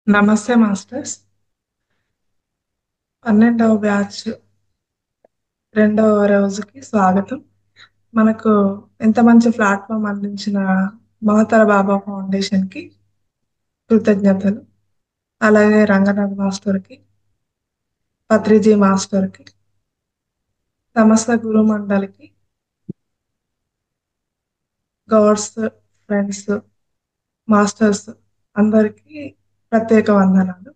నమస్తే మాస్టర్స్ పన్నెండవ బ్యాచ్ రెండవ రోజుకి స్వాగతం మనకు ఎంత మంచి ప్లాట్ఫామ్ అందించిన మహతర బాబా ఫౌండేషన్ కి కృతజ్ఞతలు అలాగే రంగనాథ్ మాస్టర్ కి పత్రిజీ మాస్టర్ కి సమస్త గురు మండలికి గౌడ్స్ ఫ్రెండ్స్ మాస్టర్స్ అందరికీ ప్రత్యేక వందనాలు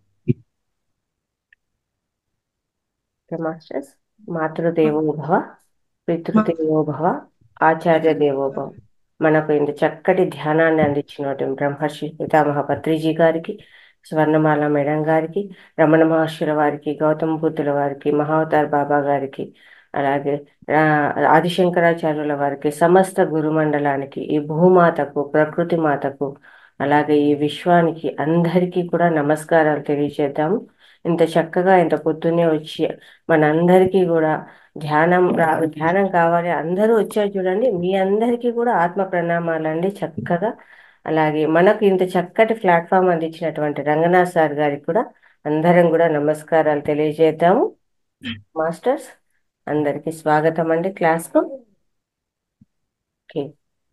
మాస్టర్స్ మాతృదేవో భవ పితృదేవో భవ ఆచార్య దేవో భవ మనకు ఇంత చక్కటి ధ్యానాన్ని అందించినటువంటి బ్రహ్మర్షి పితామహ పత్రిజీ గారికి స్వర్ణమాల మేడం గారికి రమణ మహర్షుల వారికి గౌతమ బుద్ధుల వారికి మహావతార్ బాబా గారికి అలాగే ఆ, ఆదిశంకరాచార్యుల వారికి సమస్త గురుమండలానికి ఈ భూమాతకు ప్రకృతి మాతకు అలాగే ఈ విశ్వానికి అందరికీ కూడా నమస్కారాలు తెలియజేద్దాము ఇంత చక్కగా ఇంత పొద్దున్నే వచ్చి మనందరికీ కూడా ధ్యానం రా ధ్యానం కావాలి అందరూ వచ్చారు చూడండి మీ అందరికీ కూడా ఆత్మ ప్రణామాలండి చక్కగా అలాగే మనకు ఇంత చక్కటి ప్లాట్ఫామ్ అందించినటువంటి రంగనాథ్ సార్ గారికి కూడా అందరం కూడా నమస్కారాలు తెలియజేద్దాము మాస్టర్స్ అందరికీ స్వాగతం అండి క్లాస్కు ఓకే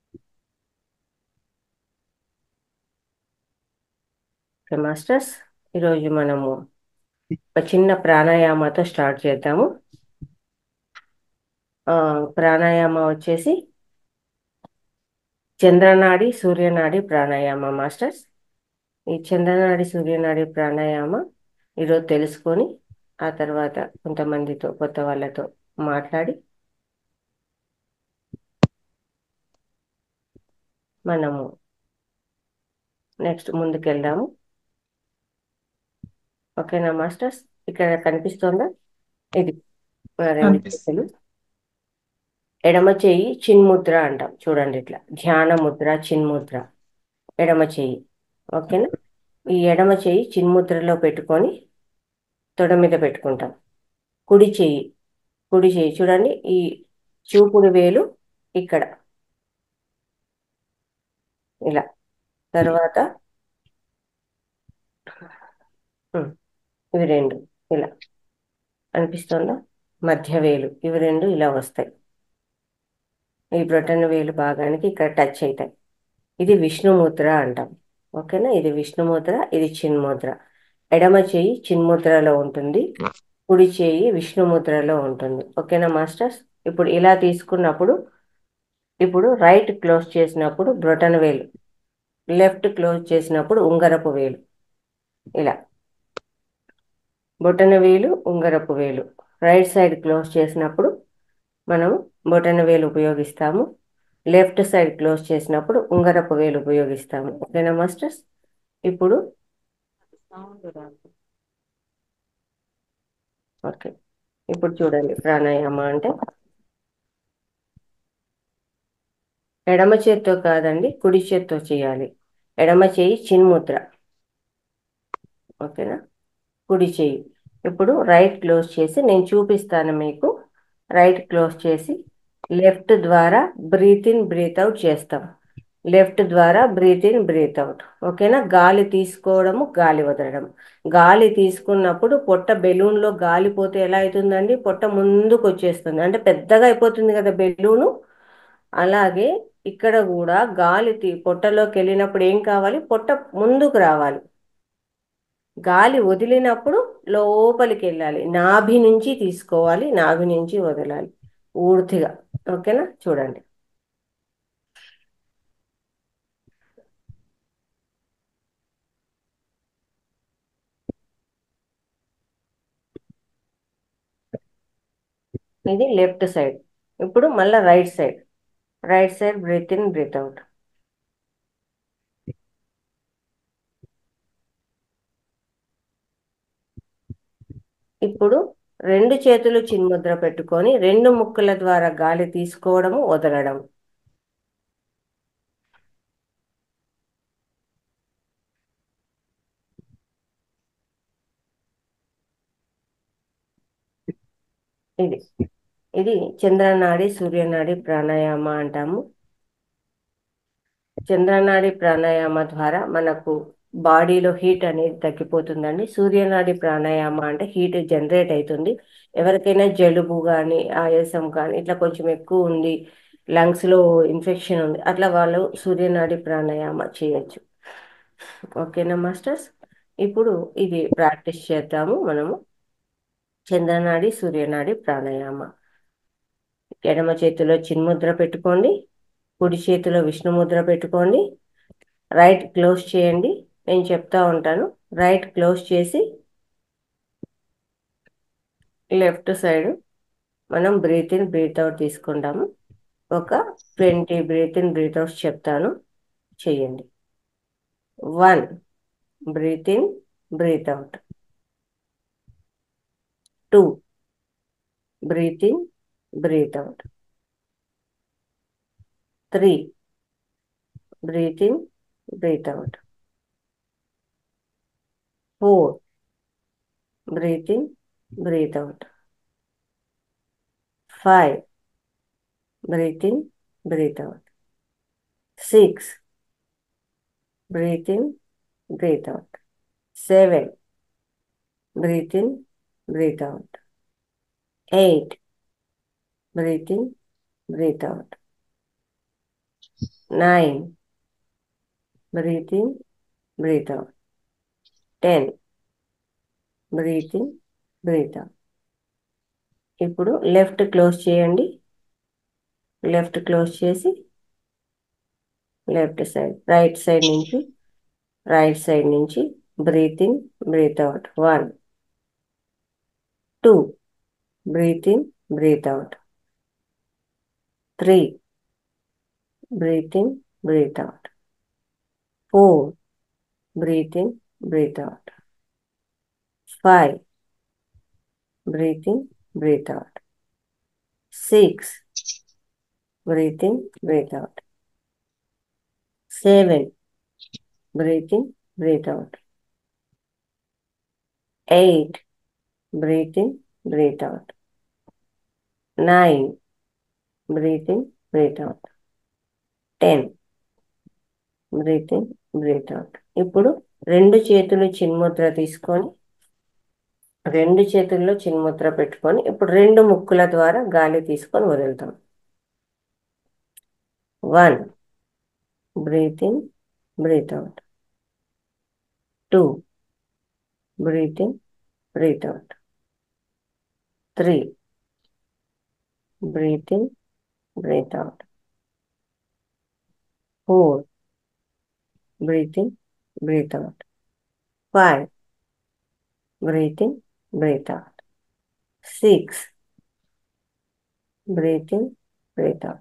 ఓకే మాస్టర్స్ ఈరోజు మనము ఒక చిన్న ప్రాణాయామతో స్టార్ట్ చేద్దాము ఆ, ప్రాణాయామ వచ్చేసి చంద్రనాడి సూర్యనాడి ప్రాణాయామ మాస్టర్స్ ఈ చంద్రనాడి సూర్యనాడి ప్రాణాయామ ఈరోజు తెలుసుకొని ఆ తర్వాత కొంతమందితో కొత్త వాళ్ళతో మాట్లాడి మనము నెక్స్ట్ ముందుకెళ్దాము ఓకేనా మాస్టర్స్ ఇక్కడ కనిపిస్తుందా ఇది ఆ, రెండు కనిపిస్తుంది చేతులు ఎడమ చెయ్యి చిన్ముద్ర అంటాం చూడండి ఇట్లా ధ్యాన ముద్ర చిన్ముద్ర ఎడమ చెయ్యి ఓకేనా ఈ ఎడమ చెయ్యి చిన్ముద్రలో పెట్టుకొని తొడ మీద పెట్టుకుంటాం కుడి చెయ్యి కుడి చెయ్యి చూడండి ఈ చూపుడు వేలు ఇక్కడ ఇలా తర్వాత ఉమ్, ఇవి రెండు ఇలా అనిపిస్తుందా మధ్య వేలు ఇవి రెండు ఇలా వస్తాయి ఈ బ్రొటన వేలు భాగానికి ఇక్కడ టచ్ అవుతాయి ఇది విష్ణుముద్ర అంటాం ఓకేనా ఇది విష్ణుముద్ర ఇది చిన్ముద్ర ఎడమ చేయి చిన్ముద్రలో ఉంటుంది కుడి చేయి విష్ణుముద్రలో ఉంటుంది ఓకేనా మాస్టర్స్ ఇప్పుడు ఇలా తీసుకున్నప్పుడు ఇప్పుడు రైట్ క్లోజ్ చేసినప్పుడు బ్రొటన వేలు లెఫ్ట్ క్లోజ్ చేసినప్పుడు ఉంగరపు వేలు ఇలా బొటన వేలు ఉంగరపు వేలు రైట్ సైడ్ క్లోజ్ చేసినప్పుడు మనం బొటన వేలు ఉపయోగిస్తాము లెఫ్ట్ సైడ్ క్లోజ్ చేసినప్పుడు ఉంగరపు వేలు ఉపయోగిస్తాము ఓకేనా మాస్టర్స్ ఇప్పుడు ఓకే ఇప్పుడు చూడండి ప్రాణాయామ అంటే ఎడమ చేత్తో కాదండి కుడి చేత్తో చేయాలి ఎడమ చేయి చిన్ముద్ర ఓకేనా కుడి చేయి ఇప్పుడు రైట్ క్లోజ్ చేసి నేను చూపిస్తాను మీకు రైట్ క్లోజ్ చేసి లెఫ్ట్ ద్వారా బ్రీత్ ఇన్ బ్రీత్ అవుట్ చేస్తాం లెఫ్ట్ ద్వారా బ్రీత్ ఇన్ బ్రీత్ అవుట్ ఓకేనా గాలి తీసుకోవడము గాలి వదలడం గాలి తీసుకున్నప్పుడు పొట్ట బెలూన్లో గాలి పోతే ఎలా అవుతుందండి పొట్ట ముందుకు వచ్చేస్తుంది అంటే పెద్దగా అయిపోతుంది కదా బెలూను అలాగే ఇక్కడ కూడా గాలి తీ పొట్టలోకి వెళ్ళినప్పుడు ఏం కావాలి పొట్ట ముందుకు రావాలి గాలి వదిలినప్పుడు లోపలికి వెళ్ళాలి నాభి నుంచి తీసుకోవాలి నాభి నుంచి వదలాలి పూర్తిగా ఓకేనా చూడండి ఇది లెఫ్ట్ సైడ్ ఇప్పుడు మళ్ళీ right side right side breathe in breathe out ఇప్పుడు రెండు చేతులు చిన్ముద్ర పెట్టుకొని రెండు ముక్కుల ద్వారా గాలి తీసుకోవడము వదలడం ఇది ఇది చంద్రనాడి సూర్యనాడి ప్రాణాయామ అంటాము చంద్రనాడి ప్రాణాయామ ద్వారా మనకు బాడీలో హీట్ అనేది తగ్గిపోతుందండి సూర్యనాడి ప్రాణాయామ అంటే హీట్ జనరేట్ అవుతుంది ఎవరికైనా జలుబు కానీ ఆయాసం కానీ ఇట్లా కొంచెం ఎక్కువ ఉంది లంగ్స్ లో ఇన్ఫెక్షన్ ఉంది అట్లా వాళ్ళు సూర్యనాడి ప్రాణాయామ చేయొచ్చు ఓకేనా మాస్టర్స్ ఇప్పుడు ఇది ప్రాక్టీస్ చేద్దాము మనము చంద్రనాడి సూర్యనాడి ప్రాణాయామ ఎడమ చేతిలో చిన్ముద్ర పెట్టుకోండి కుడి చేతిలో విష్ణుముద్ర పెట్టుకోండి రైట్ క్లోజ్ చేయండి నేను చెప్తా ఉంటాను రైట్ క్లోజ్ చేసి లెఫ్ట్ సైడ్ మనం బ్రీత్ ఇన్ బ్రీత్ అవుట్ తీసుకుంటాము ఒక twenty breathe in breathe outs చెప్తాను చేయండి one breathe in breathe out two breathe in breathe out three breathe in breathe out four breathe in breathe out five breathe in, breathe out. Six, breathe in, breathe out. Seven, breathe in, breathe out. Eight, breathe in, breathe out. Nine, breathe in, breathe out. Ten, breathe in, breathe out. ఇప్పుడు left close చేయండి left close చేసి left side right side నుంచి right side నుంచి breathe in breathe out one two breathe in breathe out three breathe in breathe out four breathe in breathe out five breathe in breathe out six breathe in, breathe out. Seven, breathe in, breathe out. Eight, breathe in, breathe out. Nine, breathe in, breathe out. Ten, breathe in, breathe out. ఇప్పుడు రెండు చేతులు చిన్ముద్ర తీసుకొని రెండు చేతుల్లో చిన్ముద్ర పెట్టుకొని ఇప్పుడు రెండు ముక్కుల ద్వారా గాలి తీసుకొని వదులుతాం one breathe in, breathe out. Two, breathe in, breathe out. Three, breathe in, breathe out. Four, breathe in, breathe out. Five, breathe in, breathe out. Six, breathe in, breathe out.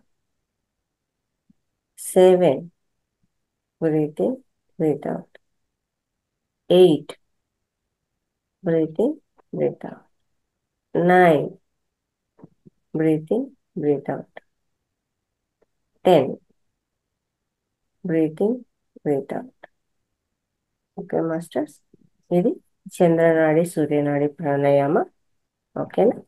Seven, breathe in, breathe out. Eight, breathe in, breathe out. Nine, breathe in, breathe out. Ten, breathe in, breathe out. Okay masters ఇది చంద్రనాడి సూర్యనాడి ప్రాణాయామ ఓకేనా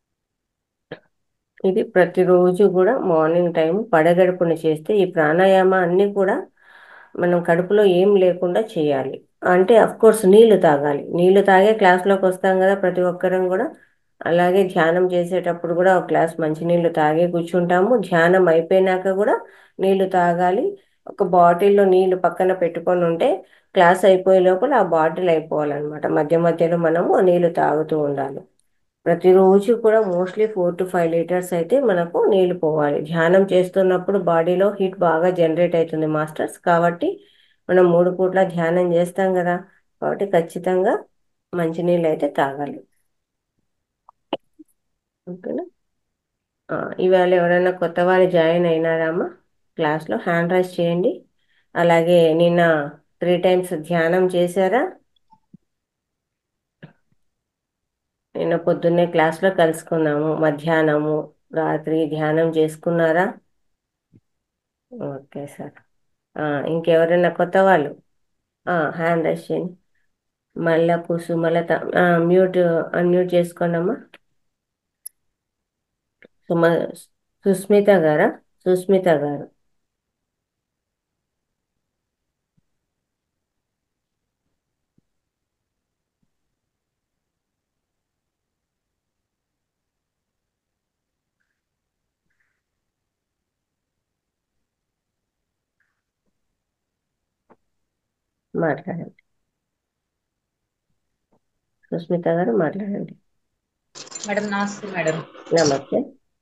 ఇది ప్రతిరోజు కూడా morning time పడగడుపున చేస్తే ఈ ప్రాణాయామ అన్నీ కూడా మనం కడుపులో ఏం లేకుండా చేయాలి అంటే అఫ్ కోర్స్ నీళ్లు తాగాలి నీళ్లు తాగే క్లాస్లోకి వస్తాం కదా ప్రతి ఒక్కరం కూడా అలాగే ధ్యానం చేసేటప్పుడు కూడా ఒక గ్లాస్ మంచినీళ్ళు తాగే కూర్చుంటాము ధ్యానం అయిపోయినాక కూడా నీళ్లు తాగాలి ఒక బాటిల్లో నీళ్లు పక్కన పెట్టుకొని ఉంటే క్లాస్ అయిపోయే లోపల ఆ బాటిల్ అయిపోవాలన్నమాట మధ్య మధ్యలో మనము నీళ్లు తాగుతూ ఉండాలి ప్రతిరోజు కూడా mostly four to five litres అయితే మనకు నీళ్లు పోవాలి ధ్యానం చేస్తున్నప్పుడు బాడీలో హీట్ బాగా జనరేట్ అవుతుంది మాస్టర్స్ కాబట్టి మనం మూడు పూట్ల ధ్యానం చేస్తాం కదా కాబట్టి ఖచ్చితంగా మంచినీళ్ళు అయితే తాగాలి ఓకేనా ఆ, ఇవాళ ఎవరైనా కొత్త వాళ్ళు జాయిన్ అయినారమ్మా క్లాస్లో హ్యాండ్ రైస్ చేయండి అలాగే నిన్న త్రీ టైమ్స్ ధ్యానం చేశారా నిన్న పొద్దున్నే క్లాస్లో కలుసుకున్నాము మధ్యాహ్నము రాత్రి ధ్యానం చేసుకున్నారా ఓకే సార్ ఆ, ఇంకెవరైనా కొత్త వాళ్ళు హ్యాండ్ రైస్ చేయండి మళ్ళా కుసుమలత ఆ, మ్యూట్ అన్మ్యూట్ చేసుకోండి అమ్మా సుమ సుస్మిత గారా సుస్మిత గారు మాట్లాడండి సుస్మిత గారు మాట్లాడండి మేడం నమస్తే మేడం నమస్తే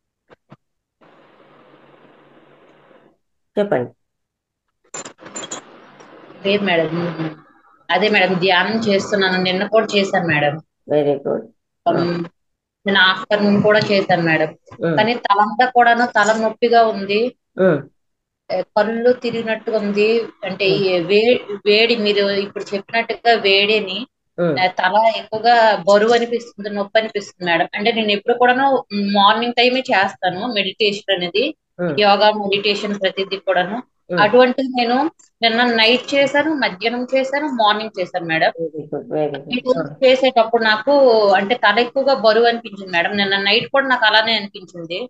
చెప్పండి లేదు మేడం అదే మేడం ధ్యానం చేస్తున్నాను నిన్న కూడా చేశాను మేడం వెరీ గుడ్ ఉమ్, నిన్న ఆఫ్టర్నూన్ కూడా చేశాను మేడం కానీ తలంతా కూడాను తల నొప్పిగా ఉంది ఏ, కళ్ళు తిరిగినట్టుగా ఉంది అంటే ఈ వే- వేడి మీరు ఇప్పుడు చెప్పినట్టుగా వేడిని ఆ, తల ఎక్కువగా బరువు అనిపిస్తుంది నొప్పి అనిపిస్తుంది మేడం అంటే నేను ఎప్పుడు కూడాను మార్నింగ్ టైమే చేస్తాను మెడిటేషన్ అనేది యోగా మెడిటేషన్ ప్రతిదీ కూడాను అటువంటిది నేను నిన్న నైట్ చేశాను మధ్యాహ్నం చేశాను మార్నింగ్ చేశాను మేడం వెరీ గుడ్ వెరీ ఈ గుడ్ రోజు చేసేటప్పుడు నాకు అంటే తల ఎక్కువగా బరువు అనిపించింది మేడం నిన్న నైట్ కూడా నాకు అలానే అనిపించింది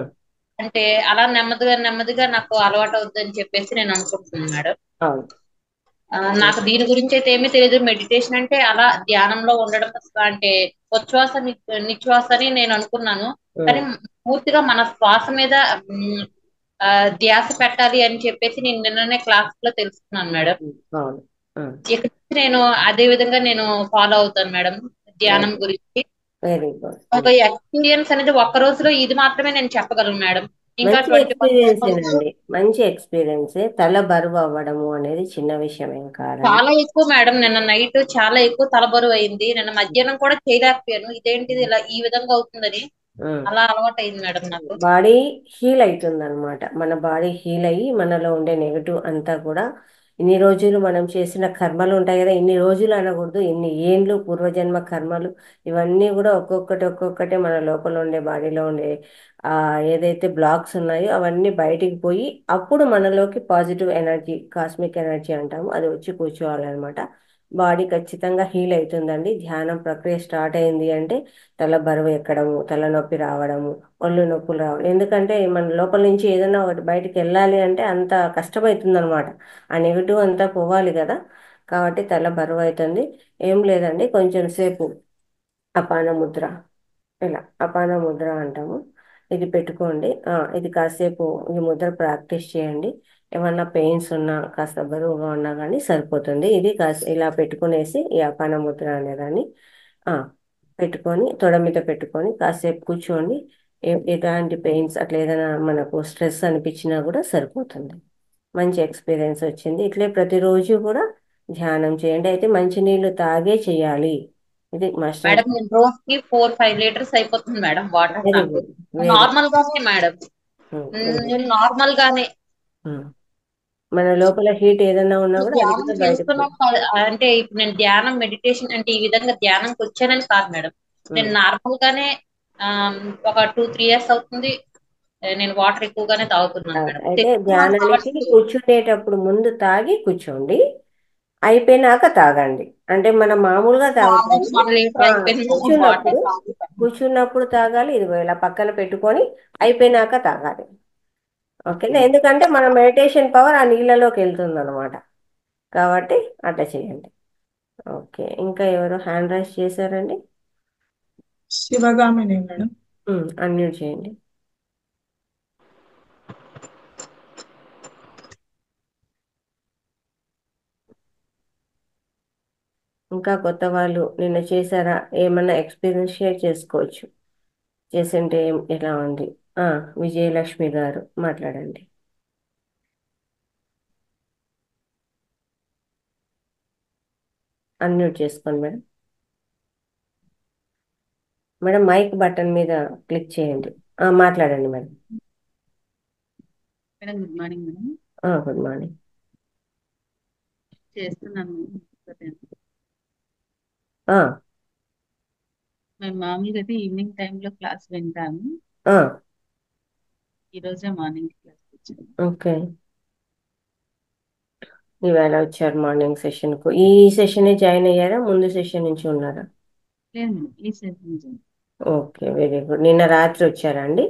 అంటే అలా నెమ్మదిగా నెమ్మదిగా నాకు అలవాటు అవుద్దని చెప్పేసి నేను అనుకుంటున్నాను మేడం అవును ఆ, నాకు దీని గురించి అయితే ఏమీ తెలియదు మెడిటేషన్ అంటే అలా ధ్యానంలో ఉండడం అంటే ఉచ్ఛ్వాస ని- నిశ్వాస అని నేను అనుకున్నాను కానీ పూర్తిగా మన శ్వాస మీద మ్, ఆ, ధ్యాస పెట్టాలి అని చెప్పేసి నేను నిన్ననే క్లాస్ లో తెలుసుకున్నాను మేడం అవును ఇక నుంచి నేను అదే విధంగా నేను ఫాలో అవుతాను మేడం ధ్యానం గురించి వెరీ గుడ్ ఒక ఎక్స్పీరియన్స్ అనేది ఒక్క రోజులో ఇది మాత్రమే నేను చెప్పగలను మేడం ఇంకా మంచి ట్వంటీ ఎక్స్పీరియన్స్ అండి మంచి ఎక్స్పీరియన్స్ తల బరువు అవ్వడము అనేది చిన్న విషయం ఏం కాదండి చాలా ఎక్కువ మేడం నిన్న నైట్ చాలా ఎక్కువ తలబరువు అయింది నిన్న మధ్యాహ్నం కూడా చేయలేకపోయాను ఇదేంటిది ఇలా ఈ విధంగా అవుతుందని అలా అలవాటు అయింది మేడం నాకు బాడీ హీల్ అవుతుంది అనమాట మన బాడీ హీల్ అయ్యి మనలో ఉండే నెగటివ్ అంతా కూడా ఇన్ని రోజులు మనం చేసిన కర్మలు ఉంటాయి కదా ఇన్ని రోజులు అనకూడదు ఇన్ని ఏండ్లు పూర్వజన్మ కర్మలు ఇవన్నీ కూడా ఒక్కొక్కటి ఒక్కొక్కటి మన లోపల ఉండే బాడీలో ఉండే ఆ ఏదైతే బ్లాక్స్ ఉన్నాయో అవన్నీ బయటికి పోయి అప్పుడు మనలోకి పాజిటివ్ ఎనర్జీ కాస్మిక్ ఎనర్జీ అంటాము అది వచ్చి కూర్చోవాలన్నమాట బాడీ ఖచ్చితంగా హీల్ అవుతుందండి ధ్యానం ప్రక్రియ స్టార్ట్ అయింది అంటే తల బరువు ఎక్కడము తలనొప్పి రావడము ఒళ్ళు నొప్పులు రావడం ఎందుకంటే మన లోపల నుంచి ఏదైనా ఒకటి బయటికి వెళ్ళాలి అంటే అంత కష్టమవుతుంది అనమాట ఆ నెగిటివ్ అంతా పోవాలి కదా కాబట్టి తల బరువు అవుతుంది ఏం లేదండి కొంచెం సేపు అపాన ముద్ర ఇలా అపాన ముద్ర అంటాము ఇది పెట్టుకోండి ఆ, ఇది కాసేపు ఈ ముద్ర ప్రాక్టీస్ చేయండి ఏమన్నా పెయిన్స్ ఉన్నా కాస్త బరువుగా ఉన్నా కానీ సరిపోతుంది ఇది కాస్త ఇలా పెట్టుకునేసి ఈ అపాన ముద్ర అనేదాన్ని ఆ, పెట్టుకొని తొడ మీద పెట్టుకొని కాసేపు కూర్చోండి ఏ- ఎలాంటి పెయిన్స్ అట్లా ఏదైనా మనకు స్ట్రెస్ అనిపించినా కూడా సరిపోతుంది మంచి ఎక్స్పీరియన్స్ వచ్చింది ఇట్లే ప్రతిరోజు కూడా ధ్యానం చేయండి అయితే మంచినీళ్ళు తాగే చేయాలి ఇది మస్ట్ మేడం నేను రోజుకి ఫోర్ ఫైవ్ లీటర్స్ అయిపోతుంది మేడం వాటర్ వెరీ నాకు గుడ్ వెరీ నార్మల్ గానే మేడం నేను నార్మల్ గానే మన లోపల హీట్ ఏదైనా ఉన్నా కూడా అది ధ్యానం కూడా బయటకు చేస్తున్నా అంటే ఇప్పుడు నేను ధ్యానం మెడిటేషన్ అంటే ఈ విధంగా ధ్యానంకి వచ్చానని కాదు మేడం నేను నార్మల్ గానే ఆ, ఒక టూ త్రీ ఇయర్స్ అవుతుంది ఆ, నేను వాటర్ ఎక్కువగానే తాగుతున్నాను మేడం అయితే Six months ధ్యానానికి hours కూర్చునేటప్పుడు ముందు తాగి కూర్చోండి అయిపోయినాక తాగండి అంటే మనం మామూలుగా తాగుతాము one liter ఆ, అయిపోయింది వాటర్ కూర్చున్నప్పుడు తాగుతాను కూర్చున్నప్పుడు తాగాలి ఇదిగో ఇలా పక్కన పెట్టుకొని అయిపోయినాక తాగాలి ఓకేనా ఎందుకంటే మన మెడిటేషన్ పవర్ ఆ నీళ్ళలోకి వెళ్తుంది అనమాట కాబట్టి అట్లా చేయండి ఓకే ఇంకా ఎవరు హ్యాండ్ రైస్ చేశారండి శివగామిని మేడం అన్మ్యూట్ చేయండి ఇంకా కొత్త వాళ్ళు నిన్న చేశారా ఏమన్నా ఎక్స్పీరియన్స్ షేర్ చేసుకోవచ్చు చేసింటే ఏం- ఎలా ఉంది ఆ, విజయలక్ష్మి గారు మాట్లాడండి అన్మ్యూట్ చేసుకోండి మేడం మేడం మైక్ బటన్ మీద క్లిక్ చేయండి ఆ, మాట్లాడండి madam madam good morning madam good morning చేస్తున్నాను ఆ, మేము మామూలుగా అయితే ఈవినింగ్ టైంలో క్లాస్ వింటాము ఆ, ఈ రోజే మార్నింగ్ క్లాస్ వచ్చాను ఓకే ఈవేళ వచ్చారు మార్నింగ్ సెషన్కు ఈ సెషనే జాయిన్ అయ్యారా ముందు సెషన్ నుంచి ఉన్నారా లేదు మేడం ఈ సెషన్ నుంచి ఓకే వెరీ గుడ్ నిన్న రాత్రి వచ్చారా అండి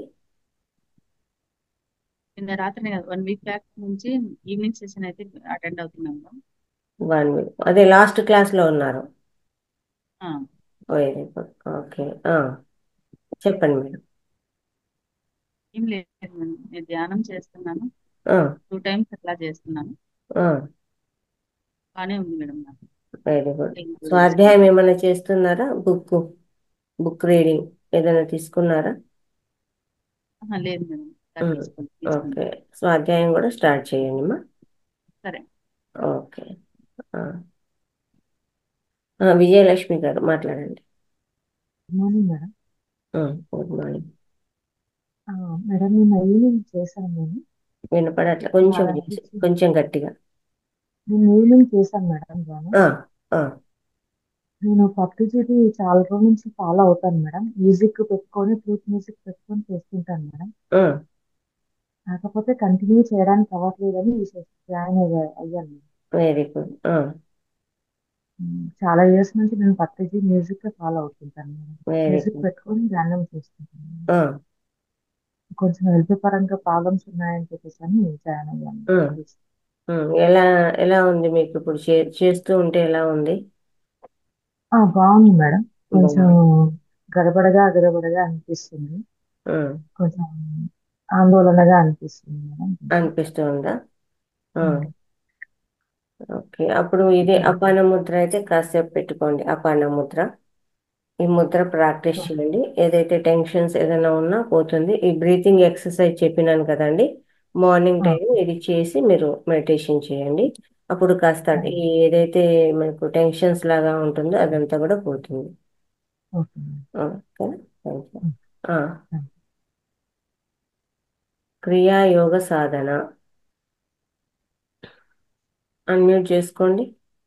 నిన్న రాత్రి వన్ వీక్ బ్యాక్ నుంచి ఈవినింగ్ సెషన్ అయితే అటెండ్ అవుతున్నాం మేడం వన్ వీక్ అదే లాస్ట్ క్లాస్లో ఉన్నారు ఆ, వెరీ గుడ్ ఓకే ఆ, చెప్పండి మేడం ఏం లేదు మేడం నేను ధ్యానం చేస్తున్నాను ఆ, టూ టైమ్స్ అట్లా చేస్తున్నాను ఆ, బాగానే ఉంది మేడం నాకు వెరీ గుడ్ ఏం లేదు. స్వాధ్యాయం ఏమైనా చేస్తున్నారా బుక్ బుక్ రీడింగ్ ఏదైనా తీసుకున్నారా ఆహా, లేదు మేడం ఇంకా ఉమ్, తీసుకోండి ఓకే స్వాధ్యాయం కూడా స్టార్ట్ చేయండి అమ్మా సరే ఓకే ఆ. ఆ, విజయలక్ష్మి గారు మాట్లాడండి మార్నింగ్ మేడం గుడ్ మార్నింగ్ ఆ, మేడం నిన్న ఈవినింగ్ చేశాను నేను వినపడట్లే కొంచెం ఆ, చేసి- కొంచెం గట్టిగా నేను ఈవినింగ్ చేశాను మేడం జాయిన్ ఆ, ఆ, నేను పబ్లిసిటీ చాలా రోజుల నుంచి ఫాలో అవుతాను మేడం మ్యూజిక్ పెట్టుకొని ఫ్లూట్ మ్యూజిక్ పెట్టుకొని చేస్తుంటాను మేడం ఆ, కాకపోతే కంటిన్యూ చేయడానికి అవ్వట్లేదని జాయిన్ అయ్యా అయ్యాను వెరీ గుడ్ ఆ, ఉమ్, చాలా ఇయర్స్ నుంచి నేను పత్రిజీ మ్యూజిక్ ఫాలో అవుతుంటాను మేడం వెరీ మ్యూజిక్ గుడ్ పెట్టుకొని ధ్యానం చేస్తుంటాను ఆ, కొంచెం హెల్త్ పరంగా ప్రాబ్లమ్స్ ఉన్నాయని చెప్పేసి అని జాయిన్ అయ్యాను ఉమ్, ఉమ్, ఎలా ఎలా ఉంది మీకు ఇప్పుడు చే- చేస్తూ ఉంటే ఎలా ఉంది ఆ, బాగుంది మేడం కొంచెం బాగుంది. గడబడగా గడబడగా అనిపిస్తుంది ఉమ్, కొంచెం ఆందోళనగా అనిపిస్తుంది మేడం అనిపిస్తుందా ఆ, ఉమ్. ఓకే అప్పుడు ఇదే అపాన ముద్ర అయితే కాసేపు పెట్టుకోండి అపాన ముద్ర ఈ ముద్ర ప్రాక్టీస్ చేయండి ఏదైతే టెన్షన్స్ ఏదైనా ఉన్నా పోతుంది ఈ బ్రీతింగ్ ఎక్సర్సైజ్ చెప్పినాను కదండి మార్నింగ్ ఆ, టైం ఇది చేసి మీరు మెడిటేషన్ చేయండి అప్పుడు కాస్త ఈ ఏదైతే మనకు టెన్షన్స్ లాగా ఉంటుందో అదంతా కూడా పోతుంది okay madam. Okay thank you um. ఆ, థాంక్స్. క్రియాయోగ సాధన అన్మ్యూట్ చేసుకోండి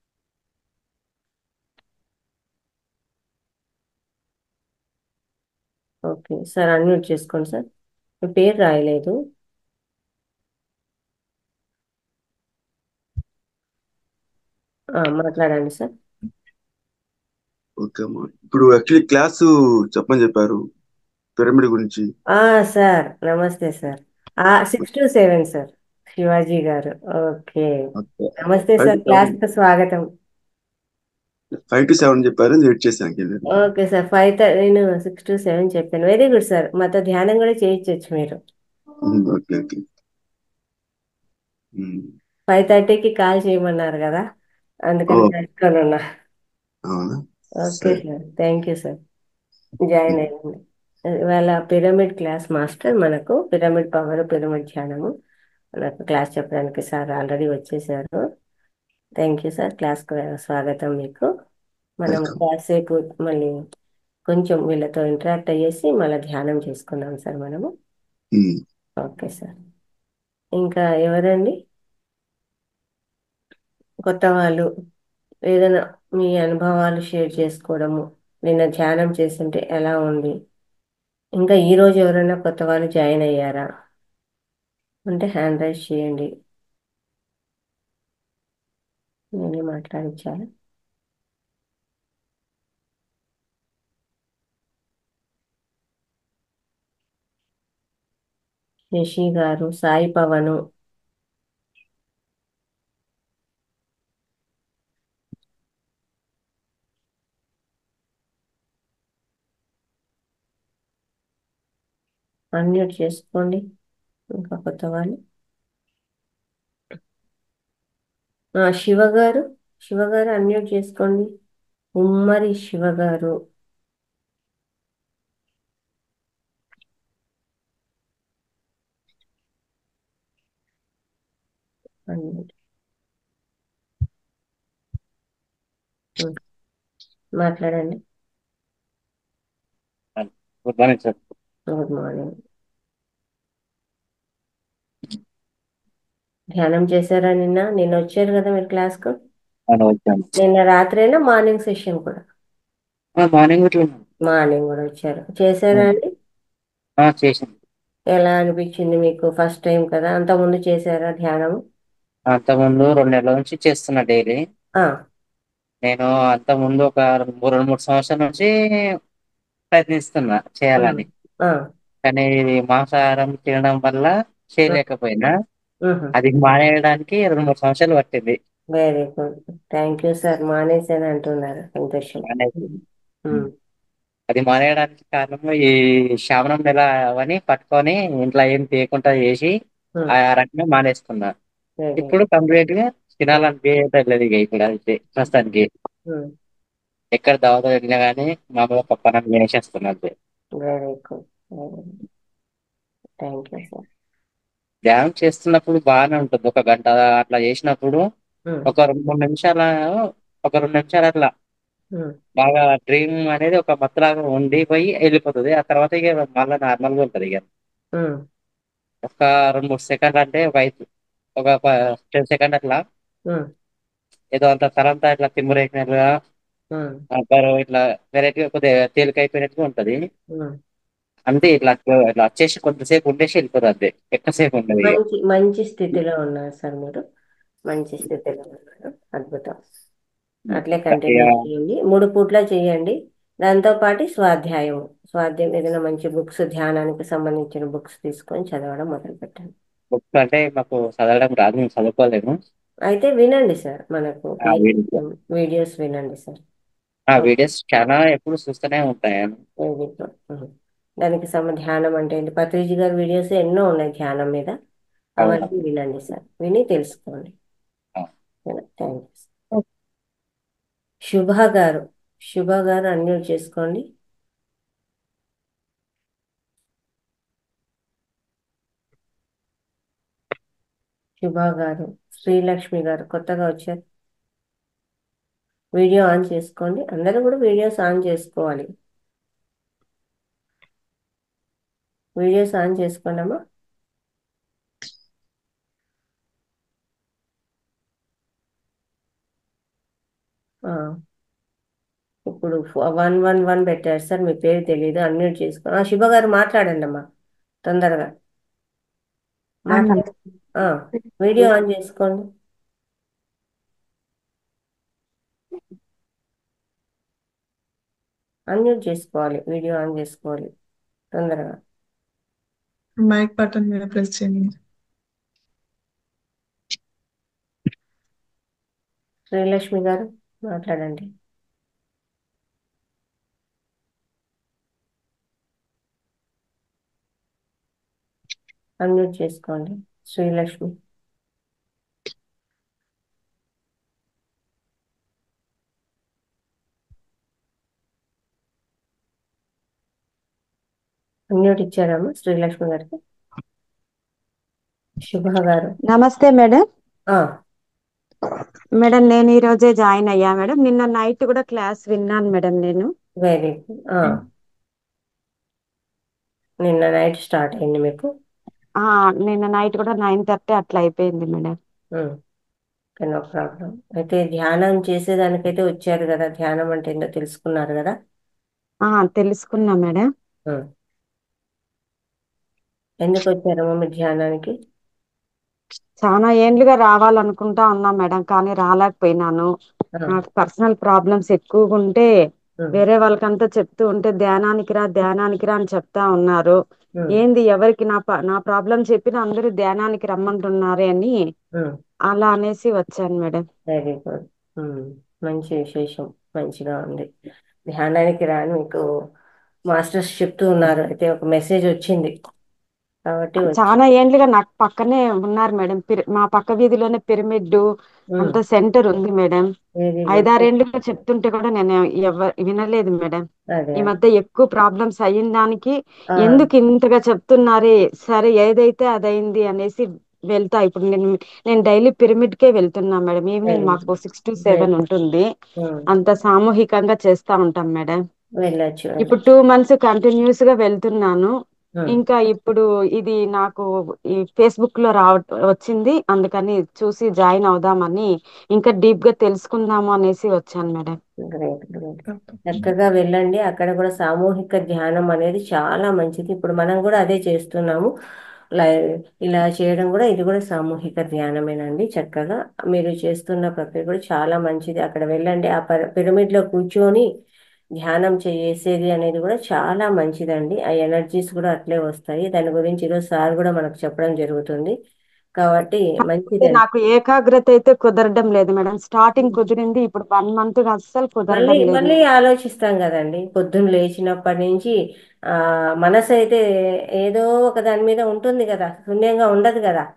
ఓకే సార్ అన్మ్యూట్ చేసుకోండి సార్ మీ పేరు రాయలేదు ఆ, మాట్లాడండి సార్ ఓకే అమ్మా ఇప్పుడు యాక్చువల్లీ క్లాస్ చెప్పని చెప్పారు పిరమిడ్ గురించి ఆ సార్ నమస్తే సార్ ఆ six to seven sir Shivaji garu okay నమస్తే సార్ క్లాస్ కు స్వాగతం ఫైవ్ టు సెవెన్ చెప్పారు వెయిట్ చేశాను ఓకే సార్ ఫైవ్ నేను సిక్స్ టు సెవెన్ చెప్పాను వెరీ గుడ్ సార్ మాతో ధ్యానం కూడా చేయించవచ్చు మీరు ఓకే ఓకే ఫైవ్ థర్టీకి కాల్ చేయమన్నారు కదా అందుకని ఓ. కనుక్కొని ఉన్నా అవునా ఓకే సరే. Sir thank you sir join అయ్యండి ఇవాళ పిరమిడ్ క్లాస్ మాస్టర్ మనకు పిరమిడ్ పవర్ పిరమిడ్ ధ్యానము మనకు క్లాస్ చెప్పడానికి సార్ ఆల్రెడీ వచ్చేసారు థ్యాంక్ యూ సార్ క్లాస్కు స్వాగతం మీకు మనం Welcome. కాసేపు మళ్ళీ కొంచెం వీళ్ళతో ఇంటరాక్ట్ అయ్యేసి మళ్ళీ ధ్యానం చేసుకుందాం సార్ మనము ఉమ్. ఓకే సార్ ఇంకా ఎవరండి కొత్త వాళ్ళు ఏదైనా మీ అనుభవాలు షేర్ చేసుకోవడము నిన్న ధ్యానం చేస్తుంటే ఎలా ఉంది ఇంకా ఈ రోజు ఎవరైనా కొత్త వాళ్ళు జాయిన్ అయ్యారా అంటే హ్యాండ్ రైజ్ చేయండి నేనే మాట్లాడించాలి శశి గారు సాయి పవను అన్మ్యూట్ చేసుకోండి ఇంకా కొత్త వాళ్ళు ఆ, శివ గారు శివ గారు అన్మ్యూట్ చేసుకోండి ఉమ్మరి శివ గారు unmute. ఉమ్. మాట్లాడండి good morning sir good morning ధ్యానం చేశారా నిన్న నిన్న వచ్చారు కదా మీరు క్లాస్కు నేను వచ్చాను నిన్న రాత్రైనా మార్నింగ్ సెషన్ కూడా మార్నింగ్ ఇట్లా మార్నింగ్ కూడా వచ్చారు చేశారా అండి చేశాను ఎలా అనిపించింది మీకు ఫస్ట్ టైం కదా అంత ముందు చేశారా ధ్యానం అంతకుముందు రెండు నెలల నుంచి చేస్తున్నా డైలీ ఆ, నేను అంతకుముందు ఒక రెండు రెండు మూడు సంవత్సరాల నుంచి ప్రయత్నిస్తున్నా చేయాలని ఆ, కానీ ఇది మాంసాహారం తినడం వల్ల చేయలేకపోయినా ఉహు. అది మానేయడానికి రెండు మూడు సంవత్సరాలు పట్టింది very good thank you sir మానేసాను అంటున్నారు సంతోషం మానేసి ఉమ్, అది మానేయడానికి కారణం ఈ శ్రావణం నెల అవని పట్టుకొని ఇంట్లో ఏం తీయకుండా చేసి ఉమ్, ఆ రకంగా మానేసుకున్నా very good. ఇప్పుడు కంప్లీట్ గా తినాలనిపించట్లేదు ఇక ఇక్కడ అయితే ప్రస్తుతానికి ఉమ్, ఎక్కడ దావత వెళ్ళినా కానీ మామూలుగా పప్పనం వేసేస్తున్నాను అంతే very good thank you sir ధ్యానం చేస్తున్నప్పుడు బాగానే ఉంటుంది ఒక గంట అట్లా చేసినప్పుడు ఉమ్, ఒక రెండు మూడు నిమిషాల ఒక రెండు నిమిషాలు అట్లా ఉమ్, బాగా డ్రీమ్ అనేది ఒక మత్తులాగా ఉండిపోయి వెళ్ళిపోతుంది ఆ తర్వాత ఇక మళ్ళీ నార్మల్గా ఉంటుంది ఇక ఉమ్, ఒక రెండు మూడు సెకండ్ అంటే ఒక ఐదు ఒక టెన్ సెకండ్ అట్లా ఉమ్, ఏదో అంత తలంతా ఇట్లా తిమ్మురేసినట్లుగా ఉమ్, అంటారు ఇట్లా వెరైటీగా కొద్దిగా తేలిక అయిపోయినట్టుగా ఉంటది ఉమ్. అంతే ఇట్లా ఇట్లా వచ్చేసి కొంతసేపు ఉండేసి వెళ్ళిపోతుంది అంతే ఎక్కువసేపు ఉండదు ఇక మంచి మంచి స్థితిలో ఉన్నారు సార్ మీరు మంచి స్థితిలో ఉన్నారు అద్భుతం అట్లే కంటిన్యూ ఇక చేయండి మూడు పూట్ల చేయండి దాంతో పాటు స్వాధ్యాయం స్వాధ్యాయం ఏదైనా మంచి బుక్స్ ధ్యానానికి సంబంధించిన బుక్స్ తీసుకొని చదవడం మొదలు పెట్టండి బుక్స్ అంటే మాకు చదవడం రాదు మేము చదువుకోలేము అయితే వినండి సార్ మనకు ఆ వీడియో వీడియోస్ వినండి సార్ ఆ వీడియోస్ చాలా ఎప్పుడు చూస్తూనే ఉంటాను వెరీ గుడ్ ఉహు. దానికి సమ ధ్యానం అంటే ఏంటి పత్రిజీ గారి వీడియోస్ ఎన్నో ఉన్నాయి ధ్యానం మీద అవునా అవన్నీ వినండి సార్ విని తెలుసుకోండి ఆ. థ్యాంక్ యూ శుభ గారు శుభ గారు అన్మ్యూట్ చేసుకోండి శుభ గారు శ్రీలక్ష్మి గారు కొత్తగా వచ్చారు వీడియో ఆన్ చేసుకోండి అందరూ కూడా వీడియోస్ ఆన్ చేసుకోవాలి వీడియోస్ ఆన్ చేసుకోండి అమ్మా ఆ, ఇప్పుడు వన్ వన్ వన్ పెట్టారు సార్ మీ పేరు తెలియదు అన్మ్యూట్ చేసుకోండి ఆ, శుభ గారు మాట్లాడండి అమ్మా తొందరగా మాట్లాడు ఆ, వీడియో ఆన్ చేసుకోండి అన్మ్యూట్ చేసుకోవాలి వీడియో ఆన్ చేసుకోవాలి తొందరగా మైక్ బటన్ మీద ప్రెస్ చేయండి శ్రీలక్ష్మి గారు మాట్లాడండి అన్మ్యూట్ చేసుకోండి శ్రీలక్ష్మి అన్మ్యూట్ ఇచ్చారమ్మా శ్రీలక్ష్మి గారికి శుభ గారు నమస్తే మేడం ఆ, మేడం నేను ఈ రోజే జాయిన్ అయ్యా మేడం నిన్న నైట్ కూడా క్లాస్ విన్నాను మేడం నేను వెరీ గుడ్ ఆ. నిన్న నైట్ స్టార్ట్ అయింది మీకు ఆ నిన్న నైట్ కూడా నైన్ థర్టీ అట్లా అయిపోయింది మేడం నో ప్రాబ్లం అయితే ధ్యానం చేసేదానికైతే వచ్చారు కదా ధ్యానం అంటే ఏంటో తెలుసుకున్నారు కదా ఆ తెలుసుకున్నా మేడం ఉమ్. ఎందుకు వచ్చారమ్మా మీరు ధ్యానానికి చాలా ఏండ్లుగా రావాలనుకుంటా ఉన్నా మేడం కానీ రాలేకపోయినాను ఆ, నాకు పర్సనల్ ప్రాబ్లమ్స్ ఎక్కువగా ఉంటే ఉమ్, వేరే వాళ్ళకంతా చెప్తూ ఉంటే ధ్యానానికి రా ధ్యానానికి రా అని చెప్తా ఉన్నారు ఉమ్, ఏంది ఎవరికి నా ప- నా ప్రాబ్లం చెప్పిన అందరూ ధ్యానానికి రమ్మంటున్నారే అని ఉమ్. అలా అనేసి వచ్చాను మేడం వెరీ గుడ్ మంచి విశేషం మంచిగా ఉంది ధ్యానానికి రాని మీకు మాస్టర్స్ చెప్తూ ఉన్నారు అయితే ఒక మెసేజ్ వచ్చింది కాబట్టి వచ్చి చాలా ఏండ్లుగా నాకు పక్కనే ఉన్నారు మేడం పిర- మా పక్క వీధిలోనే పిరమిడ్ అంత సెంటర్ ఉంది మేడం వెరీ గుడ్ ఐదారేండ్లుగా చెప్తుంటే కూడా నేను ఎవ వినలేదు మేడం అదే ఈ మధ్య ఎక్కువ ప్రాబ్లమ్స్ అయిన దానికి ఆ, ఎందుకు ఇంతగా చెప్తున్నారే సరే ఏదైతే అదైంది అనేసి వెళ్తా ఇప్పుడు నేను నేను డైలీ పిరమిడ్ కే వెళ్తున్నా మేడం ఈవినింగ్ వెరీ మాకు సిక్స్ టు సెవెన్ ఉంటుంది ఉమ్, అంత సామూహికంగా చేస్తా ఉంటాం మేడం వెళ్ళొచ్చు ఇప్పుడు వెళ్ళొచ్చు టూ మంత్స్ కంటిన్యూస్ గా వెళ్తున్నాను ఉమ్, ఇంకా ఇప్పుడు ఇది నాకు ఈ ఫేస్బుక్ లో రావ వచ్చింది అందుకని చూసి జాయిన్ అవుదామని ఇంకా డీప్ గా తెలుసుకుందాము అనేసి వచ్చాను మేడం గ్రేట్ గ్రేట్ చక్కగా వెళ్ళండి అక్కడ కూడా సామూహిక ధ్యానం అనేది చాలా మంచిది ఇప్పుడు మనం కూడా అదే చేస్తున్నాము లై- ఇలా చేయడం కూడా ఇది కూడా సామూహిక ధ్యానమేనండి చక్కగా మీరు చేస్తున్న ప్రక్రియ కూడా చాలా మంచిది అక్కడ వెళ్ళండి ఆ పర- పిరమిడ్ లో కూర్చొని ధ్యానం చేసేది అనేది కూడా చాలా మంచిదండి ఆ ఎనర్జీస్ కూడా అట్లే వస్తాయి దాని గురించి ఈరోజు సార్ కూడా మనకు చెప్పడం జరుగుతుంది కాబట్టి కాకపోతే మంచిదండి నాకు ఏకాగ్రత అయితే కుదరడం లేదు మేడం స్టార్టింగ్ కుదిరింది ఇప్పుడు వన్ మంత్ అస్సలు మళ్ళీ కుదరడం లేదు మళ్ళీ మేడం ఆలోచిస్తాం కదండి పొద్దున్న లేచినప్పటి నుంచి ఆ మనసు అయితే ఏదో ఒక దాని మీద ఉంటుంది కదా శూన్యంగా ఉండదు కదా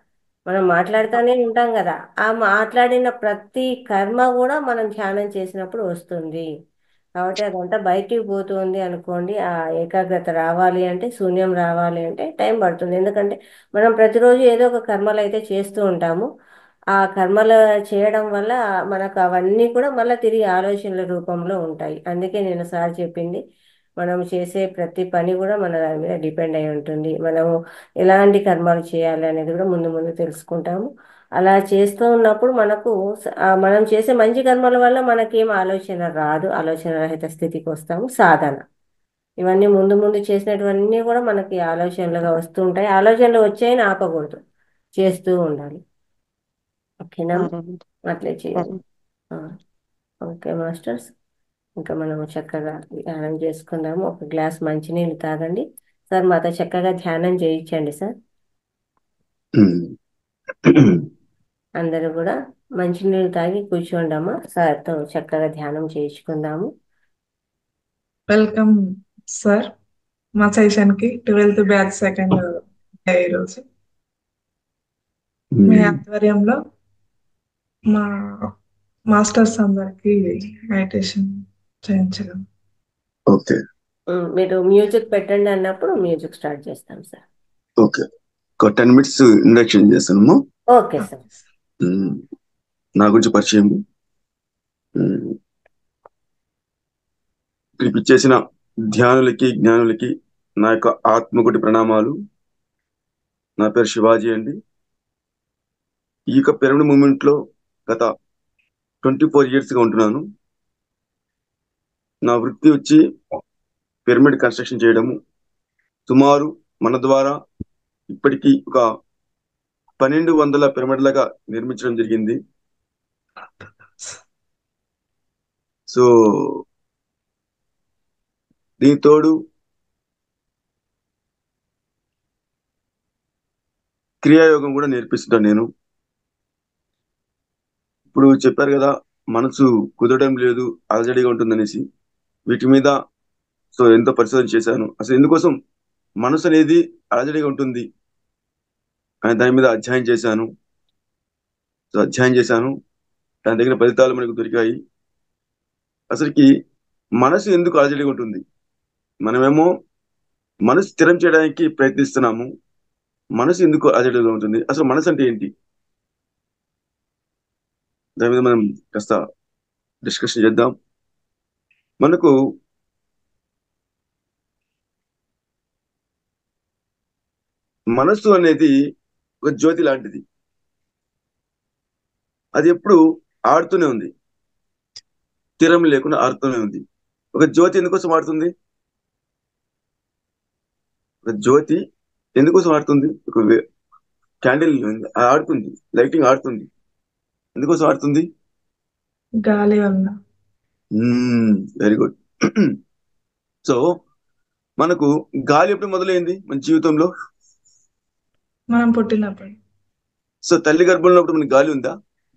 మనం మాట్లాడుతూనే ఉంటాం కదా ఆ మాట్లాడిన ప్రతి కర్మ కూడా మనం ధ్యానం చేసినప్పుడు వస్తుంది కాబట్టి అదంతా బయటికి పోతుంది అనుకోండి ఆ ఏకాగ్రత రావాలి అంటే శూన్యం రావాలి అంటే టైం పడుతుంది ఎందుకంటే మనం ప్రతిరోజు ఏదో ఒక కర్మలు అయితే చేస్తూ ఉంటాము ఆ కర్మలు చేయడం వల్ల మనకు అవన్నీ కూడా మళ్ళీ తిరిగి ఆలోచనల రూపంలో ఉంటాయి అందుకే నేను సార్ చెప్పింది మనం చేసే ప్రతి పని కూడా మన దాని మీద డిపెండ్ అయి ఉంటుంది మనము ఎలాంటి కర్మలు చేయాలి అనేది కూడా ముందు ముందు తెలుసుకుంటాము అలా చేస్తూ ఉన్నప్పుడు మనకు స- ఆ మనం చేసే మంచి కర్మల వల్ల మనకేం ఆలోచన రాదు ఆలోచన రహిత స్థితికి వస్తాము సాధన ఇవన్నీ ముందు ముందు చేసినటువన్నీ కూడా మనకి ఆలోచనలుగా వస్తూ ఉంటాయి ఆలోచనలు వచ్చాయని ఆపకూడదు చేస్తూ ఉండాలి ఓకేనా సరే మేడం అట్లే సరే చేయాలి ఆ, ఓకే మాస్టర్స్ ఇంకా మనము చక్కగా ధ్యానం చేసుకుందాము ఒక గ్లాస్ మంచినీళ్ళు తాగండి సార్ మాతో చక్కగా ధ్యానం చేయించండి సార్ అందరూ కూడా మంచినీళ్ళు తాగి కూర్చోండమ్మా సార్తో చక్కగా ధ్యానం చేయించుకుందాము వెల్కమ్ సార్ మా సెషన్ కి ట్వెల్త్ బ్యాచ్ సెకండ్ డే ఈరోజు మీ ఆధ్వర్యంలో మా మాస్టర్స్ అందరికి మెడిటేషన్ చేయించగలం ఓకే ఉమ్, మీరు మ్యూజిక్ పెట్టండి అన్నప్పుడు మ్యూజిక్ స్టార్ట్ చేస్తాం సార్ ఓకే ఒక టెన్ మినిట్స్ ఇండక్షన్ చేస్తాను ఓకే సార్ ఉమ్, నా గురించి పరిచయం ఉమ్, ఇక్కడికి ఇచ్చేసిన ధ్యానులకి జ్ఞానులకి నా యొక్క ఆత్మకుటి ప్రణామాలు నా పేరు శివాజీ అండి ఈ యొక్క పిరమిడ్ మూమెంట్ లో గత ట్వంటీ ఫోర్ ఇయర్స్ గా ఉంటున్నాను నా వృత్తి వచ్చి పిరమిడ్ కన్స్ట్రక్షన్ చేయడము సుమారు మన ద్వారా ఇప్పటికీ ఒక పన్నెండు వందల పిరమిడ్లుగా నిర్మించడం జరిగింది సో దీని తోడు క్రియాయోగం కూడా నేర్పిస్తుంటాను నేను ఇప్పుడు చెప్పారు కదా మనసు కుదరడం లేదు అలజడిగా ఉంటుందనేసి వీటి మీద సో ఎంతో పరిశోధన చేశాను అసలు ఎందుకోసం మనసు అనేది అలజడిగా ఉంటుంది అని దాని మీద అధ్యయనం చేశాను సో అధ్యయనం చేశాను దాని దగ్గర ఫలితాలు మనకు దొరికాయి అసలుకి మనసు ఎందుకు అలజడిగా ఉంటుంది మనమేమో మనసు స్థిరం చేయడానికి ప్రయత్నిస్తున్నాము మనసు ఎందుకు అలజడిగా ఉంటుంది అసలు మనసు అంటే ఏంటి దాని మీద మనం కాస్త డిస్కషన్ చేద్దాం మనకు మనస్సు అనేది ఒక జ్యోతి లాంటిది అది ఎప్పుడు ఆడుతూనే ఉంది స్థిరం లేకుండా ఆడుతూనే ఉంది ఒక జ్యోతి ఎందుకోసం ఆడుతుంది ఒక జ్యోతి ఎందుకోసం ఆడుతుంది ఒక క్యాండిల్ ఆడుతుంది లైటింగ్ ఆడుతుంది ఎందుకోసం ఆడుతుంది గాలి వల్ల వెరీ గుడ్ సో మనకు గాలి ఎప్పుడు మొదలైంది మన జీవితంలో మనం పుట్టినప్పుడు సో తల్లి గర్భంలో ఉన్నప్పుడు మనకి గాలి ఉందా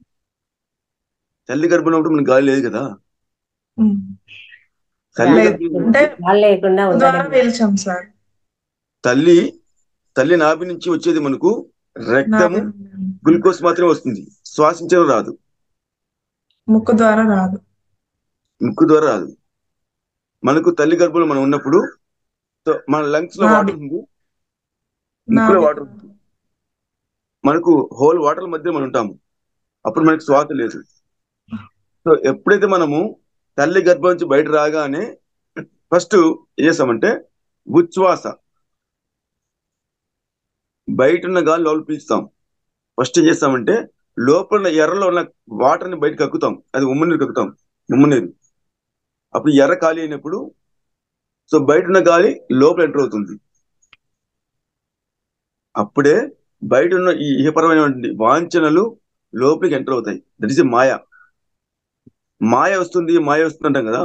తల్లి గర్భంలో ఉన్నప్పుడు మనకి గాలి లేదు కదా ఉమ్. తల్లి లేదు. గర్భంలో అంటే గాలి లేకుండా ద్వారా ఉండడం పీల్చాం సార్ తల్లి తల్లి నాభి నుంచి వచ్చేది మనకు రక్తము నాభి గ్లూకోజ్ మాత్రమే వస్తుంది శ్వాసించడం రాదు ముక్కు ద్వారా రాదు ముక్కు ద్వారా రాదు మనకు తల్లి గర్భంలో మనం ఉన్నప్పుడు సో మన లంగ్స్ లో నాభి. వాటర్ ఉంది ముక్కులో నాభి వాటర్ ఉంది మనకు హోల్ వాటర్ మధ్య మనం ఉంటాము అప్పుడు మనకు శ్వాస లేదు సో ఎప్పుడైతే మనము తల్లి గర్భం నుంచి బయట రాగానే ఫస్ట్ ఏం చేస్తామంటే ఉచ్ఛ్వాస బయట ఉన్న గాలి లోపల పీల్చుతాం ఫస్ట్ ఏం చేస్తామంటే లోపల ఉన్న ఎర్రలో ఉన్న వాటర్ ని బయట కక్కుతాం అది ఉమ్మనీరు కక్కుతాం ఉమ్మనీరు అప్పుడు ఎర్ర ఖాళీ అయినప్పుడు సో బయట ఉన్న గాలి లోపల ఎంటర్ అవుతుంది అప్పుడే బయట ఉన్న ఈ ఇహపరమైనటువంటి వాంఛనలు లోపలికి ఎంటర్ అవుతాయి దట్ ఇస్ మాయ మాయ వస్తుంది మాయ వస్తుంది అంటాం కదా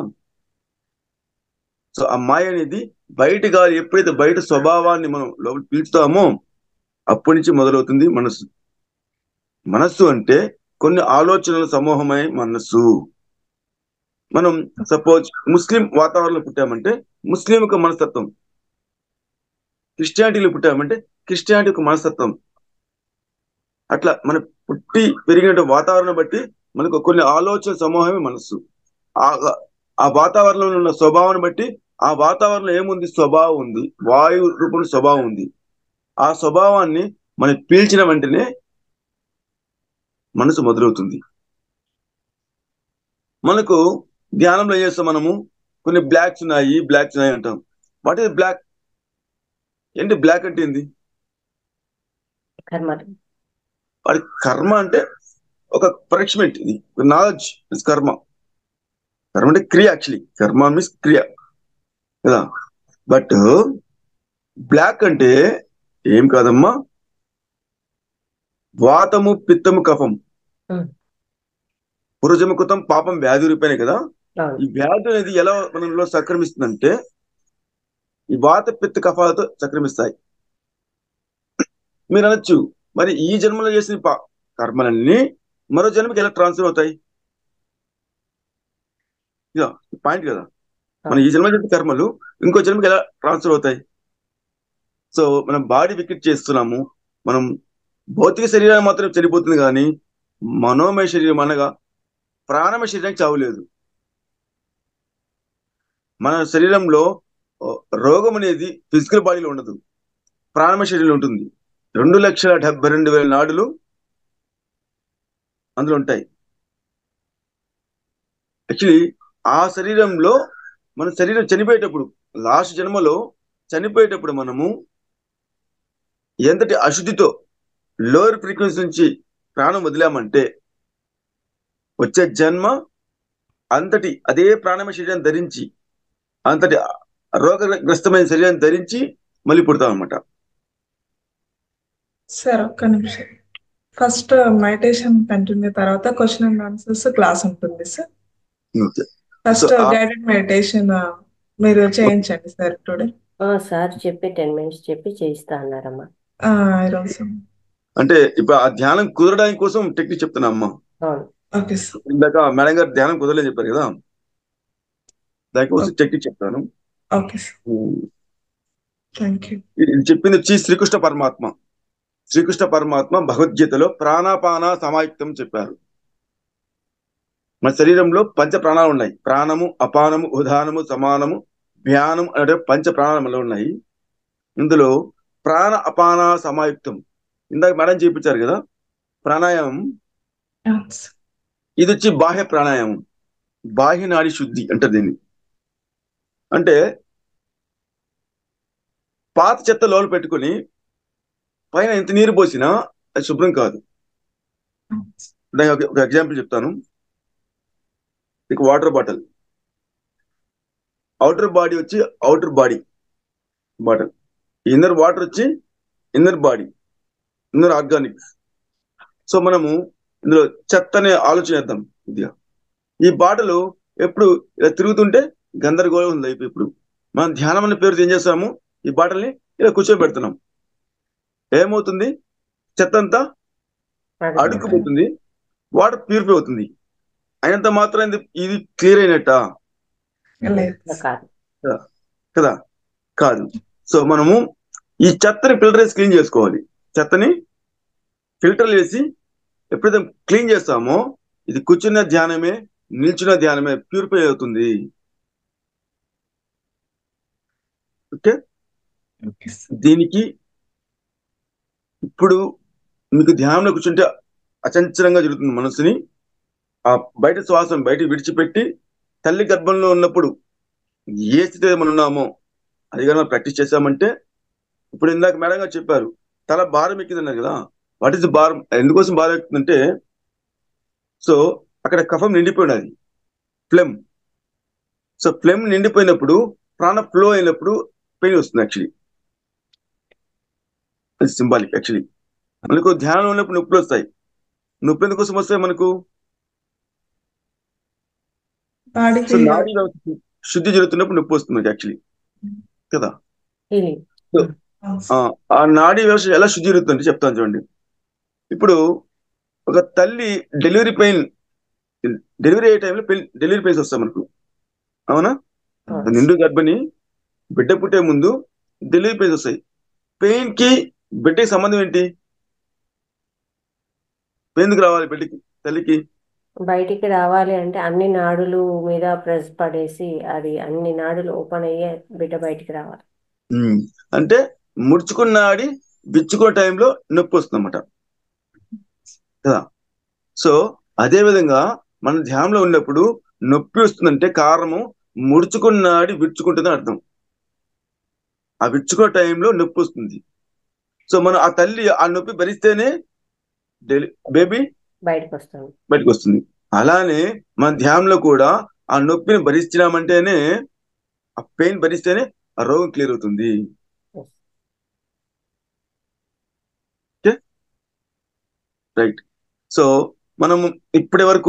సో ఆ మాయ అనేది బయట గాలి ఎప్పుడైతే బయట స్వభావాన్ని మనం లోపల పీల్చుతామో అప్పటి నుంచి మొదలవుతుంది మనస్సు మనస్సు అంటే కొన్ని ఆలోచనల సమూహమై మనస్సు మనం సపోజ్ ముస్లిం వాతావరణంలో పుట్టామంటే ముస్లిం యొక్క మనస్తత్వం క్రిస్టియానిటీలో పుట్టామంటే క్రిస్టియానిటీ యొక్క మనస్తత్వం అట్లా మన పుట్టి పెరిగిన వాతావరణం బట్టి మనకు కొన్ని ఆలోచన సమూహమే మనస్సు ఆ ఆ వాతావరణంలో ఉన్న స్వభావాన్ని బట్టి ఆ వాతావరణంలో ఏముంది స్వభావం ఉంది వాయు రూపంలో స్వభావం ఉంది ఆ స్వభావాన్ని మనం పీల్చిన వెంటనే మనసు మొదలవుతుంది మనకు ధ్యానంలో ఏం చేస్తాం మనము కొన్ని బ్లాక్స్ ఉన్నాయి బ్లాక్స్ ఉన్నాయి అంటాం వాట్ ఇస్ బ్లాక్ ఏంటి బ్లాక్ అంటే ఏంది కర్మలు వాడి కర్మ అంటే ఒక పనిష్మెంట్ ఇది నాలెడ్జ్ ఇస్ కర్మ కర్మ అంటే క్రియ యాక్చువల్లీ కర్మ మీన్స్ క్రియ కదా బట్ బ్లాక్ అంటే ఏం కాదమ్మా వాతము పిత్తము కఫం Hmm. పురుజము కృతం పాపం వ్యాధి రూపేనే కదా అవును ఈ వ్యాధి అనేది ఎలా మనలో సంక్రమిస్తుందంటే ఈ వాత పిత్త కఫాలతో సంక్రమిస్తాయి మీరు అనొచ్చు మరి ఈ జన్మలో చేసిన పా- కర్మలన్నీ మరో జన్మకి ఎలా ట్రాన్స్ఫర్ అవుతాయి ఇదా పాయింట్ కదా మన ఈ జన్మ చేసిన కర్మలు ఇంకో జన్మకి ఎలా ట్రాన్స్ఫర్ అవుతాయి సో మనం బాడీ వికెట్ చేస్తున్నాము మనం భౌతిక శరీరం మాత్రం చనిపోతుంది కానీ మనోమయ శరీరం అనగా ప్రాణమయ శరీరానికి చావులేదు మన శరీరంలో ఓ, రోగం అనేది ఫిజికల్ బాడీలో ఉండదు ప్రాణమయ శరీరంలో ఉంటుంది రెండు లక్షల డెబ్బై రెండు వేల నాడులు అందులో ఉంటాయి యాక్చువల్లీ ఆ శరీరంలో మన శరీరం చనిపోయేటప్పుడు లాస్ట్ జన్మలో చనిపోయేటప్పుడు మనము ఎంతటి అశుద్ధితో లోయర్ ఫ్రీక్వెన్సీ నుంచి ప్రాణం వదిలామంటే వచ్చే జన్మ అంతటి అదే ప్రాణమయ శరీరం ధరించి అంతటి రోగగ్రస్తమైన శరీరం ధరించి మళ్ళీ పుడతాం అనమాట సార్ ఒక్క నిమిషం ఫస్ట్ మెడిటేషన్ కంటిన్యూ తర్వాత క్వశ్చన్ అండ్ ఆన్సర్స్ క్లాస్ ఉంటుంది సార్ ఓకే ఫస్ట్ So, ఆ- గైడెడ్ మెడిటేషన్ మీరు చేయించండి సార్ టుడే ఆ, సార్ చెప్పి టెన్ మినిట్స్ చెప్పి చేయిస్తా అన్నారమ్మా ఈరోజు అంటే ఇప్పుడు ఆ ధ్యానం కుదరడానికి కోసం టెక్నిక్ చెప్తున్నా అమ్మా అవును ఓకే సార్ ఇందాక మేడం గారు ధ్యానం కుదరలేదు చెప్పారు కదా దానికోసం టెక్నిక్ చెప్తాను ఓకే సార్ థ్యాంక్ యూ ఇది చెప్పింది వచ్చి శ్రీకృష్ణ పరమాత్మ శ్రీకృష్ణ పరమాత్మ భగవద్గీతలో ప్రాణాపాన సమాయుక్తం చెప్పారు మన శరీరంలో పంచ ప్రాణాలు ఉన్నాయి ప్రాణము అపానము ఉదానము సమానము ధ్యానం అనే పంచ ప్రాణాలు మనలో ఉన్నాయి ఇందులో ప్రాణ అపాన సమాయుక్తం ఇందాక మేడం చూపించారు కదా ప్రాణాయామం ఇది వచ్చి బాహ్య ప్రాణాయామం బాహ్య నాడి శుద్ధి అంటారు దీన్ని అంటే పాత చెత్త లోపల పెట్టుకొని పైన ఎంత నీరు పోసినా అది శుభ్రం కాదు దానికి ఒక- ఒక ఎగ్జాంపుల్ చెప్తాను ఇక వాటర్ బాటిల్ అవుటర్ బాడీ వచ్చి outer body bottle inner water వచ్చి inner body inner organics so మనము ఇందులో చెత్త అనే ఆలోచన చేద్దాం ఇదిగా ఈ బాటలు ఎప్పుడు ఇలా తిరుగుతుంటే గందరగోళం ఉంది లైఫ్ ఇప్పుడు మనం ధ్యానం అనే పేరుతో ఏం చేస్తాము ఈ బాటల్ని ఇలా కూర్చోబెడుతున్నాం ఏమవుతుంది చెత్త అంతా అడుక్కుపోతుంది వాటర్ ప్యూరిఫై అవుతుంది అయినంత మాత్రం ఇది ఇది క్లియర్ అయినట్ట లేదు కాదు కదా కాదు సో మనము ఈ చెత్తని ఫిల్టర్ వేసి క్లీన్ చేసుకోవాలి చెత్తని ఫిల్టర్ వేసి ఎప్పుడైతే క్లీన్ చేస్తామో ఇది కూర్చున్న ధ్యానమే నిల్చున్న ధ్యానమే ప్యూరిఫై అవుతుంది ఓకే ఓకే సార్ దీనికి ఇప్పుడు మీకు ధ్యానంలో కూర్చుంటే అచంచలంగా జరుగుతుంది మనసుని ఆ బయట శ్వాసం బయట విడిచిపెట్టి తల్లి గర్భంలో ఉన్నప్పుడు ఏ స్థితి మనం ఉన్నామో అది కానీ మనం ప్రాక్టీస్ చేసామంటే ఇప్పుడు ఇందాక మేడం గారు చెప్పారు తల భారం ఎక్కిందన్నారు కదా వాట్ ఇస్ భారం ఎందుకోసం భారం ఎక్కుతుందంటే సో అక్కడ కఫం నిండిపోయినది ఫ్లెమ్ సో ఫ్లెమ్ నిండిపోయినప్పుడు ప్రాణ ఫ్లో అయినప్పుడు పెయిన్ వస్తుంది యాక్చువల్లీ అది సింబాలిక్ యాక్చువల్లీ మనకు ధ్యానం ఉన్నప్పుడు నొప్పులు వస్తాయి నొప్పి ఎందుకోసం వస్తాయి మనకు బాడీకి సో నాడీ వ్యవస్థ శుద్ధి జరుగుతున్నప్పుడు నొప్పి వస్తుంది మనకి యాక్చువల్లీ కదా హీలింగ్ ఆ ఆ నాడీ వ్యవస్థ ఎలా శుద్ధి జరుగుతుందంటే చెప్తాను చూడండి ఇప్పుడు ఒక తల్లి డెలివరీ పెయిన్ డెలివరీ అయ్యే టైంలో డెలివరీ పెయిన్స్ వస్తాయి మనకు అవునా నిండు గర్భిణి బిడ్డ పుట్టే ముందు డెలివరీ పెయిన్స్ వస్తాయి పెయిన్ కి బిడ్డకి సంబంధం ఏంటి ఎందుకు రావాలి బిడ్డకి తల్లికి బయటికి రావాలి అంటే అన్ని నాడులు మీద ప్రెస్ పడేసి అది అన్ని నాడులు ఓపెన్ అయ్యే బిడ్డ బయటికి రావాలి ఉమ్. అంటే ముడుచుకున్నాడి బిచ్చుకున్న టైంలో నొప్పి వస్తుంది అనమాట కదా సో అదే విధంగా మన ధ్యానంలో ఉన్నప్పుడు నొప్పి వస్తుందంటే కారణము ముడుచుకున్నాడి విడుచుకుంటుందని అర్థం ఆ విడుచుకున్న టైంలో నొప్పి వస్తుంది సో మనం ఆ తల్లి ఆ నొప్పి భరిస్తేనే డెలి బేబీ బయటకు వస్తుంది బయటకు వస్తుంది అలానే మన ధ్యానంలో కూడా ఆ నొప్పిని భరించినామంటేనే ఆ పెయిన్ భరిస్తేనే ఆ రోగం క్లియర్ అవుతుంది ఓకే రైట్ సో మనం ఇప్పటి వరకు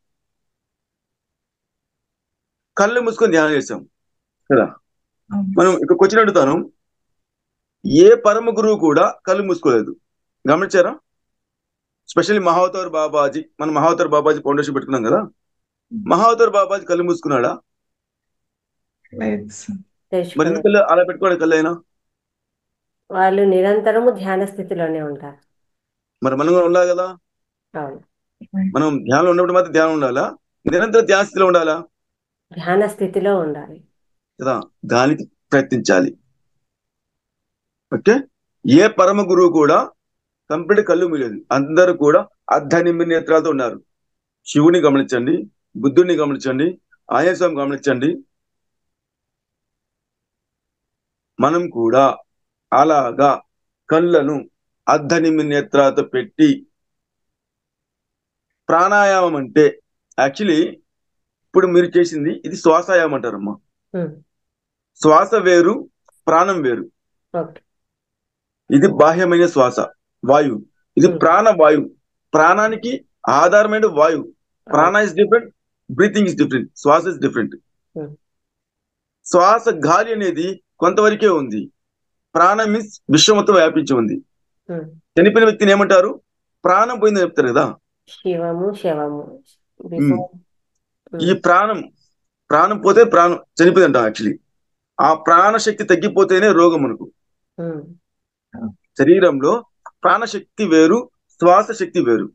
కళ్ళు మూసుకొని ధ్యానం చేసాం కదా అవును. మనం ఇక్కడ క్వశ్చన్ అడుగుతాను ఏ పరమ గురువు కూడా కళ్ళు మూసుకోలేదు గమనించారా స్పెషల్లీ మహావతార్ బాబాజీ మనం మహావతార్ బాబాజీ ఫౌండేషన్ పెట్టుకున్నాం కదా మహావతార్ బాబాజీ కళ్ళు మూసుకున్నాడా లేదు సార్ మరి తెచ్చుకున్నారు ఎందుకు కళ్ళు అలా పెట్టుకోవడం కళ్ళు అయినా వాళ్ళు నిరంతరము ధ్యాన స్థితిలోనే ఉంటారు మరి మనం కూడా ఉండాలి కదా అవును మనం ధ్యానంలో ఉన్నప్పుడు మాత్రం ధ్యానం ఉండాలా నిరంతరం ధ్యాన స్థితిలో ఉండాలా ధ్యాన స్థితిలో ఉండాలి కదా దానికి ప్రయత్నించాలి ఓకే ఏ పరమ గురువు కూడా కంప్లీట్ కళ్ళు మూయలేదు అందరూ కూడా అర్ధనిమ్మి నేత్రాలతో ఉన్నారు శివుని గమనించండి బుద్ధుడిని గమనించండి ఆంజనేయ స్వామి గమనించండి మనం కూడా అలాగా కళ్ళను అర్ధనిమ్మి నేత్రాలతో పెట్టి ప్రాణాయామం అంటే యాక్చువల్లీ ఇప్పుడు మీరు చేసింది ఇది శ్వాసాయామం అంటారమ్మా ఉమ్, శ్వాస వేరు ప్రాణం వేరు ఓకే ఇది బాహ్యమైన శ్వాస వాయువు ఇది Hmm. ప్రాణ వాయువు ప్రాణానికి ఆధారమైన వాయువు ప్రాణ is different breathing is different శ్వాస ఇస్ డిఫరెంట్ Hmm. శ్వాస గాలి అనేది కొంతవరకే ఉంది ప్రాణం మీన్స్ విశ్వం మొత్తం వ్యాపించి ఉంది ఉమ్. చనిపోయిన వ్యక్తిని ఏమంటారు ప్రాణం పోయిందని చెప్తారు కదా శివము శవము Before- ఈ ప్రాణం ప్రాణం పోతే ప్రాణం చనిపోయింది అంటాం యాక్చువల్లీ ఆ ప్రాణశక్తి తగ్గిపోతేనే రోగం మనకు ఉమ్, శరీరంలో ప్రాణశక్తి వేరు శ్వాస శక్తి వేరు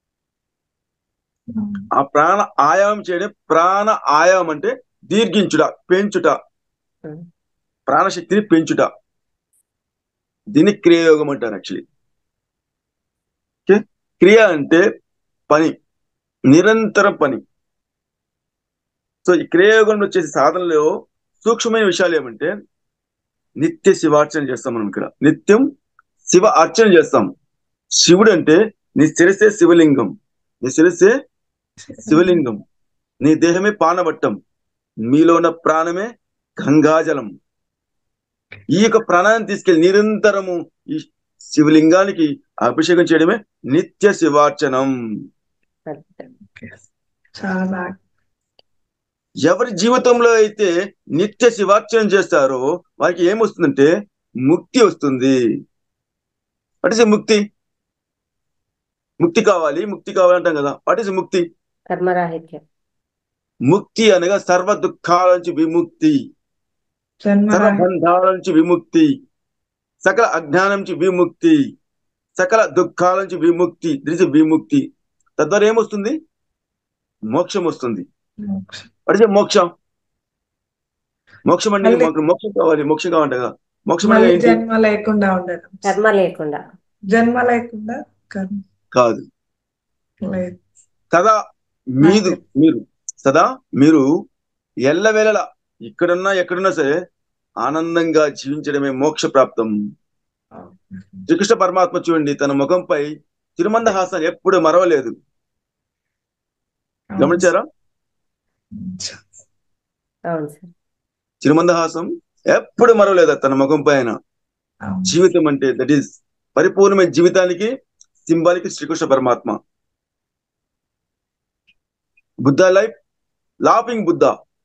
ఆ ప్రాణ ఆయామం చేయడం ప్రాణ ఆయామం అంటే దీర్ఘించుట పెంచుట ఉమ్, ప్రాణశక్తిని పెంచుట దీన్ని క్రియాయోగం అంటారు యాక్చువల్లీ ఓకే క్రియ అంటే పని నిరంతరం పని సో ఈ క్రియాయోగంలో చేసే సాధనలో సూక్ష్మమైన విషయాలు ఏమంటే నిత్య శివార్చన చేస్తాం మనం ఇక్కడ నిత్యం శివ అర్చన చేస్తాం శివుడు అంటే నీ శిరసే శివలింగం నీ శిరసే శివలింగం నీ దేహమే పానవట్టం మీలో ఉన్న ప్రాణమే గంగాజలం ఈ యొక్క ప్రాణాన్ని తీసుకెళ్లి నిరంతరము ఈ శివలింగానికి అభిషేకం చేయడమే నిత్య శివార్చనం అద్భుతం. చాలా ఎవరి జీవితంలో అయితే నిత్య శివార్చన చేస్తారో వారికి ఏమొస్తుందంటే ముక్తి వస్తుంది వాట్ ఇస్ ముక్తి ముక్తి కావాలి ముక్తి కావాలి అంటాం కదా వాట్ ఇస్ ముక్తి కర్మరాహిత్యం ముక్తి అనగా సర్వ దుఃఖాల నుంచి విముక్తి జన్మ సర్వ బంధాల నుంచి విముక్తి సకల అజ్ఞానం నుంచి విముక్తి సకల దుఃఖాల నుంచి విముక్తి దిస్ విముక్తి తద్వారా ఏమొస్తుంది మోక్షం వస్తుంది మోక్షం. అడిగే మోక్షం మోక్షం అంటే మళ్ళీ- మాకు మోక్షం కావాలి మోక్షం కావాలంట కదా మోక్షం అంటే మళ్ళీ ఏంటి జన్మ లేకుండా ఉండడం కర్మ లేకుండా జన్మ లేకుండా కర్మ కాదు లేదు సదా మీదు మీరు సదా మీరు ఎల్లవేళలా ఇక్కడున్నా ఎక్కడున్నా సరే ఆనందంగా జీవించడమే మోక్ష ప్రాప్తం శ్రీకృష్ణ పరమాత్మ చూడండి తన ముఖంపై తిరుమందహాసం ఎప్పుడు మరవలేదు గమనించారా అవును సార్ తిరుమందహాసం ఎప్పుడు మరవలేదు తన ముఖం పైన అవును. జీవితం అంటే దట్ ఈస్ పరిపూర్ణమైన జీవితానికి సింబాలిక్ శ్రీకృష్ణ పరమాత్మ Buddha life laughing Buddha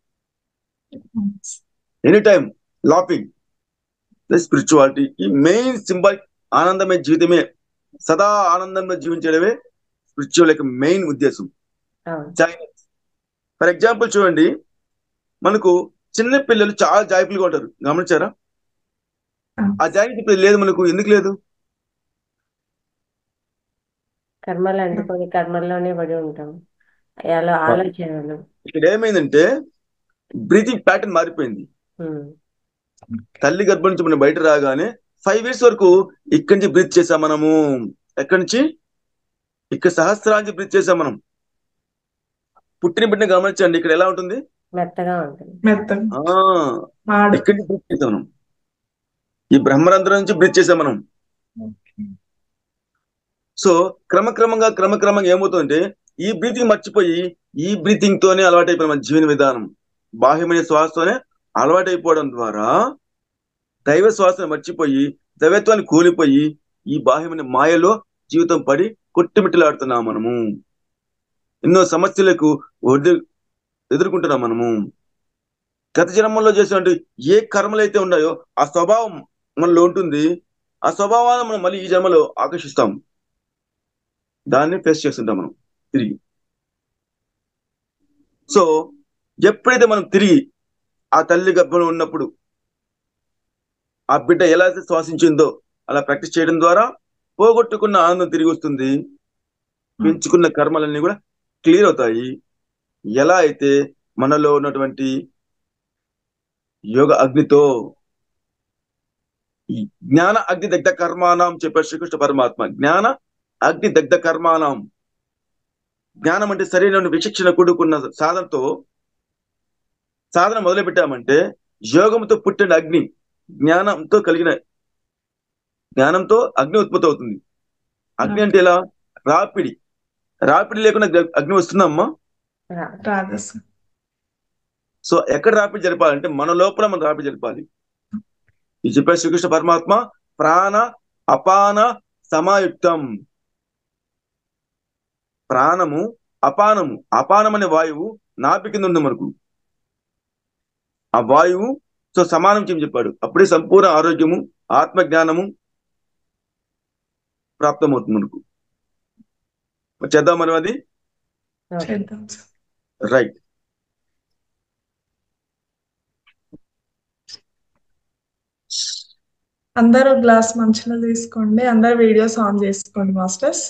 any time laughing spirituality ఈ మెయిన్ సింబల్ ఆనందమైన జీవితమే సదా ఆనందంగా జీవించడమే స్పిరిచువల్ యొక్క మెయిన్ ఉద్దేశం అవును జాయినెస్ ఫర్ ఎగ్జాంపుల్ చూడండి మనకు చిన్న పిల్లలు చాలా జాయిపులుగా ఉంటారు గమనించారా ఆ. ఆ జాయినెస్ ఇప్పుడు లేదు మనకు ఎందుకు లేదు కర్మలు అంటుకొని కర్మల్లోనే పడి ఉంటాం అలా ఆలోచనలు ఇక్కడ ఏమైందంటే బ్రీతింగ్ ప్యాటర్న్ మారిపోయింది ఉమ్, తల్లి గర్భం నుంచి మనం బయట రాగానే ఫైవ్ ఇయర్స్ వరకు ఇక్కడి నుంచి బ్రీత్ చేసాం మనము ఎక్కడి నుంచి ఇక్కడ సహస్రాంచి బ్రీత్ చేసాం మనం పుట్టిన బిడ్డ గమనించండి ఇక్కడ ఎలా ఉంటుంది మెత్తగా ఉంటుంది మెత్తగా ఆ మాడు ఇక్కడి నుంచి బ్రీత్ చేసాం మనం ఈ బ్రహ్మరంధ్రం నుంచి బ్రీత్ చేసాం మనం సో క్రమక్రమంగా క్రమక్రమంగా ఏమవుతుందంటే ఈ బ్రీతింగ్ మర్చిపోయి ఈ బ్రీతింగ్ తోనే అలవాటైపోయిన మన జీవన విధానం బాహ్యమైన శ్వాసతోనే అలవాటైపోవడం ద్వారా దైవ శ్వాసను మర్చిపోయి దైవత్వాన్ని కోల్పోయి ఈ బాహ్యమైన మాయలో జీవితం పడి కొట్టుమిట్టలాడుతున్నాం మనము ఎన్నో సమస్యలకు ఒడి- ఎదుర్కొంటున్నాం మనము గత జన్మల్లో చేసినటువంటి ఏ కర్మలు అయితే ఉన్నాయో ఆ స్వభావం మనలో ఉంటుంది ఆ స్వభావాన్ని మనం మళ్ళీ ఈ జన్మలో ఆకర్షిస్తాం దాన్ని ఫేస్ చేస్తుంటాం మనం తిరిగి సో ఎప్పుడైతే మనం తిరిగి ఆ తల్లి గర్భంలో ఉన్నప్పుడు ఆ బిడ్డ ఎలా అయితే శ్వాసించిందో అలా ప్రాక్టీస్ చేయడం ద్వారా పోగొట్టుకున్న ఆనందం తిరిగి వస్తుంది పెంచుకున్న కర్మలన్నీ కూడా క్లియర్ అవుతాయి ఎలా అయితే మనలో ఉన్నటువంటి యోగ అగ్నితో ఈ జ్ఞాన అగ్ని దగ్ధ కర్మానం చెప్పారు శ్రీకృష్ణ పరమాత్మ జ్ఞాన అగ్ని దగ్ధ కర్మానం జ్ఞానం అంటే సరైన విచక్షణ కూడుకున్న సాధనతో సాధన మొదలు పెట్టామంటే యోగంతో పుట్టిన అగ్ని జ్ఞానంతో కలిగిన జ్ఞానంతో అగ్ని ఉత్పత్తి అవుతుంది అగ్ని అంటే ఎలా రాపిడి రాపిడి లేకుండా గ- అగ్ని వస్తుందమ్మా రా. రాదు సార్ సో ఎక్కడ రాపిడి జరపాలంటే మన లోపల మనం రాపిడి జరపాలి ఇది చెప్పే శ్రీకృష్ణ పరమాత్మ ప్రాణ అపాన సమాయుక్తం ప్రాణము అపానము అపానం అనే వాయువు నాపి కింద ఉంది మనకు ఆ వాయువు సో సమానం చేయని చెప్పాడు అప్పుడే సంపూర్ణ ఆరోగ్యము ఆత్మ జ్ఞానము ప్రాప్తమవుతుంది మనకు మరి చేద్దాం మనం అది ఓకే. చేద్దాం సార్ రైట్ అందరూ గ్లాస్ మంచిగా తీసుకోండి అందరు వీడియోస్ ఆన్ చేసుకోండి మాస్టర్స్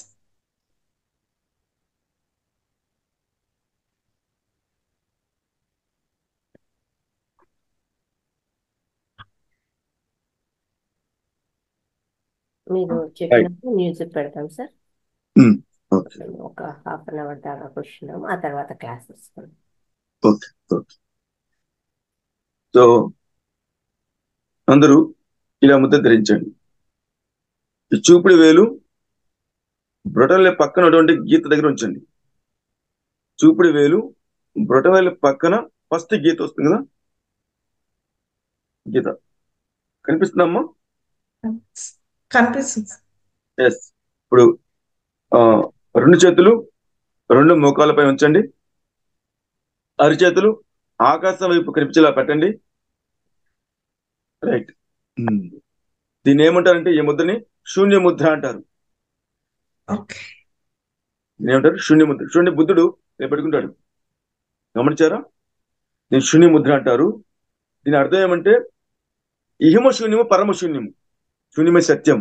మీరు చెప్పినప్పుడు మ్యూజిక్ పెడతాం సార్ ఉమ్, ఓకే ఒక హాఫ్ అన్ అవర్ దాకా కూర్చున్నాము ఆ తర్వాత క్లాస్ వస్తుంది ఓకే ఓకే సో అందరూ ఇలా ముద్ద ధరించండి ఈ చూపుడు వేలు బ్రొటవేలు పక్కన ఉన్నటువంటి గీత దగ్గర ఉంచండి చూపుడు వేలు బ్రొటవేలు పక్కన ఫస్ట్ గీత వస్తుంది కదా గీత కనిపిస్తుందమ్మా కనిపిస్తుంది సార్. ఎస్ ఇప్పుడు ఆ, రెండు చేతులు రెండు మోకాలపై ఉంచండి అరిచేతులు ఆకాశం వైపు కనిపించేలా పెట్టండి రైట్ దీన్ని ఏమంటారంటే ఈ ముద్రని శూన్య ముద్ర అంటారు ఓకే దీన్ని ఏమంటారు శూన్య ముద్ర శూన్య బుద్ధుడు రేపు పెట్టుకుంటాడు గమనించారా దీన్ని శూన్య ముద్ర అంటారు దీని అర్థం ఏమంటే ఇహిమ శూన్యము పరమ శూన్యము శూన్యమే సత్యం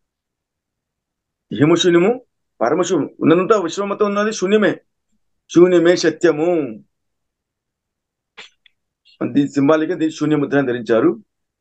ఇహిమ శూన్యము పరమ శూన్యం ఉన్నంత విశ్వమతం ఉన్నది శూన్యమే శూన్యమే సత్యము దీని సింబాలిక్ దీని శూన్య ముద్ర ధరించారు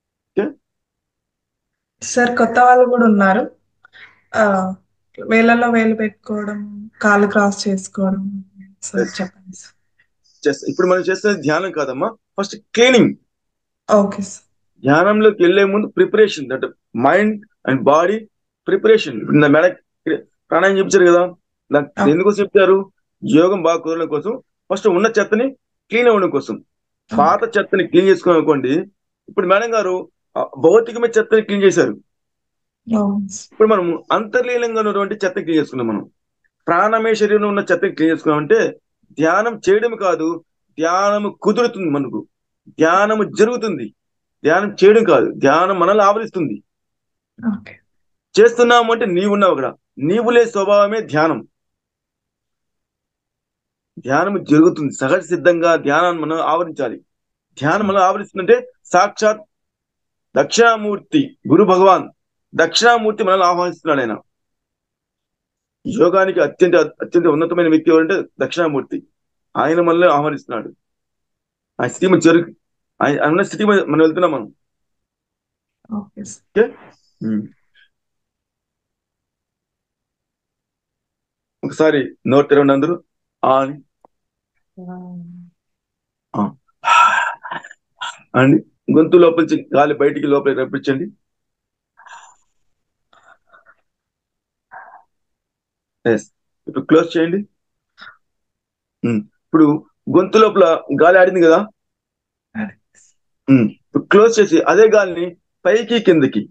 సార్ కొత్త వాళ్ళు కూడా ఉన్నారు ఆ వేళ్ళలో వేలు పెట్టుకోవడం కాళ్ళు క్రాస్ చేసుకోవడం సార్ Yes. చెప్పండి సార్ చేస్తా ఇప్పుడు మనం చేస్తున్న ధ్యానం కాదమ్మా ఫస్ట్ క్లీనింగ్ ఓకే సార్ ధ్యానంలోకి వెళ్లే ముందు preparation that mind and body preparation ఇప్పుడు నా మెడ ప్రాణాయం చెప్తారు కదా నాకు Ah. ఎందుకోసం చెప్తారు యోగం బాగా కుదరడం కోసం ఫస్ట్ ఉన్న చెత్తని క్లీన్ అవ్వడం కోసం పాత చెత్తని క్లీన్ చేసుకోవాలి అనుకోండి ఇప్పుడు మేడం గారు ఆ భౌతికమైన చెత్తని క్లీన్ చేశారు అవును సార్. ఇప్పుడు మనం అంతర్లీనంగా ఉన్నటువంటి చెత్త క్లీన్ చేసుకున్నాం మనం ప్రాణమే శరీరంలో ఉన్న చెత్త క్లీన్ చేసుకున్నామంటే ధ్యానం చేయడం కాదు ధ్యానము కుదురుతుంది మనకు ధ్యానము జరుగుతుంది ధ్యానం చేయడం కాదు ధ్యానం మనల్ని ఆవరిస్తుంది ఓకే చేస్తున్నాము అంటే నీవు ఉన్నావు అక్కడ నీవులే స్వభావమే ధ్యానం ధ్యానం జరుగుతుంది సహజ సిద్ధంగా ధ్యానాన్ని మనం ఆవరించాలి ధ్యానం మనం ఆవరిస్తుందంటే సాక్షాత్ దక్షిణామూర్తి గురు భగవాన్ దక్షిణామూర్తి మనల్ని ఆహ్వానిస్తున్నాడు ఆయన యోగానికి అత్యంత అత్యంత ఉన్నతమైన వ్యక్తి ఎవరంటే దక్షిణామూర్తి ఆయన మనల్ని ఆహ్వానిస్తున్నాడు ఆ స్థితి మన చెరుకు ఆయన అన్న స్థితి మనం వెళ్తున్నాం మనం ఓకే సార్ ఓకే ఉమ్. ఒకసారి నోట్ తెరవండి అందరూ ఆ అని ఆ. అండి గొంతు లోపల నుంచి గాలి బయటికి లోపలికి రప్పించండి ఎస్ ఇప్పుడు క్లోజ్ చేయండి ఉమ్. ఇప్పుడు గొంతు లోపల గాలి ఆడింది కదా ఉమ్. ఇప్పుడు క్లోజ్ చేసి అదే గాలిని పైకి కిందకి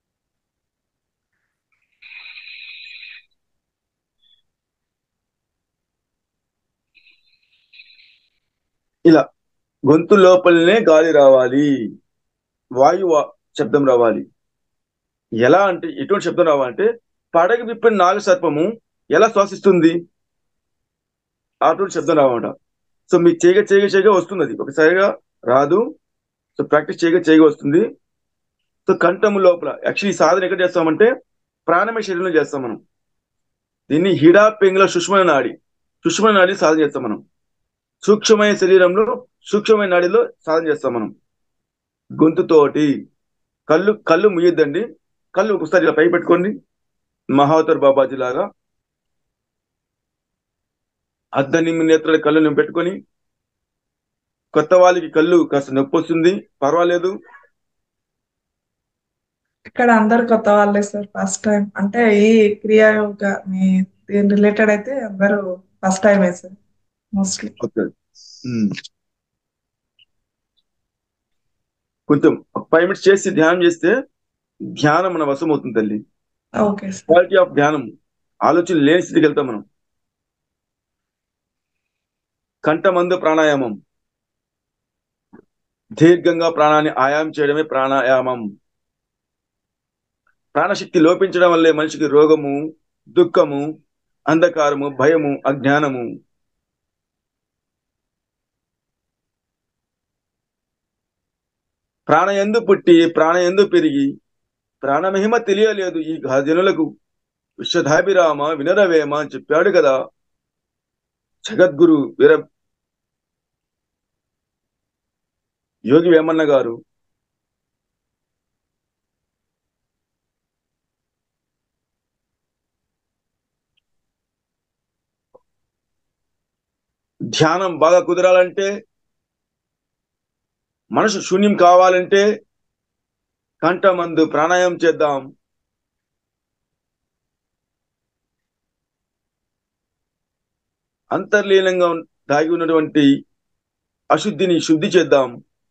ఇలా గొంతు లోపలనే గాలి రావాలి వాయు వా- శబ్దం రావాలి ఎలా అంటే ఎటువంటి శబ్దం రావాలంటే పడగ విప్పిన నాగ సర్పము ఎలా శ్వాసిస్తుంది అటువంటి శబ్దం రావట సో మీకు చేయగ చేయగ చేయగ వస్తుంది అది ఒకసారిగా రాదు సో ప్రాక్టీస్ చేయగ చేయగ వస్తుంది సో కంఠము లోపల యాక్చువల్లీ ఈ సాధన ఎక్కడ చేస్తామంటే ప్రాణమయ శరీరంలో చేస్తాం మనం దీన్ని హిడా పెంగుల సుష్మ నాడి సుష్మ నాడి సాధన చేస్తాం మనం సూక్ష్మమైన శరీరంలో సూక్ష్మమైన నాడిలో సాధన చేస్తాం మనం గొంతుతోటి కళ్ళు కళ్ళు ముయ్యొద్దండి కళ్ళు ఒకసారి ఇలా పై పెట్టుకోండి మహావతర్ బాబాజీ లాగా అర్ధ నిమ్మి నేత్రాల కళ్ళు నేను పెట్టుకొని కొత్త వాళ్ళకి కళ్ళు కాస్త నొప్పి వస్తుంది పర్వాలేదు ఇక్కడ అందరు కొత్త వాళ్ళే సార్ ఫస్ట్ టైం అంటే ఈ క్రియా యోగా మీ దీని రిలేటెడ్ అయితే అందరూ ఫస్ట్ టైమే సార్ మోస్ట్లీ ఓకే ఉమ్. కొంచెం ఫైవ్ మినిట్స్ చేసి ధ్యానం చేస్తే ధ్యానం మన వశం అవుతుంది తల్లి ఓకే సార్ క్వాలిటీ ఆఫ్ ధ్యానం ఆలోచన లేని స్థితికి వెళ్తాం మనం కంఠమందు ప్రాణాయామం దీర్ఘంగా ప్రాణాన్ని ఆయామం చేయడమే ప్రాణాయామం ప్రాణశక్తి లోపించడం వల్లే మనిషికి రోగము దుఃఖము అంధకారము భయము అజ్ఞానము ప్రాణయందు పుట్టి ప్రాణయందు పెరిగి ప్రాణమహిమ తెలియలేదు ఈ జనులకు విశ్వధాభిరామ వినరవేమ అని చెప్పాడు కదా జగద్గురు వీర యోగి వేమన్న గారు ధ్యానం బాగా కుదరాలంటే మనసు శూన్యం కావాలంటే కంఠమందు ప్రాణాయామం చేద్దాం అంతర్లీనంగా ఉన్- దాగి ఉన్నటువంటి అశుద్ధిని శుద్ధి చేద్దాం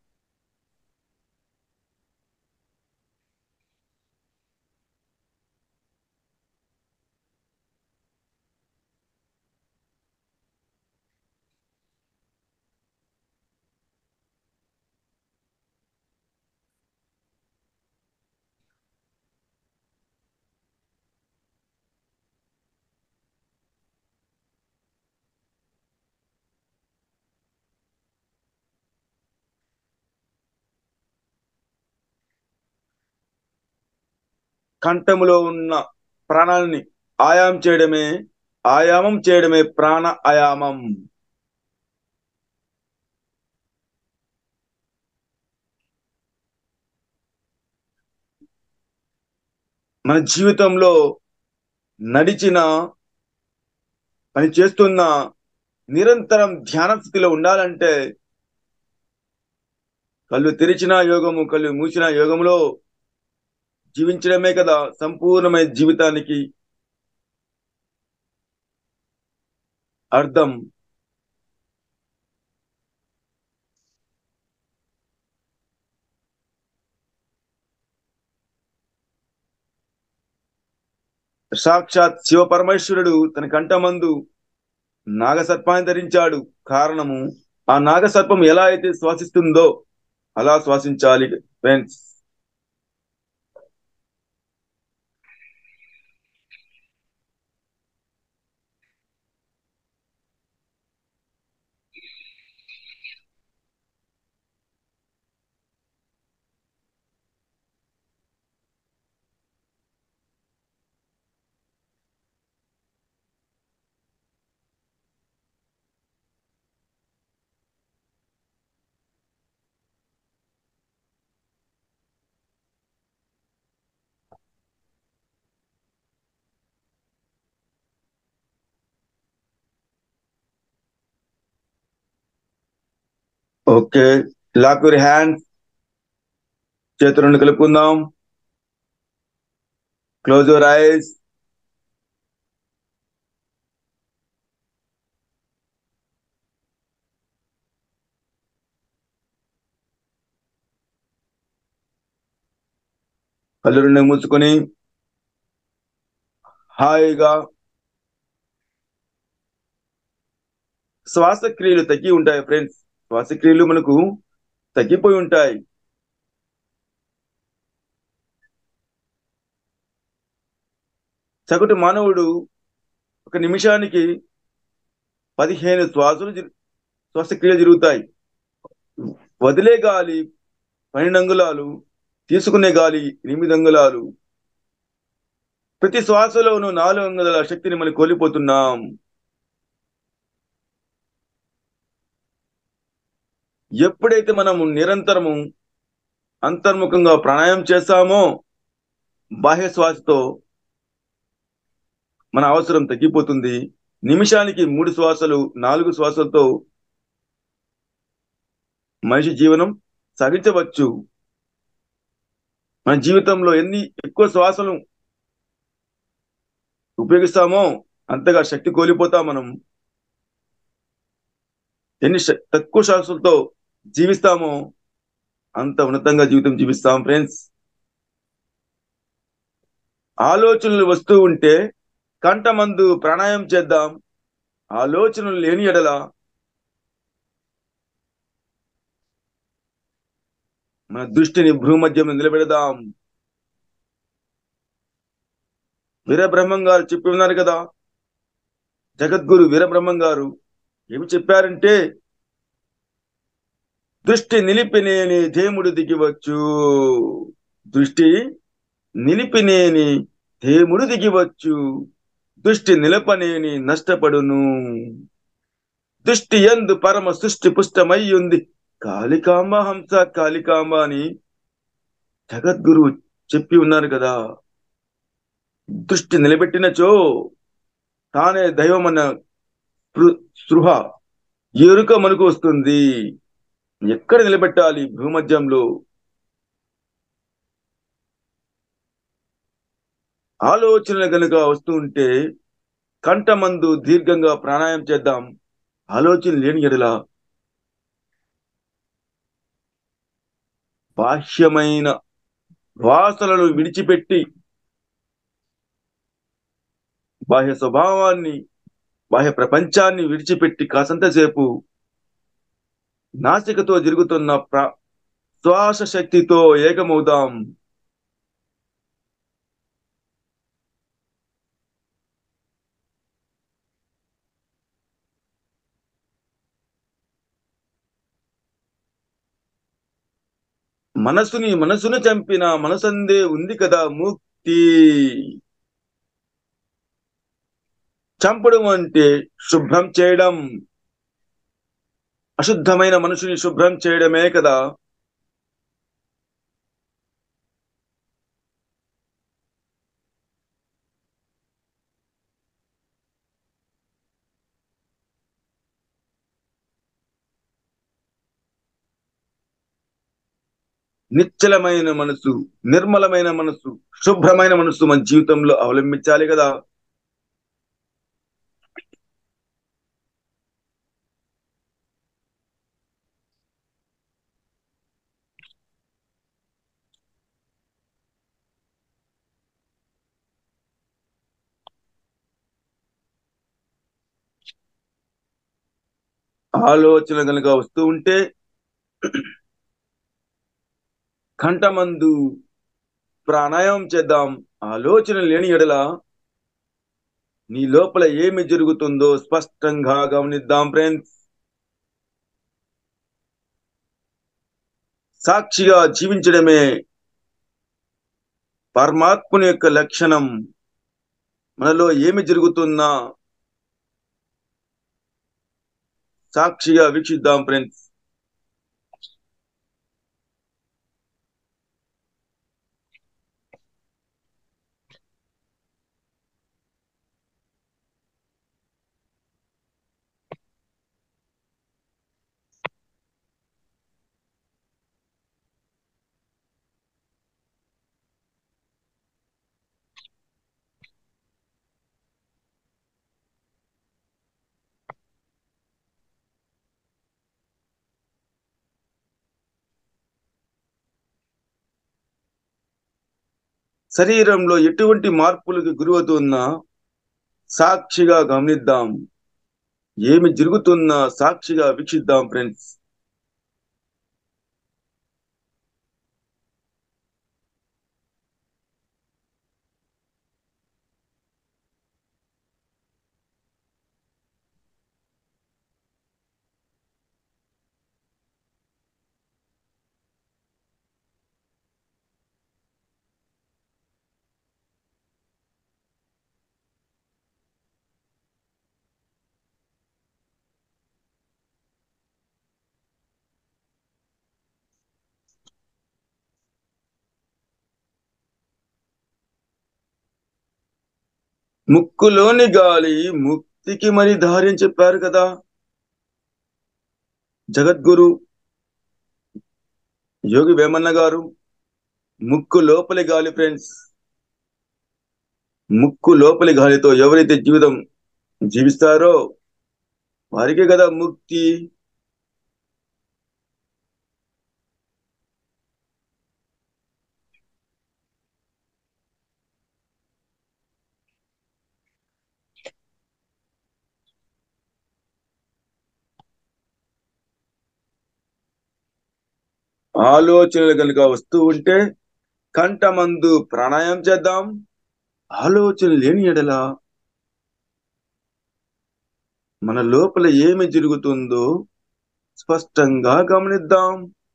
కంఠములో ఉన్న ప్రాణాలని ఆయామం చేయడమే ఆయామం చేయడమే ప్రాణ ఆయామం మన జీవితంలో నడిచిన పని చేస్తున్న నిరంతరం ధ్యాన స్థితిలో ఉండాలంటే కళ్ళు తెరిచిన యోగము కళ్ళు మూసిన యోగములో జీవించడమే కదా సంపూర్ణమైన జీవితానికి అర్థం సాక్షాత్ శివ పరమేశ్వరుడు తన కంఠమందు నాగసర్పాన్ని ధరించాడు కారణము ఆ నాగసర్పం ఎలా అయితే శ్వాసిస్తుందో అలా శ్వాసించాలి friends okay lock your hands చేతులను కలుపుకుందాం క్లోజ్ యువర్ ఐస్ కళ్ళు రెండు మూసుకొని హాయిగా శ్వాసక్రియలు తగ్గి ఉంటాయి ఫ్రెండ్స్ శ్వాసక్రియలు మనకు తగ్గిపోయి ఉంటాయి సగటు మానవుడు ఒక నిమిషానికి పదిహేను శ్వాసలు జరు- శ్వాసక్రియలు జరుగుతాయి వదిలే గాలి పన్నెండు అంగుళాలు తీసుకునే గాలి ఎనిమిది అంగుళాలు ప్రతి శ్వాసలోనూ నాలుగు అంగుళాల శక్తిని మనం కోల్పోతున్నాం ఎప్పుడైతే మనము నిరంతరము అంతర్ముఖంగా ప్రాణాయామం చేస్తామో బాహ్య శ్వాసతో మన అవసరం తగ్గిపోతుంది నిమిషానికి మూడు శ్వాసలు నాలుగు శ్వాసలతో మనిషి జీవనం సాగించవచ్చు మన జీవితంలో ఎన్ని ఎక్కువ శ్వాసలు ఉపయోగిస్తామో అంతగా శక్తి కోల్పోతాం మనం ఎన్ని శ- తక్కువ శ్వాసలతో జీవిస్తామో అంత ఉన్నతంగా జీవితం జీవిస్తాం ఫ్రెండ్స్ ఆలోచనలు వస్తూ ఉంటే కంటమందు ప్రాణాయామం చేద్దాం ఆలోచనలు లేని ఎడల మన దృష్టిని భూమధ్యం నిలబెడదాం వీరబ్రహ్మం గారు చెప్పి ఉన్నారు కదా జగద్గురు వీరబ్రహ్మం గారు ఏమి చెప్పారంటే దృష్టి నిలిపినేని దేముడు దిగివచ్చు దృష్టి నిలిపినేని దేముడు దిగివచ్చు దృష్టి నిలపనేని నష్టపడును దృష్టి ఎందు పరమ సృష్టి పుష్టమై ఉంది కాళికాంబ హంస కాళికాంబ అని జగద్గురు చెప్పి ఉన్నారు కదా దృష్టి నిలబెట్టినచో తానే దైవం అన్న స్పృ- స్పృహ ఎరుక మనకు వస్తుంది ఎక్కడ నిలబెట్టాలి భూమధ్యంలో ఆలోచనలు గనుక వస్తూ ఉంటే కంఠమందు దీర్ఘంగా ప్రాణాయామం చేద్దాం ఆలోచన లేని ఎడల బాహ్యమైన వాసనలను విడిచిపెట్టి బాహ్య స్వభావాన్ని బాహ్య ప్రపంచాన్ని విడిచిపెట్టి కాసంతసేపు నాసికతో జరుగుతున్న ప్ర శ్వాస శక్తితో ఏకమవుదాం మనసుని మనసును చంపిన మనసందే ఉంది కదా ముక్తి చంపడం అంటే శుభ్రం చేయడం అశుద్ధమైన మనుషుని శుభ్రం చేయడమే కదా నిశ్చలమైన మనసు నిర్మలమైన మనసు శుభ్రమైన మనసు మన జీవితంలో అవలంబించాలి కదా ఆలోచన కనుక వస్తూ ఉంటే కంఠమందు ప్రాణాయామం చేద్దాం ఆలోచన లేని ఎడల నీ లోపల ఏమి జరుగుతుందో స్పష్టంగా గమనిద్దాం ఫ్రెండ్స్ సాక్షిగా జీవించడమే పరమాత్ముని యొక్క లక్షణం మనలో ఏమి జరుగుతున్నా సాక్షిగా వీక్షిద్దాం ఫ్రెండ్స్ శరీరంలో ఎటువంటి మార్పులకు గురవుతున్నా సాక్షిగా గమనిద్దాం ఏమి జరుగుతున్నా సాక్షిగా వీక్షిద్దాం ఫ్రెండ్స్ ముక్కులోని గాలి ముక్తికి మరి దారి అని చెప్పారు కదా జగద్గురు యోగి వేమన్న గారు ముక్కు లోపలి గాలి ఫ్రెండ్స్ ముక్కు లోపలి గాలితో ఎవరైతే జీవితం జీవిస్తారో వారికే కదా ముక్తి ఆలోచనలు కనుక వస్తూ ఉంటే కంఠమందు ప్రాణాయామం చేద్దాం ఆలోచన లేని ఎడల మన లోపల ఏమి జరుగుతుందో స్పష్టంగా గమనిద్దాం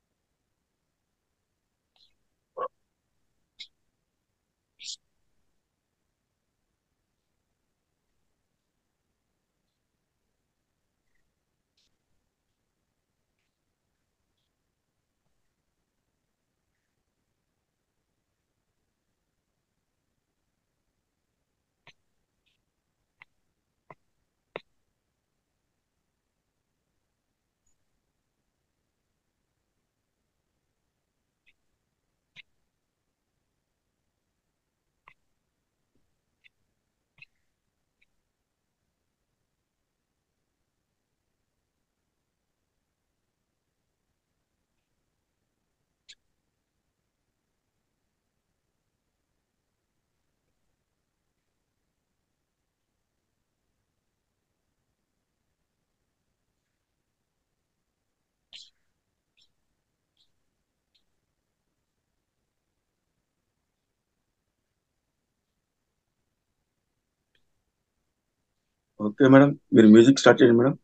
ఓకే మేడం మీరు మ్యూజిక్ స్టార్ట్ చేయండి madam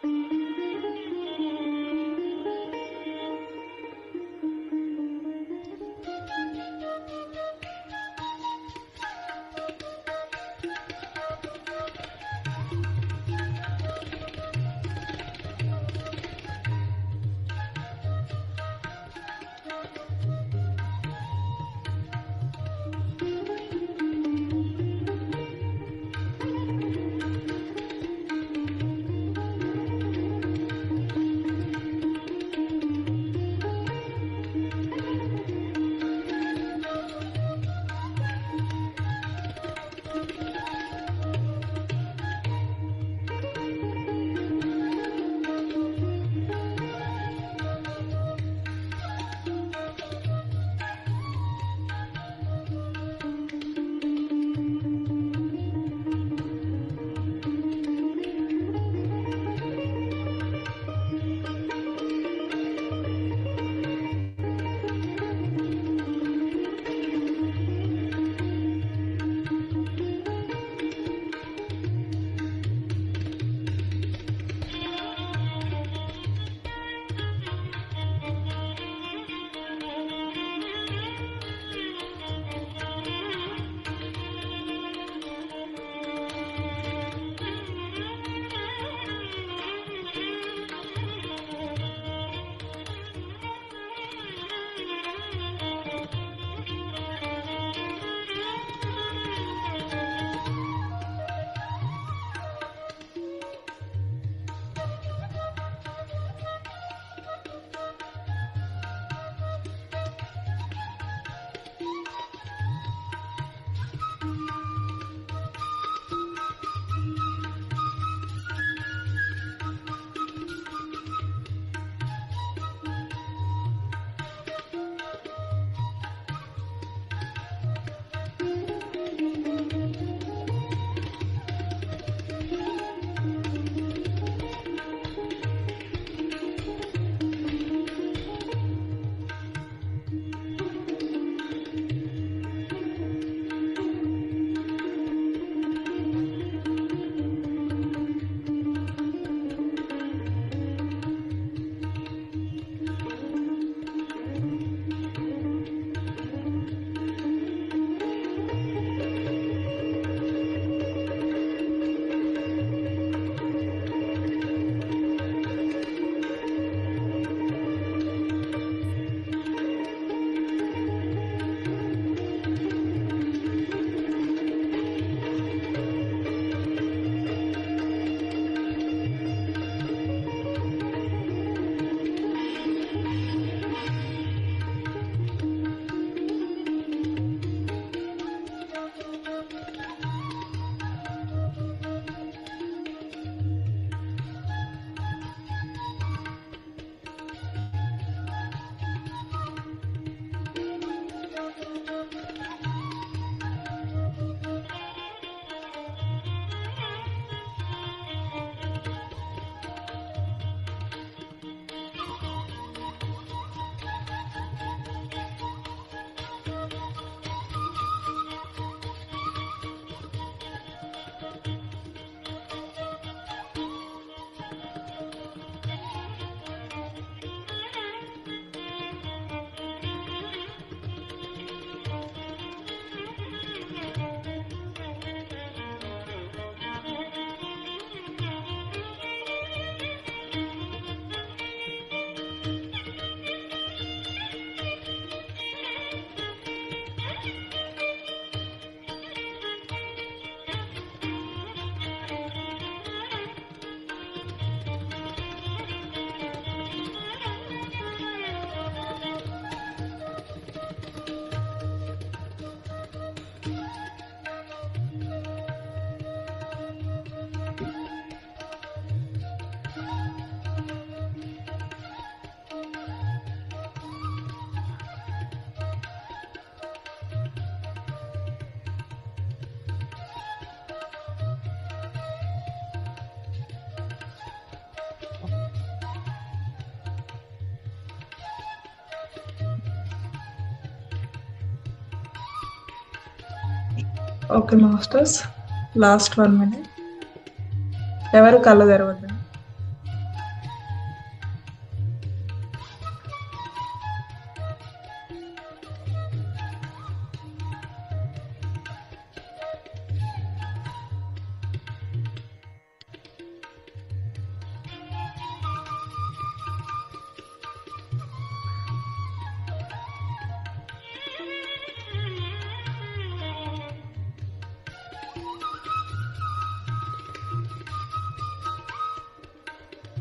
okay masters last one minute ఎవరు కళ్ళు తెరవద్దు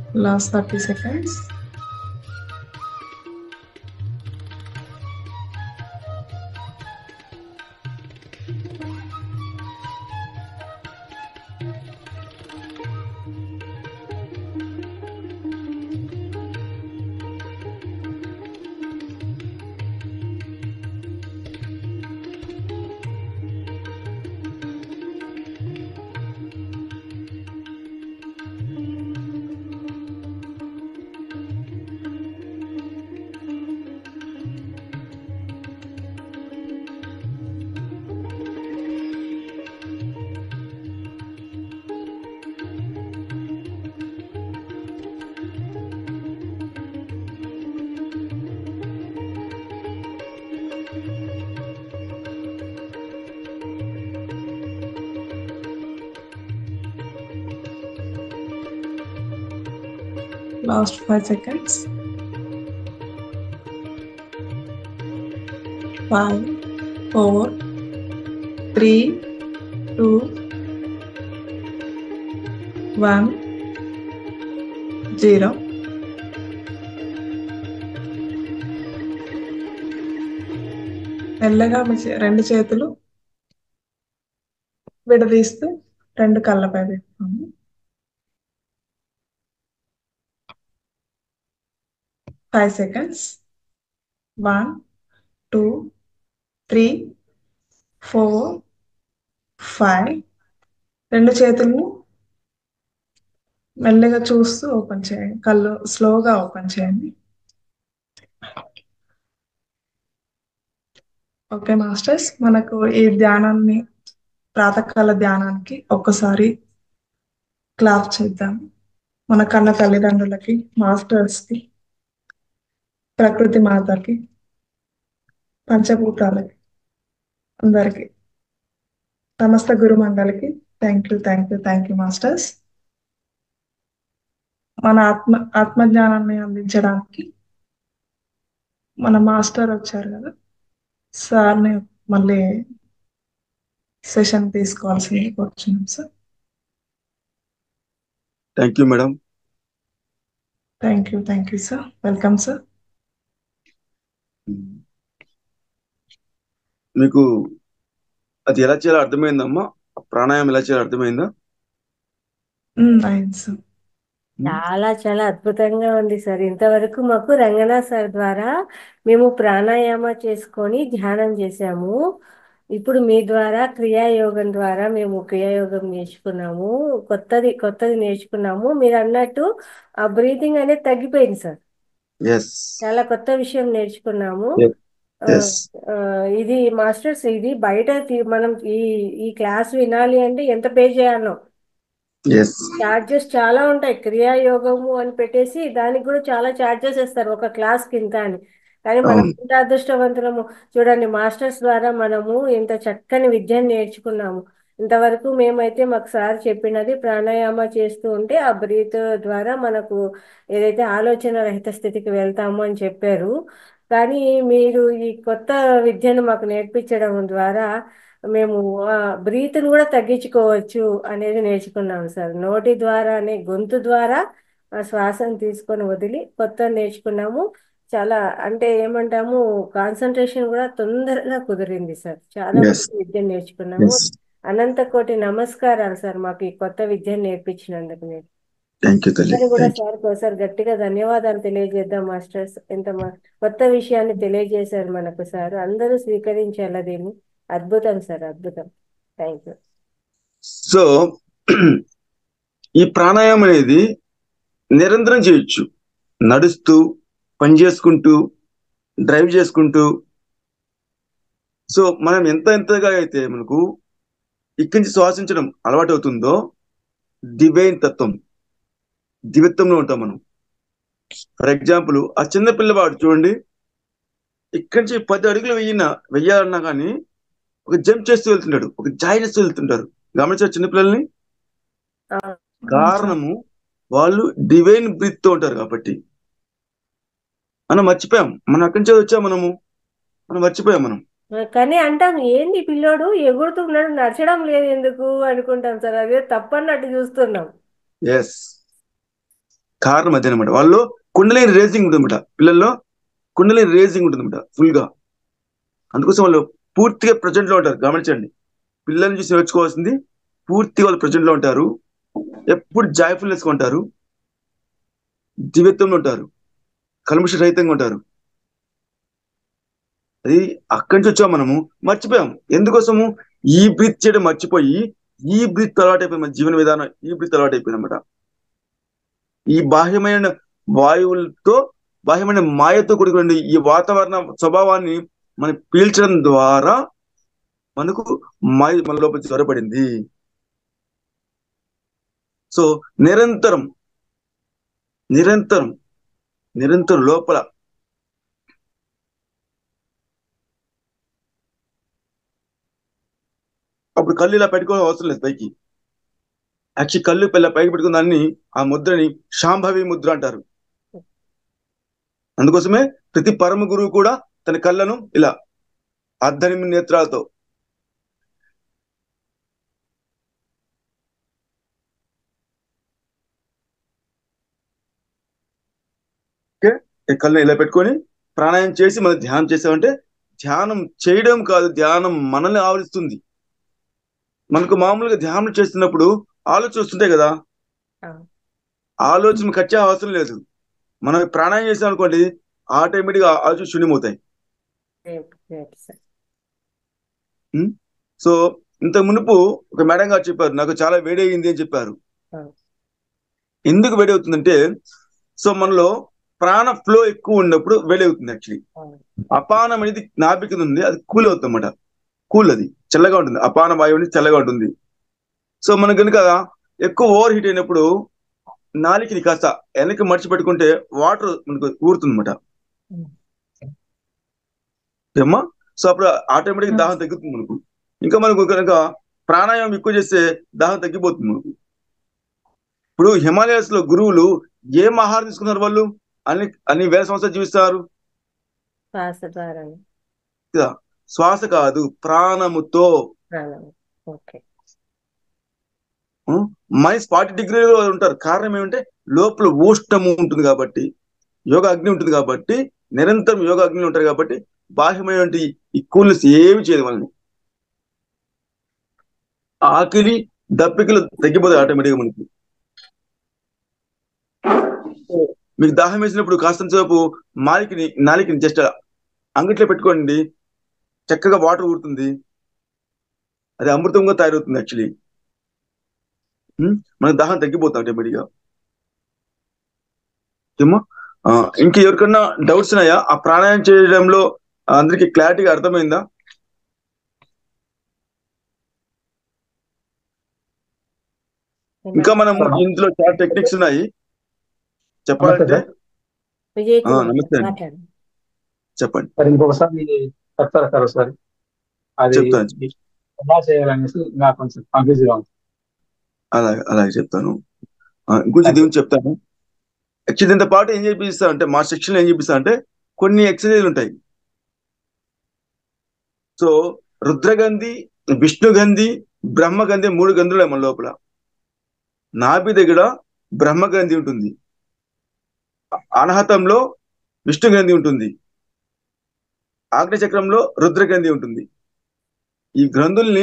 Last 30 seconds. Last 5 seconds. 5, 4, 3, 2, 1, 0. మెల్లగా మీ చే- రెండు చేతులు విడదీస్తూ రెండు కళ్ళపై పెట్టుకోండి five seconds one two three four five రెండు చేతులను మెల్లగా చూస్తూ ఓపెన్ చేయండి కళ్ళు స్లోగా ఓపెన్ చేయండి ఓకే మాస్టర్స్ మనకు ఈ ధ్యానాన్ని ప్రాతకాల ధ్యానానికి ఒక్కసారి క్లాప్ చేద్దాం మన కన్న తల్లిదండ్రులకి మాస్టర్స్కి ప్రకృతి మాతకి పంచభూతాలకి అందరికి సమస్త గురు మండలికి thank you thank you thank you masters మన ఆత్మ ఆత్మజ్ఞానాన్ని అందించడానికి మన మాస్టర్ వచ్చారు కదా సార్ని మళ్ళీ సెషన్ తీసుకోవాల్సింది కూర్చున్నాం sir thank you madam thank you thank you sir welcome sir మీకు అది ఎలా చేయాలో అర్థమైందమ్మా ఆ ప్రాణాయామం ఎలా చేయాలో అర్థమైందా అయింది సార్ చాలా చాలా అద్భుతంగా ఉంది సార్ ఇంతవరకు మాకు రంగనాథ్ సార్ ద్వారా మేము ప్రాణాయామ చేసుకొని ధ్యానం చేశాము ఇప్పుడు మీ ద్వారా క్రియాయోగం ద్వారా మేము క్రియాయోగం నేర్చుకున్నాము కొత్తది కొత్తది నేర్చుకున్నాము మీరు అన్నట్టు ఆ బ్రీతింగ్ అనేది తగ్గిపోయింది సార్ ఎస్ చాలా కొత్త విషయం నేర్చుకున్నాము ఆ, ఎస్ ఆ, ఇది మాస్టర్స్ ఇది బయట తీ- మనం ఈ ఈ క్లాస్ వినాలి అంటే ఎంత పే చేయాలో ఎస్ చార్జెస్ చాలా ఉంటాయి క్రియాయోగము అని పెట్టేసి దానికి కూడా చాలా చార్జెస్ ఇస్తారు ఒక క్లాస్ కింద అని కానీ మనం అవును ఎంత అదృష్టవంతులము చూడండి మాస్టర్స్ ద్వారా మనము ఇంత చక్కని విద్యను నేర్చుకున్నాము ఇంతవరకు మేమైతే మాకు సార్ చెప్పినది ప్రాణాయామ చేస్తూ ఉంటే ఆ బ్రీత్ ద్వారా మనకు ఏదైతే ఆలోచన రహిత స్థితికి వెళ్తాము అని చెప్పారు కానీ మీరు ఈ కొత్త విద్యను మాకు నేర్పించడం ద్వారా మేము ఆ బ్రీత్ని కూడా తగ్గించుకోవచ్చు అనేది నేర్చుకున్నాం సార్ నోటి ద్వారానే గొంతు ద్వారా ఆ శ్వాసను తీసుకొని వదిలి కొత్త నేర్చుకున్నాము చాలా అంటే ఏమంటాము కాన్సన్ట్రేషన్ కూడా తొందరగా కుదిరింది సార్ చాలా ఎస్ మంచి విద్య నేర్చుకున్నాము ఎస్ అనంత కోటి నమస్కారాలు సార్ మాకు ఈ కొత్త విద్యను నేర్పించినందుకు నేను థ్యాంక్ యూ తల్లి అందరూ కూడా థ్యాంక్ యూ సార్ ఒకసారి గట్టిగా ధన్యవాదాలు తెలియజేద్దాం మాస్టర్స్ ఎంత మ- కొత్త విషయాన్ని తెలియజేశారు మనకు సార్ అందరూ స్వీకరించాలి దీన్ని అద్భుతం సార్ అద్భుతం థ్యాంక్ యూ సో ఈ ప్రాణాయామం అనేది నిరంతరం చేయొచ్చు నడుస్తూ పని చేసుకుంటూ డ్రైవ్ చేసుకుంటూ సో మనం ఎంత ఎంతగా అయితే మనకు ఇక్కడి నుంచి శ్వాసించడం అలవాటు అవుతుందో డివైన్ తత్వం దివ్యత్వంలో ఉంటాం మనం ఫర్ ఎగ్జాంపుల్ ఆ చిన్న పిల్లవాడు చూడండి ఇక్కడి నుంచి పది అడుగులు వెయ్యిన వెయ్యాలన్నా కానీ ఒక జంప్ చేస్తూ వెళ్తుంటాడు ఒక జాయ్ చేస్తూ వెళ్తుంటారు గమనించారు చిన్నపిల్లల్ని అవును అవును సార్ కారణము వాళ్ళు డివైన్ బ్రీత్ తో ఉంటారు కాబట్టి మనం మర్చిపోయాం మనం అక్కడి నుంచి వచ్చాం మనము మనం మర్చిపోయాం మనం కానీ అంటాం ఏంది పిల్లోడు ఎగురుతున్నాడు నడచడం లేదు ఎందుకు అనుకుంటాం సార్ అదే తప్పన్నట్టు చూస్తున్నాం ఎస్ కారణం అదే అనమాట వాళ్ళు కుండలిని రేసింగ్ ఉంటుందన్నమాట పిల్లల్లో కుండలిని రేసింగ్ ఉంటుందన్నమాట ఫుల్ గా అందుకోసం వాళ్ళు పూర్తిగా ప్రజెంట్ లో ఉంటారు గమనించండి పిల్లల్ని చూసి నేర్చుకోవాల్సింది పూర్తిగా వాళ్ళు ప్రజెంట్ లో ఉంటారు ఎప్పుడు జాయ్ఫుల్నెస్ గా ఉంటారు దివ్యత్వంలో ఉంటారు కల్ముష రహితంగా ఉంటారు అది అక్కడి నుంచి వచ్చాం మనము మర్చిపోయాం ఎందుకోసము ఈ బ్రీత్ చేయడం మర్చిపోయి ఈ బ్రీత్ అలవాటు అయిపోయింది మన జీవన విధానం ఈ బ్రీత్ అలవాటు అయిపోయింది అనమాట ఈ బాహ్యమైన వాయువులతో బాహ్యమైన మాయతో కూడుకున్న ఈ వాతావరణ స్వభావాన్ని మనం పీల్చడం ద్వారా మనకు మాయ మన లోపల జ్వరపడింది సో నిరంతరం నిరంతరం నిరంతరం లోపల అప్పుడు కళ్ళు ఇలా పెట్టుకోవడం అవసరం లేదు పైకి యాక్చువల్లీ కళ్ళు పిల్ల పైకి పెట్టుకున్న దాన్ని ఆ ముద్రని శాంభవి ముద్ర అంటారు అందుకోసమే ప్రతి పరమ గురువు కూడా తన కళ్ళను ఇలా అర్ధనిమి నేత్రాలతో ఓకే ఈ కళ్ళని ఇలా పెట్టుకొని ప్రాణాయామం చేసి మనం ధ్యానం చేసామంటే ధ్యానం చేయడం కాదు ధ్యానం మనల్ని ఆవరిస్తుంది మనకు మామూలుగా ధ్యానం చేస్తున్నప్పుడు ఆలోచన వస్తుంటాయి కదా అవును. ఆలోచన ఖర్చే అవసరం లేదు మనం ప్రాణాయామం చేసాం అనుకోండి ఆటోమేటిక్ గా ఆలోచన శూన్యమవుతాయి గ్రేట్ గ్రేట్ సార్ సో ఇంత మునుపు ఒక మేడం గారు చెప్పారు నాకు చాలా వేడి అయింది అని చెప్పారు అవును. ఎందుకు వేడి అవుతుందంటే సో మనలో ప్రాణ ఫ్లో ఎక్కువ ఉన్నప్పుడు వేడి అవుతుంది యాక్చువల్లీ అవును. అపానం అనేది నాభి కింద ఉంది అది కూల్ అవుతుంది అన్నమాట కూల్ అది చల్లగా ఉంటుంది అపాన వాయువు అనేది చల్లగా ఉంటుంది సో మనం కనుక ఎక్కువ ఓవర్ హీట్ అయినప్పుడు నాలికని కాస్త వెనక్కి మడిచి పెట్టుకుంటే వాటర్ మనకు ఊరుతుంది అనమాట ఏమ్మా సో అప్పుడు ఆటోమేటిక్ దాహం తగ్గుతుంది మనకు ఇంకా మనకు కనుక ప్రాణాయామం ఎక్కువ చేస్తే దాహం తగ్గిపోతుంది మనకు ఇప్పుడు హిమాలయాస్ లో గురువులు ఏం ఆహారం తీసుకున్నారు వాళ్ళు అన్ని అన్ని వేల సంవత్సరాలు జీవిస్తారు శ్వాస ద్వారా శ్వాస కాదు ప్రాణముతో ప్రాణం ఓకే మైనస్ ఫార్టీ డిగ్రీలో ఉంటారు కారణం ఏమంటే లోపల ఊష్టము ఉంటుంది కాబట్టి యోగ అగ్ని ఉంటుంది కాబట్టి నిరంతరం యోగ అగ్ని ఉంటారు కాబట్టి బాహ్యమైనటువంటి ఈ కూల్నెస్ ఏమి చేయదు వాళ్ళని ఆకలి దప్పికలు తగ్గిపోతాయి ఆటోమేటిక్గా మనకి మీకు దాహం వేసినప్పుడు కాస్తంత సేపు మాలికిని నాలికని జస్ట్ అంగట్లో పెట్టుకోండి చక్కగా వాటర్ ఊరుతుంది అది అమృతంగా తయారవుతుంది యాక్చువల్లీ మనకు దాహం తగ్గిపోతాం ఆటోమేటిక్గా ఏమో ఇంకా ఎవరికన్నా డౌట్స్ ఉన్నాయా ఆ ప్రాణాయామం చేయడంలో అందరికి క్లారిటీగా అర్థమైందా ఇంకా మనం ఇందులో చాలా టెక్నిక్స్ ఉన్నాయి చెప్పాలంటే విజయ్ ఆ, నమస్తే అండి. మాట్లాడు చెప్పండి మరి ఇంకొకసారి చెప్తారా సార్ ఒకసారి అది చెప్తాను. ఎలా చేయాలనేసి నాకు కొంచెం కన్ఫ్యూజ్ గా ఉంది అలాగే అలాగే చెప్తాను ఆ, ఇంకొంచెం దీని చెప్తాను యాక్చువల్లీ దీంతో పాటు ఏం చేపిస్తా అంటే మా సెక్షన్ లో ఏం చేపిస్తా అంటే కొన్ని ఎక్సర్సైజ్లు ఉంటాయి సో రుద్రగంధి విష్ణుగంధి బ్రహ్మగంధి మూడు గంధులు ఉన్నాయి మన లోపల నాభి దగ్గర బ్రహ్మగంధి ఉంటుంది అనాహతంలో విష్ణుగంధి ఉంటుంది ఆగ్నేయచక్రంలో రుద్రగంధి ఉంటుంది ఈ గ్రంథుల్ని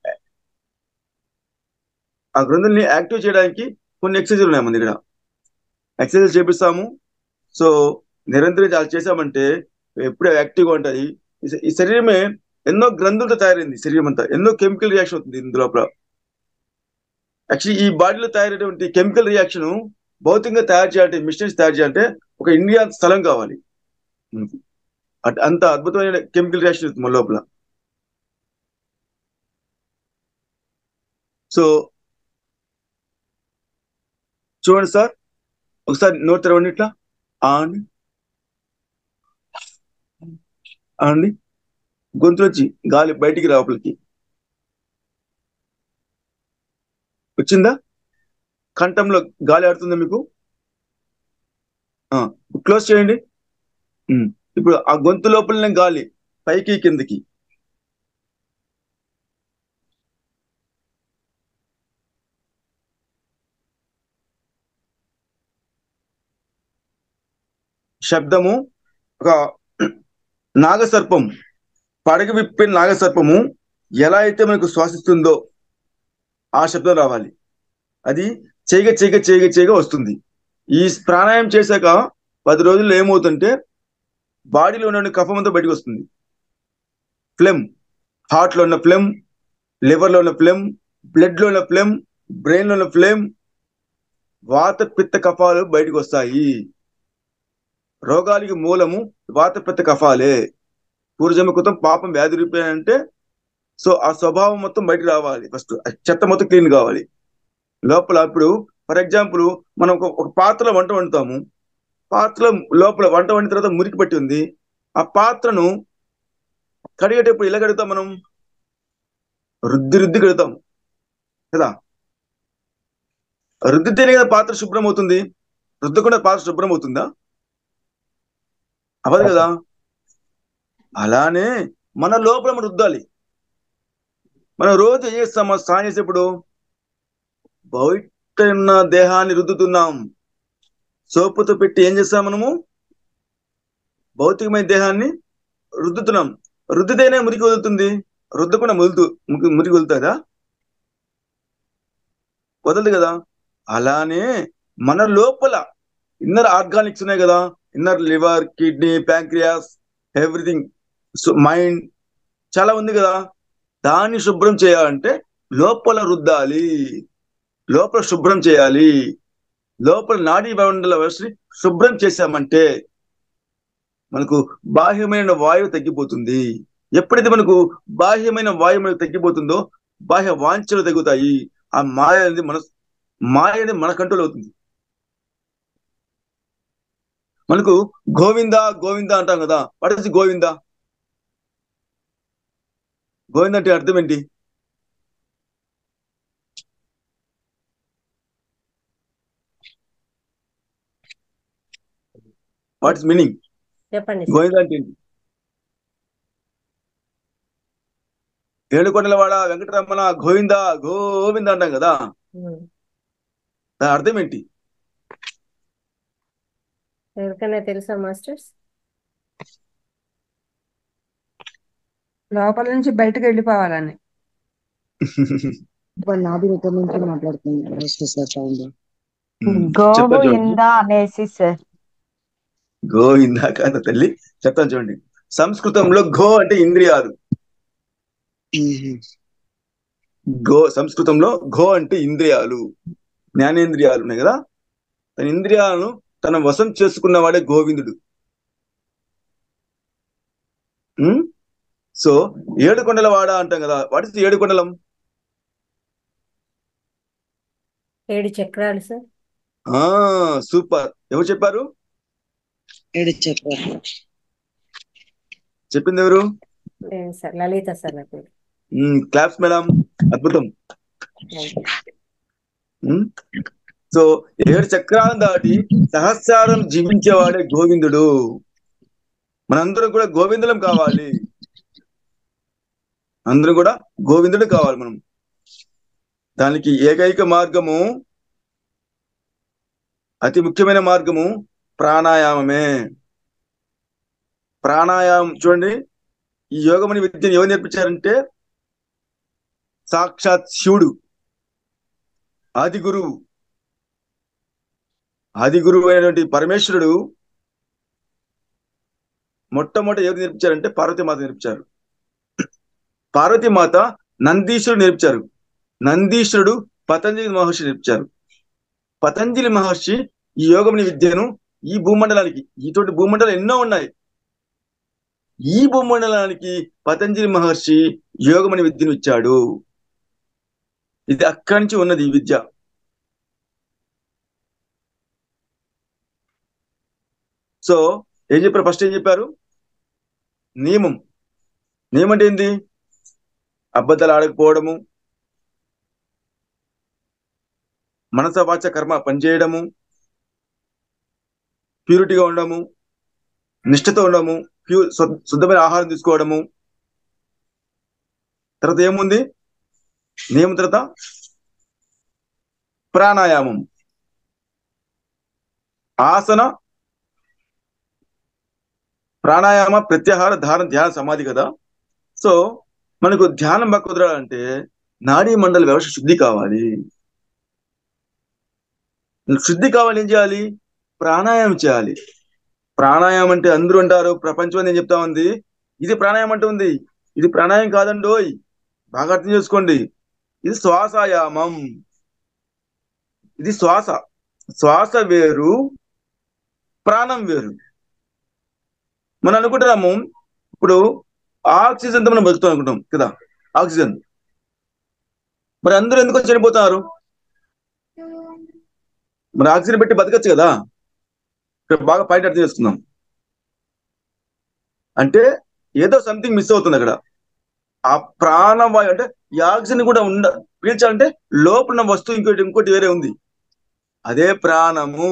ఆ గ్రంథుల్ని యాక్టివ్ చేయడానికి కొన్ని ఎక్సర్సైజ్ ఉన్నాయి మన దగ్గర ఎక్సర్సైజ్ చేపిస్తాము సో నిరంతరం చాలా చేసామంటే ఎప్పుడూ యాక్టివ్గా ఉంటాయి ఈ శ- ఈ శరీరమే ఎన్నో గ్రంథులతో తయారైంది శరీరం అంతా ఎన్నో కెమికల్ రియాక్షన్ అవుతుంది ఇందు లోపల యాక్చువల్లీ ఈ బాడీలో తయారైనటువంటి కెమికల్ రియాక్షన్ భౌతికంగా తయారు చేయాలంటే మిషన్స్ తయారు చేయాలంటే ఒక ఇండియా స్థలం కావాలి మనకు. అట్- అంత అద్భుతమైన కెమికల్ రియాక్షన్ అవుతుంది మన లోపల సో చూడండి సార్ ఒకసారి నోట్ తెరవండి ఇట్లా ఆ అండి ఆ అండి గొంతులోంచి గాలి బయటికి లోపలికి వచ్చిందా కంఠంలో గాలి ఆడుతుందా మీకు ఆ క్లోజ్ చేయండి ఉమ్. ఇప్పుడు ఆ గొంతు లోపలనే గాలి పైకి కిందకి శబ్దము ఒక నాగసర్పం పడగ విప్పిన నాగసర్పము ఎలా అయితే మనకు శ్వాసిస్తుందో ఆ శబ్దం రావాలి అది చేయగ చేయగ చేయగ చేయగ వస్తుంది ఈ ప్రాణాయామం చేశాక పది రోజుల్లో ఏమవుతుంటే బాడీలో ఉన్న కఫం అంతా బయటకు వస్తుంది ఫ్లెమ్ హార్ట్లో ఉన్న ఫ్లెమ్ లివర్లో ఉన్న ఫ్లెమ్ బ్లడ్లో ఉన్న ఫ్లెమ్ బ్రెయిన్లో ఉన్న ఫ్లెమ్ వాత పిత్త కఫాలు బయటకు వస్తాయి రోగాలకి మూలము వాత పిత్త కఫాలే పూర్వజన్మ కృతం పాపం వ్యాధి రూపేనంటే సో ఆ స్వభావం మొత్తం బయటకు రావాలి ఫస్ట్ చెత్త మొత్తం క్లీన్ కావాలి లోపల ఇప్పుడు ఫర్ ఎగ్జాంపుల్ మనం ఒక ఒక పాత్రలో వంట వండుతాము పాత్రలో లోపల వంట వండిన తర్వాత మురికి పట్టి ఉంది ఆ పాత్రను కడిగేటప్పుడు ఎలా కడుగుతాం మనం రుద్ది రుద్ది కడుగుతాం కదా రుద్దితేనే కదా పాత్ర శుభ్రం అవుతుంది రుద్దకుండా పాత్ర శుభ్రం అవుతుందా అవ్వదు కదా అలానే మన లోపల మనం రుద్దాలి మనం రోజు ఏం చేస్తాం మనం స్నానం చేసేప్పుడు బయట ఉన్న దేహాన్ని రుద్దుతున్నాం సోపుతో పెట్టి ఏం చేస్తాం మనము భౌతికమైన దేహాన్ని రుద్దుతున్నాం రుద్దితేనే మురికి వదులుతుంది రుద్దకుండా ముదులుతూ మురికి మురికి వదులుతుందా వదలదు కదా అలానే మన లోపల ఇన్నర్ ఆర్గానిక్స్ ఉన్నాయి కదా inner liver kidney pancreas everything mind చాలా ఉంది కదా దాన్ని శుభ్రం చేయాలంటే లోపల రుద్దాలి లోపల శుభ్రం చేయాలి లోపల నాడీ మండల వ్యవస్థని శుభ్రం చేశామంటే మనకు బాహ్యమైన వాయువు తగ్గిపోతుంది ఎప్పుడైతే మనకు బాహ్యమైన వాయువు మనకు తగ్గిపోతుందో బాహ్య వాంఛలు తగ్గుతాయి ఆ మాయ అనేది మన మాయ అనేది మన కంట్రోల్ అవుతుంది మనకు గోవింద గోవింద అంటాం కదా వాట్ ఇస్ గోవింద గోవింద అంటే అర్థం ఏంటి వాట్ ఇస్ మీనింగ్ చెప్పండి గోవింద అంటే ఏంటి ఏడుకొండలవాడ వెంకటరమణ గోవింద గోవింద అంటాం కదా ఉమ్. దాని అర్థం ఏంటి ఎవరికైనా తెలుసా మాస్టర్స్ లోపల నుంచి బయటకు వెళ్ళిపోవాలని ఇప్పుడు నాది దగ్గర నుంచి మాట్లాడుతున్నాను సార్ సౌండ్ గోవు చెప్పండి చూడండి ఇందా అనేసి సార్ గోవింద కాదు తల్లి చెప్తాను చూడండి సంస్కృతంలో గో అంటే ఇంద్రియాలు గో సంస్కృతంలో గో అంటే ఇంద్రియాలు జ్ఞానేంద్రియాలు ఉన్నాయి కదా తన ఇంద్రియాలను తన వశం చేసుకున్నవాడే గోవిందుడు ఉమ్? సో ఏడు కొండల వాడ అంటాం కదా వాట్ ఇస్ ఏడు కొండలం ఏడు చక్రాలు సార్ ఆ సూపర్ ఎవరు చెప్పారు ఏడు చెప్పారు చెప్పింది ఎవరు నేను సార్ లలిత సార్ నా పేరు క్లాప్స్ మేడం అద్భుతం థ్యాంక్ యూ ఉమ్? సో ఏడు చక్రాలను దాటి సహస్రారం జీవించేవాడే గోవిందుడు మనందరం కూడా గోవిందులం కావాలి అందరం కూడా గోవిందుడు కావాలి మనం దానికి ఏకైక మార్గము అతి ముఖ్యమైన మార్గము ప్రాణాయామమే ప్రాణాయామం చూడండి ఈ యోగమని విద్యను ఎవరు నేర్పించారంటే సాక్షాత్ శివుడు ఆది గురువు ఆది గురువు అయినటువంటి పరమేశ్వరుడు మొట్టమొదటి ఎవరు నేర్పించారంటే పార్వతీమాత నేర్పించారు పార్వతీమాత నందీశ్వరుడు నేర్పించారు నందీశ్వరుడు పతంజలి మహర్షి నేర్పించారు పతంజలి మహర్షి ఈ యోగముని విద్యను ఈ భూమండలానికి ఇటువంటి భూమండలం ఎన్నో ఉన్నాయి ఈ భూమండలానికి పతంజలి మహర్షి యోగమని విద్యను ఇచ్చాడు ఇది అక్కడి నుంచి ఉన్నది ఈ విద్య సో ఏం చెప్పారు ఫస్ట్ ఏం చెప్పారు నియమం నియమం అంటే ఏంది అబద్ధాలు ఆడకపోవడము మనస వాచ కర్మ పనిచేయడము ప్యూరిటీగా ఉండడము నిష్ఠతో ఉండడము ప్యూ శుద్ధ- శుద్ధమైన ఆహారం తీసుకోవడము తర్వాత ఏముంది నియమం తర్వాత ప్రాణాయామం ఆసన ప్రాణాయామ ప్రత్యాహార ధారణ ధ్యాన సమాధి కదా సో మనకు ధ్యానం బాగా కుదరాలంటే నాడీ మండల వ్యవస్థ శుద్ధి కావాలి శుద్ధి కావాలి ఏం చేయాలి ప్రాణాయామం చేయాలి ప్రాణాయామం అంటే అందరూ అంటారు ప్రపంచం నేను చెప్తా ఉంది ఇది ప్రాణాయామం అంటే ఉంది ఇది ప్రాణాయామం కాదండోయ్ బాగా అర్థం చేసుకోండి ఇది శ్వాసాయామం ఇది శ్వాస శ్వాస వేరు ప్రాణం వేరు మనం అనుకుంటున్నాము ఇప్పుడు ఆక్సిజన్ తో మనం బతుకుతాం అనుకుంటాం కదా ఆక్సిజన్ మరి అందరూ ఎందుకు చనిపోతారు మరి ఆక్సిజన్ పెట్టి బతకచ్చు కదా ఇక్కడ బాగా పాయింట్ అర్థం చేసుకుందాం అంటే ఏదో సంథింగ్ మిస్ అవుతుంది అక్కడ ఆ ప్రాణవాయు అంటే ఈ ఆక్సిజన్ కూడా ఉండ పీల్చాలంటే లోపల ఉన్న వస్తువు ఇంకోటి ఇంకోటి వేరే ఉంది అదే ప్రాణము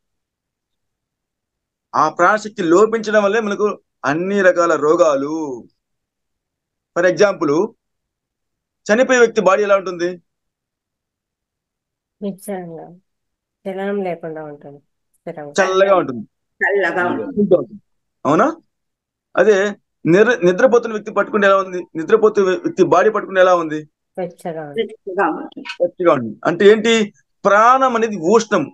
ఆ ప్రాణశక్తి లోపించడం వల్లే మనకు అన్ని రకాల రోగాలు ఫర్ ఎగ్జాంపుల్ చనిపోయే వ్యక్తి బాడీ ఎలా ఉంటుంది నిశ్చలంగా చలనం లేకుండా ఉంటుంది స్థిరంగా చల్లగా ఉంటుంది చల్లగా ఉంటుంది అవునా అదే నిద్ర నిద్రపోతున్న వ్యక్తి పట్టుకుంటే ఎలా ఉంది నిద్రపోతున్న వ్యక్తి బాడీ పట్టుకుంటే ఎలా ఉంది వెచ్చగా ఉంటుంది గట్టిగా ఉంది అంటే ఏంటి ప్రాణం అనేది ఉష్ణం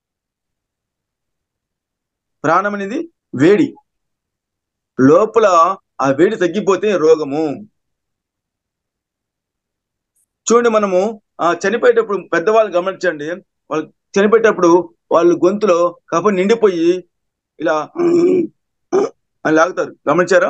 ప్రాణం అనేది వేడి లోపల ఆ వేడి తగ్గిపోతే రోగము చూడండి మనము ఆ చనిపోయేటప్పుడు పెద్దవాళ్ళు గమనించండి వాళ్ళు చనిపోయేటప్పుడు వాళ్ళు గొంతులో కఫ నిండిపోయి ఇలా అని లాగుతారు గమనించారా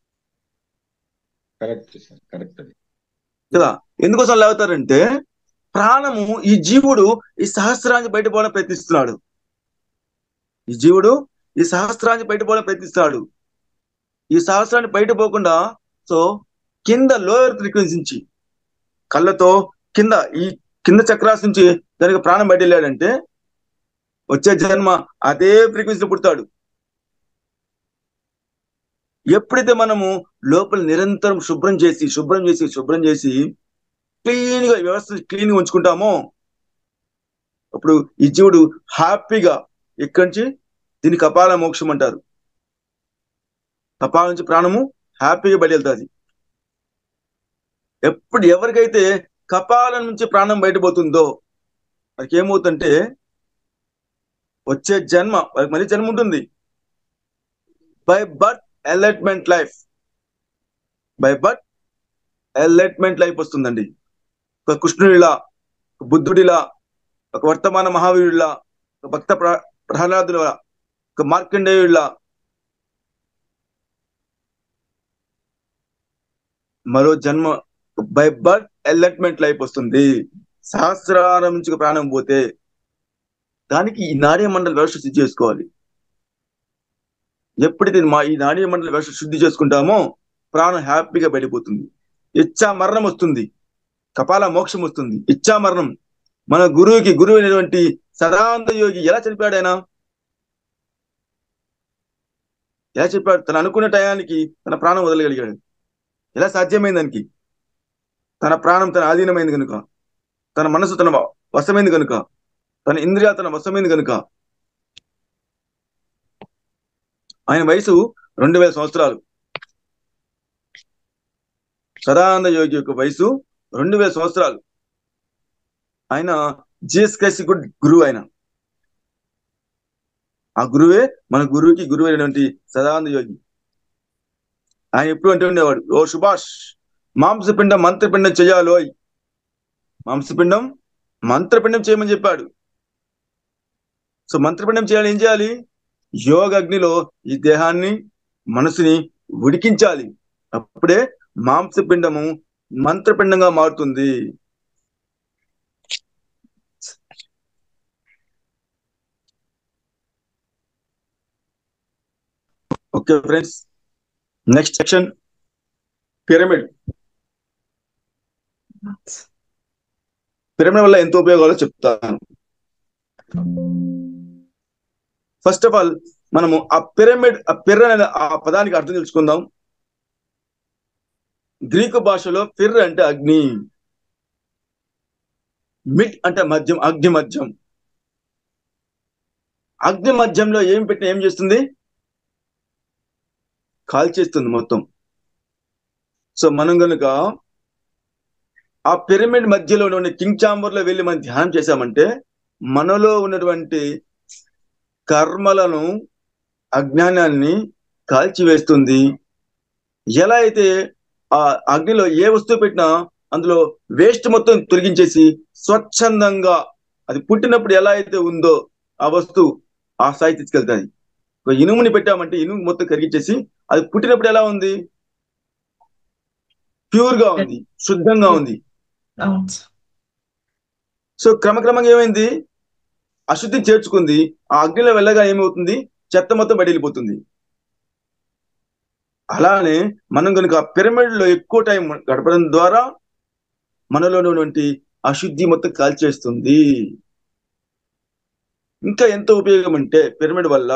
కరెక్ట్ సార్ కరెక్ట్ అది కదా ఎందుకోసం లాగుతారంటే ప్రాణము ఈ జీవుడు ఈ సహస్రాన్ని బయటపోవడం ప్రయత్నిస్తున్నాడు ఈ జీవుడు ఈ సహస్రాన్ని బయటపోవడం ప్రయత్నిస్తున్నాడు ఈ సహస్రాన్ని బయట పోకుండా సో కింద లోయర్ ఫ్రీక్వెన్సీ నుంచి కళ్ళతో కింద ఈ కింద చక్రాస్ నుంచి దానికి ప్రాణం బయట వెళ్ళాడంటే వచ్చే జన్మ అదే ఫ్రీక్వెన్సీ పుడతాడు ఎప్పుడైతే మనము లోపల నిరంతరం శుభ్రం చేసి శుభ్రం చేసి శుభ్రం చేసి క్లీన్ గా వ్యవస్థ క్లీన్ గా ఉంచుకుంటామో అప్పుడు ఈ జీవుడు హ్యాపీగా ఇక్కడి నుంచి దీన్ని కపాల మోక్షం అంటారు కపాల నుంచి ప్రాణము హ్యాపీగా బయట వెళ్తుంది ఎప్పుడు ఎవరికైతే కపాలం నుంచి ప్రాణం బయటపోతుందో వారికి ఏమవుతుందంటే వచ్చే జన్మ వారికి మళ్ళీ జన్మ ఉంటుంది by birth enlightenment life by birth enlightenment life వస్తుందండి ఒక కృష్ణుడిలా ఒక బుద్ధుడిలా ఒక వర్తమాన మహావీరుడిలా ఒక భక్త ప్ర- ప్రహ్లాదుల ఒక మార్కండేయుడిలా మరో జన్మ బై బర్త్ ఎలైట్మెంట్ లైఫ్ వస్తుంది సహస్రారం నుంచి ప్రాణం పోతే దానికి ఈ నాడీ మండల వ్యవస్థ శుద్ధి చేసుకోవాలి ఎప్పుడైతే మా ఈ నాడీ మండల వ్యవస్థ శుద్ధి చేసుకుంటామో ప్రాణం హ్యాపీగా బయటపోతుంది ఇచ్చా మరణం వస్తుంది కపాల మోక్షం వస్తుంది ఇచ్చా మరణం మన గురువుకి గురువు అయినటువంటి సదానంద యోగి ఎలా చనిపోయాడు ఆయన ఎలా చెప్పాడు తను అనుకున్న టయానికి తన ప్రాణం వదలగలిగాడు ఎలా సాధ్యమైంది దానికి తన ప్రాణం తన ఆధీనమైంది కనుక తన మనసు తన వ- వశమైంది కనుక తన ఇంద్రియాలు తన వశమైంది కనుక ఆయన వయసు రెండు వేల సంవత్సరాలు సదానంద యోగి యొక్క వయసు రెండు వేల సంవత్సరాలు ఆయన జిఎస్ క్రైస్ట్ గురువు ఆయన ఆ గురువే మన గురువుకి గురువు అయినటువంటి సదానంద యోగి ఆయన ఎప్పుడు అంటూ ఉండేవాడు ఓ సుభాష్ మాంసపిండం మంత్రపిండం చెయ్యాలోయ్ మాంసపిండం మంత్రపిండం చేయమని చెప్పాడు సో మంత్రపిండం చేయాలి ఏం చేయాలి యోగ అగ్నిలో ఈ దేహాన్ని మనసుని ఉడికించాలి అప్పుడే మాంసపిండము మంత్రపిండంగా మారుతుంది okay friends next section pyramid pyramid వల్ల ఎంత ఉపయోగాలో చెప్తాను ఫస్ట్ ఆఫ్ ఆల్ మనము ఆ పిరమిడ్ ఆ పిర్ అనే ఆ పదానికి అర్థం తెలుసుకుందాం గ్రీకు భాషలో ఫిర్ అంటే అగ్ని మిడ్ అంటే మద్యం అగ్ని మద్యం అగ్ని మధ్యంలో ఏం పెట్టి ఏం చేస్తుంది కాల్చేస్తుంది మొత్తం సో మనం కనుక ఆ పిరమిడ్ మధ్యలో ఉన్న కింగ్ చాంబర్ లో వెళ్ళి మనం ధ్యానం చేశామంటే మనలో ఉన్నటువంటి కర్మలను అజ్ఞానాన్ని కాల్చివేస్తుంది ఎలా అయితే ఆ అగ్నిలో ఏ వస్తువు పెట్టినా అందులో వేస్ట్ మొత్తం తొలగించేసి స్వచ్ఛందంగా అది పుట్టినప్పుడు ఎలా అయితే ఉందో ఆ వస్తువు ఆ స్థాయి తీసుకెళ్తాది ఒక ఇనుముని పెట్టామంటే ఇనుము మొత్తం కరిగించేసి అది పుట్టినప్పుడు ఎలా ఉంది ప్యూర్ గా ఉంది శుద్ధంగా ఉంది అవును సార్ సో క్రమక్రమంగా ఏమైంది అశుద్ధి చేర్చుకుంది ఆ అగ్నిలో వెళ్ళగా ఏమవుతుంది చెత్త మొత్తం బయట వెళ్ళిపోతుంది అలానే మనం కనుక పిరమిడ్ లో ఎక్కువ టైం గడపడం ద్వారా మనలో ఉన్నటువంటి అశుద్ధి మొత్తం కాల్చేస్తుంది ఇంకా ఎంత ఉపయోగం అంటే పిరమిడ్ వల్ల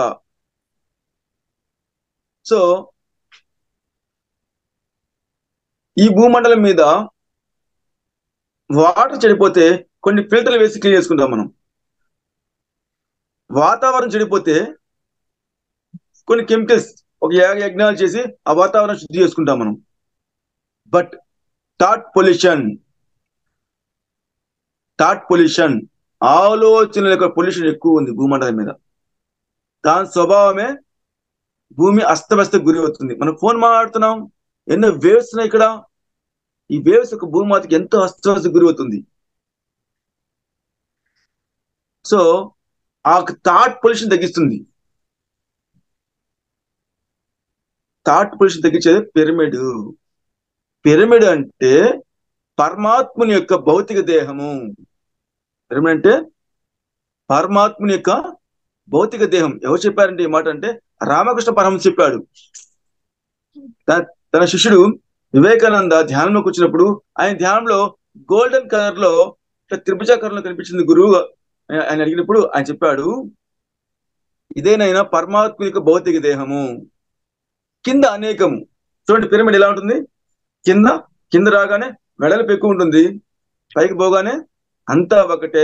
సో ఈ భూమండలం మీద వాటర్ చెడిపోతే కొన్ని ఫిల్టర్లు వేసి క్లీన్ చేసుకుంటాం మనం వాతావరణం చెడిపోతే కొన్ని కెమికల్స్ ఒక యాగ యజ్ఞాలు చేసి ఆ వాతావరణం శుద్ధి చేసుకుంటాం మనం but thought pollution thought pollution ఆలోచనల యొక్క పొల్యూషన్ ఎక్కువ ఉంది భూమండలం మీద దాని స్వభావమే భూమి అస్తవ్యస్త గురి అవుతుంది మనం ఫోన్ మాట్లాడుతున్నాం ఎన్నో వేవ్స్ ఉన్నాయి ఇక్కడ ఈ వేవ్స్ యొక్క భూమాతకి ఎంతో అస్తవ్యస్త గురి అవుతుంది సో ఆ థాట్ పొల్యూషన్ తగ్గిస్తుంది థాట్ పొల్యూషన్ తగ్గించేది పిరమిడ్ పిరమిడ్ అంటే పరమాత్ముని యొక్క భౌతిక దేహము పిరమిడ్ అంటే పరమాత్ముని యొక్క భౌతిక దేహం ఎవరు చెప్పారంటే ఈ మాట అంటే రామకృష్ణ పరమహంస చెప్పాడు త- తన శిష్యుడు వివేకానంద ధ్యానంలోకి వచ్చినప్పుడు ఆయన ధ్యానంలో గోల్డెన్ కలర్ లో త్రిభుజాకారంలో కనిపించింది గురువు ఆయన అడిగినప్పుడు ఆయన చెప్పాడు ఇదేనైనా పరమాత్మ యొక్క భౌతిక దేహము కింద అనేకము చూడండి పిరమిడ్ ఎలా ఉంటుంది కింద కింద రాగానే వెడల్పు ఎక్కువ ఉంటుంది పైకి పోగానే అంతా ఒకటే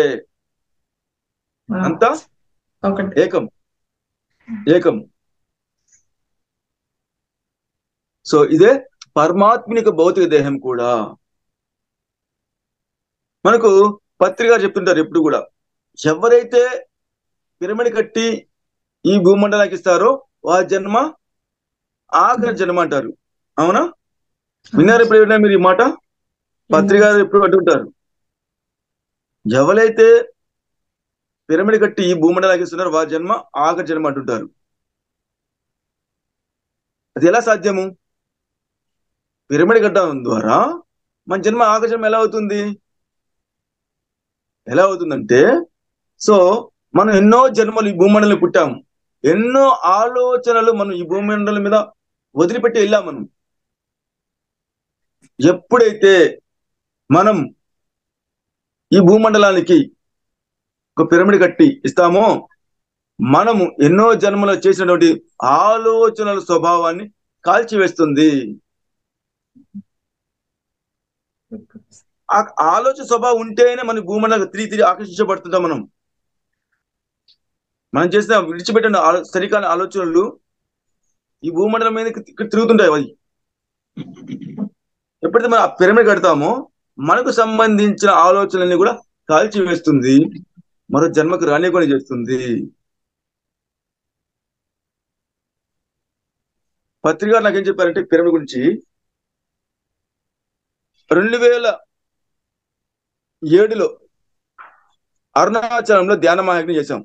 అంతా ఒకటి ఏకం ఏకం సో ఇదే పరమాత్మిక భౌతిక దేహం కూడా మనకు పత్రిక గారు చెప్తుంటారు ఎప్పుడు కూడా ఎవరైతే పిరమిడ్ కట్టి ఈ భూమండలానికి ఇస్తారో వారి జన్మ ఆఖరి జన్మ అంటారు అవునా విన్నారు ఇప్పుడు ఏమైనా మీరు ఈ మాట పత్రిక గారు ఎప్పుడు అంటుంటారు ఎవరైతే పిరమిడ్ కట్టి ఈ భూమండలానికి ఇస్తున్నారు వారి జన్మ ఆఖరి జన్మ అంటుంటారు అది ఎలా సాధ్యము పిరమిడ్ కట్టడం ద్వారా మన జన్మ ఆఖరి జన్మ ఎలా అవుతుంది ఎలా అవుతుందంటే సో మనం ఎన్నో జన్మలు ఈ భూమండలం పుట్టాము ఎన్నో ఆలోచనలు మనం ఈ భూమండలం మీద వదిలిపెట్టి వెళ్ళాం మనం ఎప్పుడైతే మనం ఈ భూమండలానికి ఒక పిరమిడ్ కట్టి ఇస్తామో మనము ఎన్నో జన్మలో చేసినటువంటి ఆలోచనల స్వభావాన్ని కాల్చివేస్తుంది ఆ ఆలోచన స్వభావం ఉంటేనే మన భూమండలం తిరిగి తిరిగి ఆకర్షించబడుతుంటాం మనం మనం చేసిన విడిచిపెట్టిన ఆలో- సరికాని ఆలోచనలు ఈ భూమండలం మీద ఇక్కడ తిరుగుతుంటాయి అవి ఎప్పుడైతే మనం ఆ పిరమిడ్ కడతామో మనకు సంబంధించిన ఆలోచనల్ని కూడా కాల్చి వేస్తుంది మరో జన్మకు రానివ్వని చేస్తుంది పత్రిక గారు నాకేం చెప్పారంటే పిరమిడ్ గురించి రెండు వేల ఏడులో అరుణాచలంలో ధ్యాన మహాయజ్ఞం చేశాం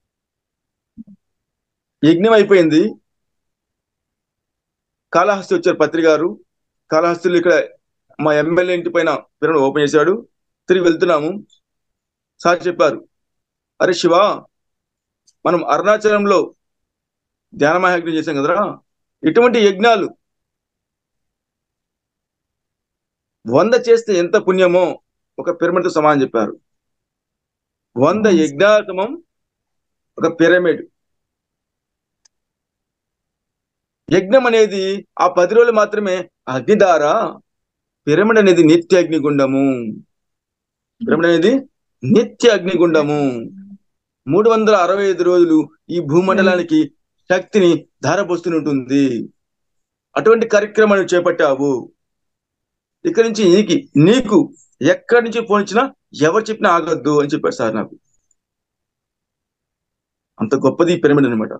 యజ్ఞం అయిపోయింది కాళహస్తి వచ్చారు పత్రిక గారు కాళహస్తిలో ఇక్కడ మా ఎమ్మెల్యే ఇంటి పైన పిరమిడ్ ఓపెన్ చేశాడు తిరిగి వెళ్తున్నాము సార్ చెప్పారు అరే శివ మనం అరుణాచలంలో ధ్యాన మహాయజ్ఞం చేశాం కదరా ఇటువంటి యజ్ఞాలు వంద చేస్తే ఎంత పుణ్యమో ఒక పిరమిడ్తో సమానం చెప్పారు వంద యజ్ఞాతమం ఒక పిరమిడ్ యజ్ఞం అనేది ఆ పది రోజులు మాత్రమే అగ్నిధార పిరమిడ్ అనేది నిత్య అగ్నిగుండము పిరమిడ్ అనేది నిత్య అగ్నిగుండము మూడు వందల అరవై ఐదు రోజులు ఈ భూమండలానికి శక్తిని ధారపోస్తూనే ఉంటుంది అటువంటి కార్యక్రమాన్ని చేపట్టావు ఇక్కడి నుంచి నీకు నీకు ఎక్కడి నుంచి ఫోన్ ఇచ్చినా ఎవరు చెప్పినా ఆగొద్దు అని చెప్పారు సార్ నాకు అంత గొప్పది ఈ పిరమిడ్ అనమాట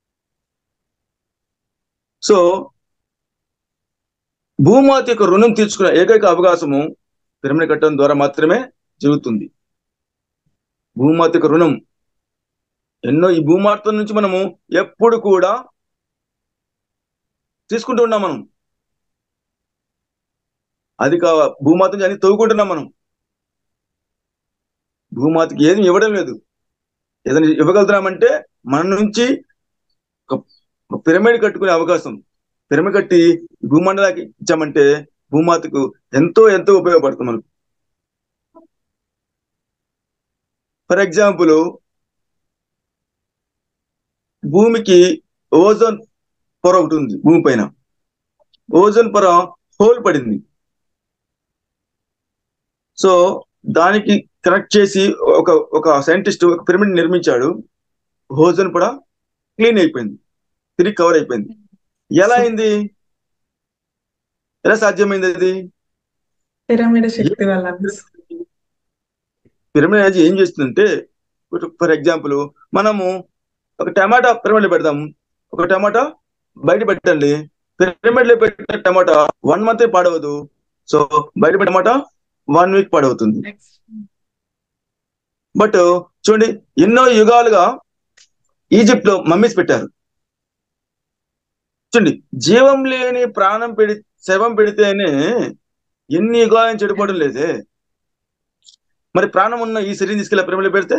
సో భూమాత యొక్క రుణం తీర్చుకునే ఏకైక అవకాశము పిరమిడ్ కట్టడం ద్వారా మాత్రమే జరుగుతుంది భూమాత యొక్క రుణం ఎన్నో ఈ భూమాత నుంచి మనము ఎప్పుడు కూడా తీసుకుంటూ ఉన్నాం మనం అది కా భూమాత నుంచి అన్ని తవ్వుకుంటున్నాం మనం భూమాతకి ఏది ఇవ్వడం లేదు ఏదైనా ఇవ్వగలుగుతున్నామంటే మన నుంచి ఒక ఒక పిరమిడ్ కట్టుకునే అవకాశం పిరమిడ్ కట్టి భూమండలానికి ఇచ్చామంటే భూమాతకు ఎంతో ఎంతో ఉపయోగపడుతుంది మనకు ఫర్ ఎగ్జాంపుల్ భూమికి ఓజోన్ పొర ఒకటి ఉంది భూమి పైన ఓజోన్ పొర హోల్ పడింది సో దానికి కనెక్ట్ చేసి ఒక ఒక సైంటిస్ట్ ఒక పిరమిడ్ నిర్మించాడు ఓజోన్ పొర క్లీన్ అయిపోయింది తిరిగి కవర్ అయిపోయింది ఎలా అయింది ఎలా సాధ్యమైంది అది పిరమిడ్ శక్తి వల్ల పిరమిడ్ అనేది ఏం చేస్తుందంటే ఫర్ ఎగ్జాంపుల్ మనము ఒక టమాటా పిరమిడ్ పెడదాం ఒక టమాటా బయట పెట్టండి పిరమిడ్ లో పెట్టిన టమాటా వన్ మంత్ పాడవదు సో బయట పెట్టిన టమాటా వన్ వీక్ పాడవుతుంది బట్ చూడండి ఎన్నో యుగాలుగా ఈజిప్ట్ లో మమ్మీస్ పెట్టారు చూడండి జీవం లేని ప్రాణం పెడి శవం పెడితేనే ఎన్ని యుగాలను చెడిపోవడం లేదే మరి ప్రాణం ఉన్న ఈ శరీరం తీసుకెళ్ళి పిరమిడ్ పెడితే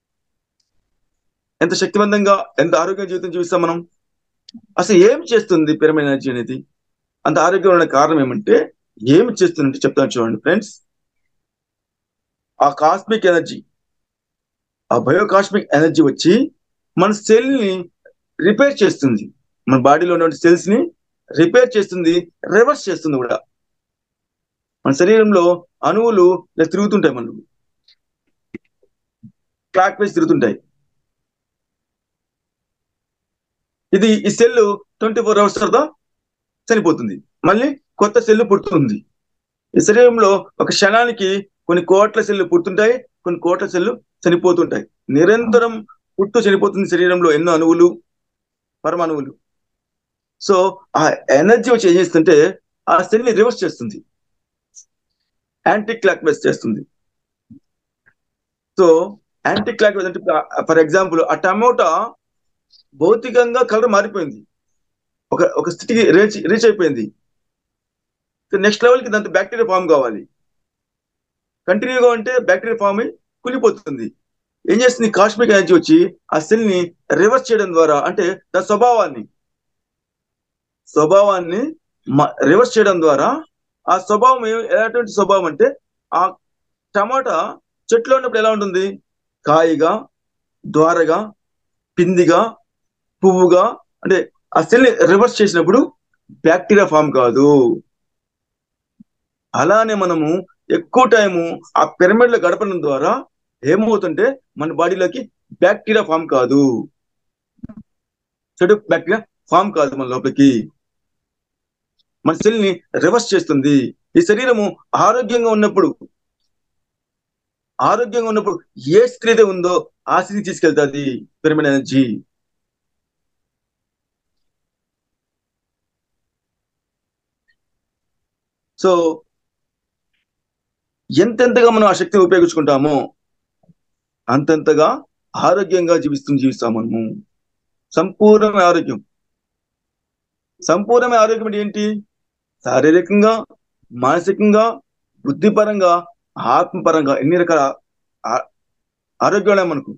ఎంత శక్తివంతంగా ఎంత ఆరోగ్య జీవితం జీవిస్తాం మనం అసలు ఏం చేస్తుంది పిరమిడ్ ఎనర్జీ అనేది అంత ఆరోగ్యం ఉన్న కారణం ఏమంటే ఏమి చేస్తుందంటే చెప్తాను చూడండి ఫ్రెండ్స్ ఆ కాస్మిక్ ఎనర్జీ ఆ బయో కాస్మిక్ ఎనర్జీ వచ్చి మన సెల్ ని రిపేర్ చేస్తుంది మన బాడీలో ఉన్న సెల్స్ ని రిపేర్ చేస్తుంది రివర్స్ చేస్తుంది కూడా మన శరీరంలో అణువులు ఇలా తిరుగుతుంటాయి మనకు క్లాక్ వైజ్ తిరుగుతుంటాయి ఇది ఈ సెల్ ట్వంటీ ఫోర్ అవర్స్ తర్వాత చనిపోతుంది మళ్ళీ కొత్త సెల్ పుడుతుంది ఈ శరీరంలో ఒక క్షణానికి కొన్ని కోట్ల సెల్లు పుడుతుంటాయి కొన్ని కోట్ల సెల్లు చనిపోతుంటాయి నిరంతరం పుట్టు చనిపోతుంది శరీరంలో ఎన్నో అణువులు పరమాణువులు సో ఆ ఎనర్జీ వచ్చి ఏం చేస్తుంటే ఆ సెల్ ని రివర్స్ చేస్తుంది యాంటీ క్లాక్ వైజ్ చేస్తుంది సో యాంటీ క్లాక్ వైజ్ అంటే ఫర్ ఎగ్జాంపుల్ ఆ టమోటా భౌతికంగా కలర్ మారిపోయింది ఒక ఒక స్థితికి రీచ్ రీచ్ అయిపోయింది నెక్స్ట్ లెవెల్కి దాంతో బ్యాక్టీరియా ఫామ్ కావాలి కంటిన్యూగా ఉంటే బ్యాక్టీరియా ఫామ్ అయి కులిపోతుంది ఏం చేస్తుంది కాస్మిక్ ఎనర్జీ వచ్చి ఆ సెల్ ని రివర్స్ చేయడం ద్వారా అంటే దాని స్వభావాన్ని స్వభావాన్ని రివర్స్ చేయడం ద్వారా ఆ స్వభావం ఎలాంటి స్వభావం అంటే ఆ టమాటా చెట్లో ఉన్నప్పుడు ఎలా ఉంటుంది కాయగా ద్వారగా పిందిగా పువ్వుగా అంటే ఆ సెల్ రివర్స్ చేసినప్పుడు బ్యాక్టీరియా ఫామ్ కాదు అలానే మనము ఎక్కువ టైము ఆ పిరమిడ్ లో గడపడం ద్వారా ఏమవుతుంటే మన బాడీలోకి బ్యాక్టీరియా ఫామ్ కాదు చెడు బ్యాక్టీరియా ఫామ్ కాదు మన లోపలికి మన సెల్ ని రివర్స్ చేస్తుంది ఈ శరీరము ఆరోగ్యంగా ఉన్నప్పుడు ఆరోగ్యంగా ఉన్నప్పుడు ఏ స్థితి అయితే ఉందో ఆ స్థితికి తీసుకెళ్తాది పిరమిడ్ ఎనర్జీ సో ఎంతెంతగా మనం ఆ శక్తిని ఉపయోగించుకుంటామో అంతంతగా ఆరోగ్యంగా జీవిస్తూ జీవిస్తాం మనము సంపూర్ణమైన ఆరోగ్యం సంపూర్ణమైన ఆరోగ్యం అంటే ఏంటి శారీరకంగా మానసికంగా బుద్ధిపరంగా ఆత్మపరంగా ఎన్ని రకాల ఆరోగ్యాలే మనకు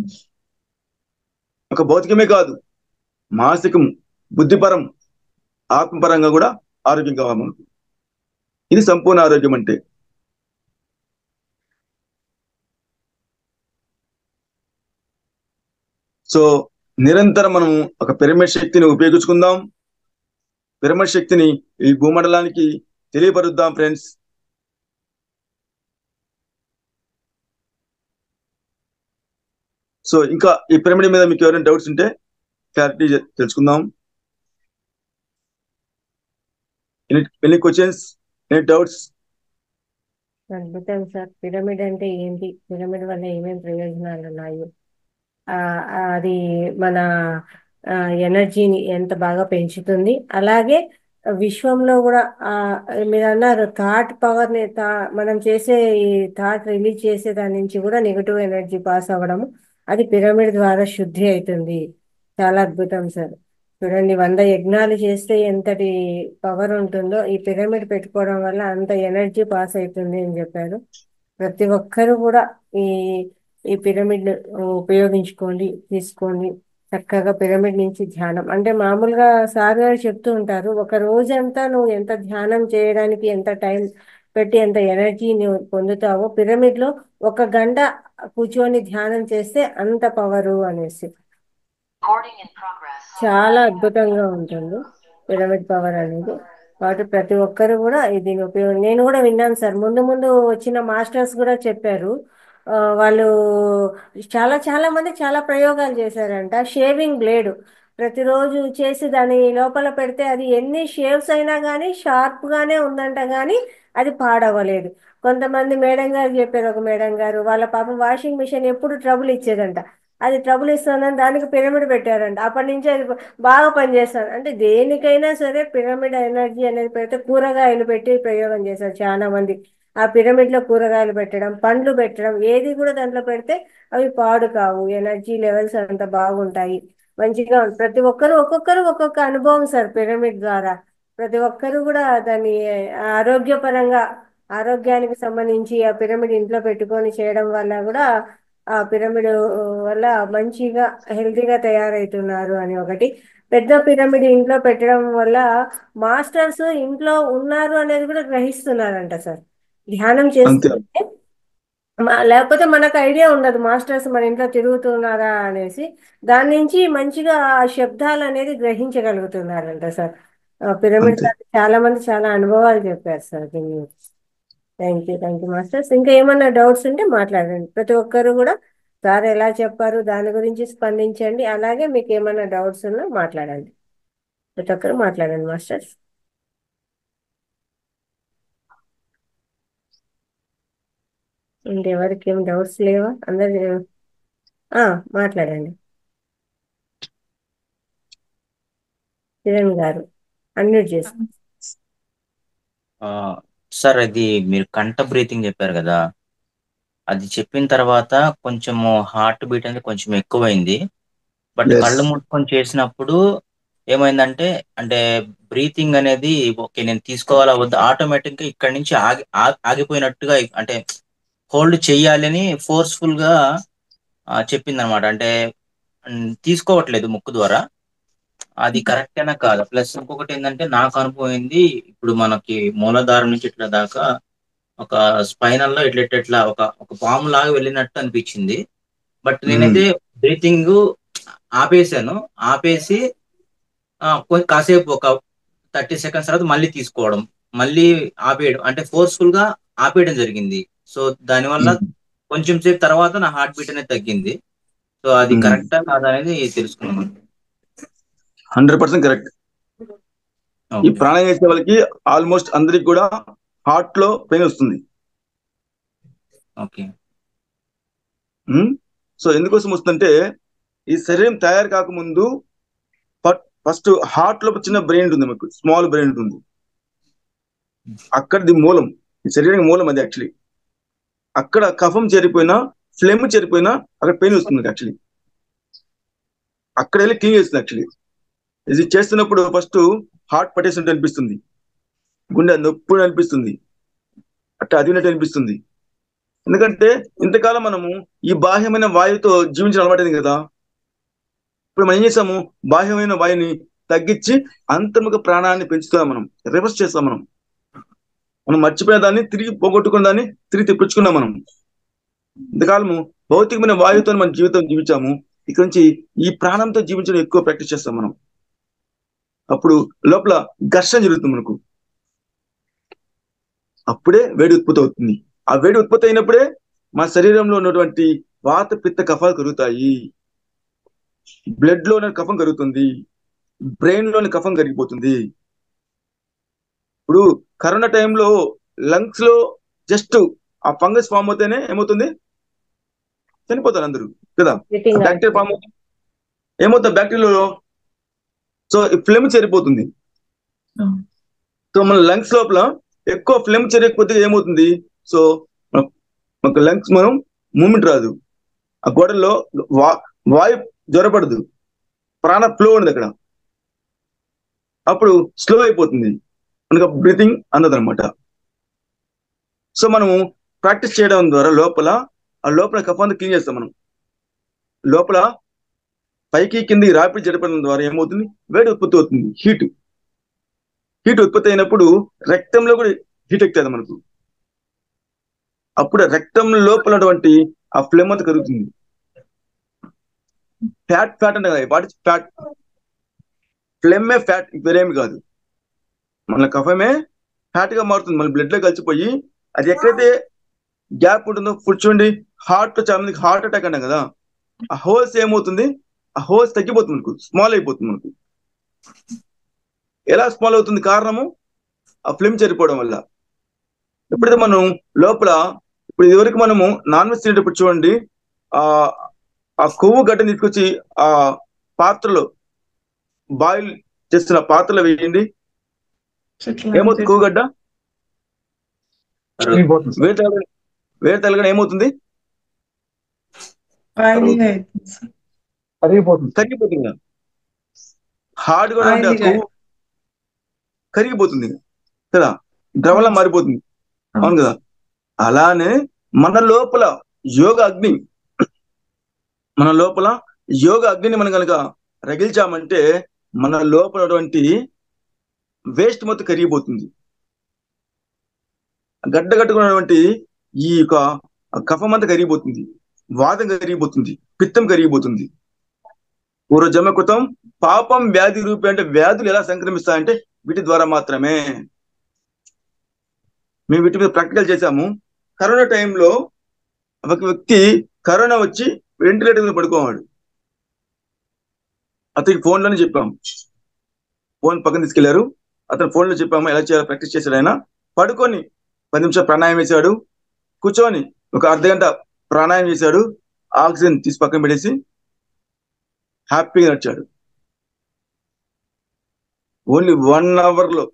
ఒక భౌతికమే కాదు మానసికం బుద్ధిపరం ఆత్మపరంగా కూడా ఆరోగ్యం కావాలి మనకు ఇది సంపూర్ణ ఆరోగ్యం అంటే సో నిరంతరం మనం ఒక పిరమిడ్ శక్తిని ఉపయోగించుకుందాం పిరమిడ్ శక్తిని ఈ భూమండలానికి తెలియపరుద్దాం ఫ్రెండ్స్ సో ఇంకా ఈ పిరమిడ్ మీద మీకు ఎవరైనా డౌట్స్ ఉంటే క్లారిటీ తెలుసుకుందాం any any questions any doubts అద్భుతం సార్ పిరమిడ్ అంటే ఏంటి పిరమిడ్ వల్ల ఏమేమి ప్రయోజనాలు ఉన్నాయి ఆ, ఆ, అది మన ఆ, ఎనర్జీని ఎంత బాగా పెంచుతుంది అలాగే విశ్వంలో కూడా ఆ, మీరు అన్నారు థాట్ పవర్ని థా మనం చేసే ఈ థాట్ రిలీజ్ చేసే దాని నుంచి కూడా నెగిటివ్ ఎనర్జీ పాస్ అవ్వడము అది పిరమిడ్ ద్వారా శుద్ధి అవుతుంది చాలా అద్భుతం సార్ చూడండి వంద యజ్ఞాలు చేస్తే ఎంతటి పవర్ ఉంటుందో ఈ పిరమిడ్ పెట్టుకోవడం వల్ల అంత ఎనర్జీ పాస్ అవుతుంది అని చెప్పారు ప్రతి ఒక్కరు కూడా ఈ ఈ పిరమిడ్ ఉపయోగించుకోండి తీసుకోండి చక్కగా పిరమిడ్ నుంచి ధ్యానం అంటే మామూలుగా సార్ గారు చెప్తూ ఉంటారు ఒక రోజంతా నువ్వు ఎంత ధ్యానం చేయడానికి ఎంత టైం పెట్టి ఎంత ఎనర్జీ నువ్వు పొందుతావో పిరమిడ్ లో ఒక గంట కూర్చొని ధ్యానం చేస్తే అంత పవరు అనేసి చాలా అద్భుతంగా ఉంటుంది పిరమిడ్ పవర్ అనేది కాబట్టి ప్రతి ఒక్కరు కూడా దీని ఉపయోగం నేను కూడా విన్నాను సార్ ముందు ముందు వచ్చిన మాస్టర్స్ కూడా చెప్పారు ఆ, వాళ్ళు చాలా చాలా మంది చాలా ప్రయోగాలు చేశారంట షేవింగ్ బ్లేడ్ ప్రతిరోజు చేసి దాని లోపల పెడితే అది ఎన్ని షేవ్స్ అయినా కానీ షార్ప్ గానే ఉందంట కానీ అది పాడవలేదు కొంతమంది మేడం గారు చెప్పారు ఒక మేడం గారు వాళ్ళ పాపం వాషింగ్ మిషన్ ఎప్పుడు ట్రబుల్ ఇచ్చేదంట అది ట్రబుల్ ఇస్తుందని దానికి పిరమిడ్ పెట్టారంట అప్పటి నుంచి అది బాగా పనిచేస్తారు అంటే దేనికైనా సరే పిరమిడ్ ఎనర్జీ అనేది పెడితే కూరగాయలు పెట్టి ప్రయోగం చేశారు చాలా మంది ఆ పిరమిడ్ లో కూరగాయలు పెట్టడం పండ్లు పెట్టడం ఏది కూడా దాంట్లో పెడితే అవి పాడు కావు ఎనర్జీ లెవెల్స్ అంత బాగుంటాయి మంచిగా ఉంటుంది ప్రతి ఒక్కరు ఒక్కొక్కరు ఒక్కొక్క అనుభవం సార్ పిరమిడ్ ద్వారా ప్రతి ఒక్కరు కూడా దాన్ని ఆరోగ్యపరంగా ఆరోగ్యానికి సంబంధించి ఆ పిరమిడ్ ఇంట్లో పెట్టుకొని చేయడం వల్ల కూడా ఆ పిరమిడ్ వల్ల మంచిగా హెల్తీగా తయారవుతున్నారు అని ఒకటి పెద్ద పిరమిడ్ ఇంట్లో పెట్టడం వల్ల మాస్టర్స్ ఇంట్లో ఉన్నారు అనేది కూడా గ్రహిస్తున్నారంట సార్ ధ్యానం అంతే చేస్తుంటే మ- లేకపోతే మనకు ఐడియా ఉండదు మాస్టర్స్ మన ఇంట్లో తిరుగుతున్నారా అనేసి దాని నుంచి మంచిగా ఆ శబ్దాలు అనేది గ్రహించగలుగుతున్నారంట సార్ ఆ పిరమిడ్ అంతే ద్వారా చాలా మంది చాలా అనుభవాలు చెప్పారు సార్ దీని thank you thank you masters ఇంకా ఏమన్నా డౌట్స్ ఉంటే మాట్లాడండి ప్రతి ఒక్కరు కూడా సార్ ఎలా చెప్పారు దాని గురించి స్పందించండి అలాగే మీకు ఏమైనా డౌట్స్ ఉన్నా మాట్లాడండి ప్రతి ఒక్కరు మాట్లాడండి మాస్టర్స్ ఇంకెవరికి ఏం డౌట్స్ లేవా అందరు ఆ, మాట్లాడండి కిరణ్ గారు అన్మ్యూట్ చేసుకో ఆ, సార్ అది మీరు కంట బ్రీతింగ్ చెప్పారు కదా అది చెప్పిన తర్వాత కొంచెము హార్ట్ బీట్ అనేది కొంచెం ఎక్కువైంది బట్ ఎస్ కళ్ళు మూసుకొని చేసినప్పుడు ఏమైందంటే అంటే బ్రీతింగ్ అనేది ఓకే నేను తీసుకోవాలా వద్దా ఆటోమేటిక్ గా ఇక్కడ నుంచి ఆగి ఆ- ఆగిపోయినట్టుగా అంటే హోల్డ్ చెయ్యాలి అని ఫోర్స్ఫుల్ గా చెప్పింది అనమాట అంటే ఉమ్, తీసుకోవట్లేదు ముక్కు ద్వారా అది కరెక్ట్ అయినా కాదు ప్లస్ ఇంకొకటి ఏంటంటే నాకు అనుభవం ఏంది ఇప్పుడు మనకి మూలాధారం నుంచి ఇట్లా దాకా ఒక స్పైనల్ లో ఇట్లా ఇట్లా ఇట్లా ఒక ఒక పాము లాగా వెళ్ళినట్టు అనిపించింది బట్ నేనైతే బ్రీతింగ్ ఆపేసాను ఆపేసి ఆ, కొ- కాసేపు ఒక థర్టీ సెకండ్స్ తర్వాత మళ్ళీ తీసుకోవడం మళ్ళీ ఆపేయడం అంటే ఫోర్స్ఫుల్ గా ఆపేయడం జరిగింది సో దానివల్ల కొంచెం సేపు తర్వాత నా హార్ట్ బీట్ అనేది తగ్గింది సో అది కరెక్టా కాదా అనేది తెలుసుకున్నాను హండ్రెడ్ పర్సెంట్ కరెక్ట్ ఈ ప్రాణాయం చేసే వాళ్ళకి ఆల్మోస్ట్ అందరికి కూడా హార్ట్ లో పెయిన్ వస్తుంది ఓకే సో ఎందుకోసం వస్తుందంటే ఈ శరీరం తయారు కాకముందు ఫస్ట్ హార్ట్ లో చిన్న బ్రెయిన్ ఉంటుంది మీకు స్మాల్ బ్రెయిన్ ఉంటుంది అక్కడది మూలం ఈ శరీరానికి మూలం అది యాక్చువల్లీ అక్కడ కఫం చేరిపోయినా ఫ్లెమ్ చేరిపోయినా అక్కడ పెయిన్ వస్తుంది యాక్చువల్లీ అక్కడ వెళ్ళి క్లీన్ చేస్తుంది యాక్చువల్లీ ఇది చేస్తున్నప్పుడు ఫస్ట్ హార్ట్ పట్టేసినట్టు అనిపిస్తుంది గుండె నొప్పి అనిపిస్తుంది అట్లా అదినట్టు అనిపిస్తుంది ఎందుకంటే ఇంతకాలం మనము ఈ బాహ్యమైన వాయువుతో జీవించడం అలవాటైంది కదా ఇప్పుడు మనం ఏం చేసాము బాహ్యమైన వాయుని తగ్గించి అంతర్ముఖ ప్రాణాన్ని పెంచుతున్నాం మనం రివర్స్ చేస్తాం మనం మనం మర్చిపోయిన దాన్ని తిరిగి పోగొట్టుకున్న దాన్ని తిరిగి తెప్పించుకున్నాం మనం ఇంతకాలము భౌతికమైన వాయువుతో మన జీవితం జీవించాము ఇక నుంచి ఈ ప్రాణంతో జీవించడం ఎక్కువ ప్రాక్టీస్ చేస్తాం మనం అప్పుడు లోపల ఘర్షణ జరుగుతుంది మనకు అప్పుడే వేడి ఉత్పత్తి అవుతుంది ఆ వేడి ఉత్పత్తి అయినప్పుడే మన శరీరంలో ఉన్నటువంటి వాత పిత్త కఫాలు కరుగుతాయి బ్లడ్ లోని కఫం కరుగుతుంది బ్రెయిన్ లోని కఫం కరిగిపోతుంది ఇప్పుడు కరోనా టైంలో లంగ్స్ లో జస్ట్ ఆ ఫంగస్ ఫామ్ అవుతేనే ఏమవుతుంది చనిపోతారు అందరూ కదా Breathing బ్యాక్టీరియా ఫామ్ అవుతుంది ఏమవుతుంది బ్యాక్టీరియాలో సో ఈ ఫ్లేమ్ చేరిపోతుంది సో మన లంగ్స్ లోపల ఎక్కువ ఫ్లేమ్ చేరే కొద్దిగా ఏమవుతుంది సో మన లంగ్స్ మనం మూమెంట్ రాదు ఆ గోడల్లో వా వాయు జ్వరపడదు ప్రాణ ఫ్లో ఉండదు అక్కడ అప్పుడు స్లో అయిపోతుంది మనకు బ్రీతింగ్ అందదు అనమాట సో మనము ప్రాక్టీస్ చేయడం ద్వారా లోపల ఆ లోపల కఫాన్ని క్లీన్ చేస్తాం మనం లోపల పైకి కిందికి రాపిడి జరపడం ద్వారా ఏమవుతుంది వేడి ఉత్పత్తి అవుతుంది హీట్ హీట్ ఉత్పత్తి అయినప్పుడు రక్తంలో కూడా హీట్ ఎక్కుతుంది మనకు అప్పుడు రక్తం లోపల ఉన్నటువంటి ఆ ఫ్లేమ్ అంతా కరుగుతుంది ఫ్యాట్ ఫ్యాట్ అంటే కదా వాట్ ఇస్ ఫ్యాట్ ఫ్లేమే ఫ్యాట్ వేరేమి కాదు మన కఫమే ఫ్యాట్ గా మారుతుంది మన బ్లడ్ లో కలిసిపోయి అది ఎక్కడైతే గ్యాప్ ఉంటుందో కూర్చోండి హార్ట్ లో చాలా మందికి హార్ట్ అటాక్ అంటాం కదా ఆ హోల్స్ ఏమవుతుంది ఆ హోల్స్ తగ్గిపోతుంది మనకు స్మాల్ అయిపోతుంది మనకు ఎలా స్మాల్ అవుతుంది కారణము ఆ ఫ్లేమ్ చేరిపోవడం వల్ల ఎప్పుడైతే మనం లోపల ఇప్పుడు ఇదివరకు మనము నాన్ వెజ్ తినేటప్పుడు చూడండి ఆ ఆ కొవ్వు గడ్డని తీసుకొచ్చి ఆ పాత్రలో బాయిల్ చేస్తున్న పాత్రలో వేయండి ఏమవుతుంది కొవ్వు గడ్డ వేడి తగలగానే వేడి తగలగానే ఏమవుతుంది ఆయిలీగా అవుతుంది సార్ కరిగిపోతుంది కరిగిపోతుంది హార్డ్ గా ఉండే ఆ ఆయిలీగా కొవ్వు కరిగిపోతుంది కదా ద్రవంలా మారిపోతుంది అవును కదా అలానే మన లోపల యోగ అగ్ని మన లోపల యోగ అగ్నిని మనం కనుక రగిల్చామంటే మన లోపల ఉన్నటువంటి వేస్ట్ మొత్తం కరిగిపోతుంది గడ్డ కట్టుకున్నటువంటి ఈ యొక్క కఫం అంతా కరిగిపోతుంది వాదం కరిగిపోతుంది పిత్తం కరిగిపోతుంది పూర్వజన్మ కృతం పాపం వ్యాధి రూపి అంటే వ్యాధులు ఎలా సంక్రమిస్తాయంటే వీటి ద్వారా మాత్రమే మేము వీటి మీద ప్రాక్టికల్ చేశాము కరోనా టైంలో ఒక వ్యక్తి కరోనా వచ్చి వెంటిలేటర్ మీద పడుకోవాడు అతనికి ఫోన్లోనే చెప్పాం ఫోన్ పక్కన తీసుకెళ్లారు అతను ఫోన్లో చెప్పాము ఎలా చేయాలో ప్రాక్టీస్ చేశాడు ఆయన పడుకొని పది నిమిషాలు ప్రాణాయామం చేశాడు కూర్చొని ఒక అర్ధ గంట ప్రాణాయామం చేశాడు ఆక్సిజన్ తీసి పక్కన పెట్టేసి హ్యాపీగా నడిచాడు ఓన్లీ వన్ అవర్ లో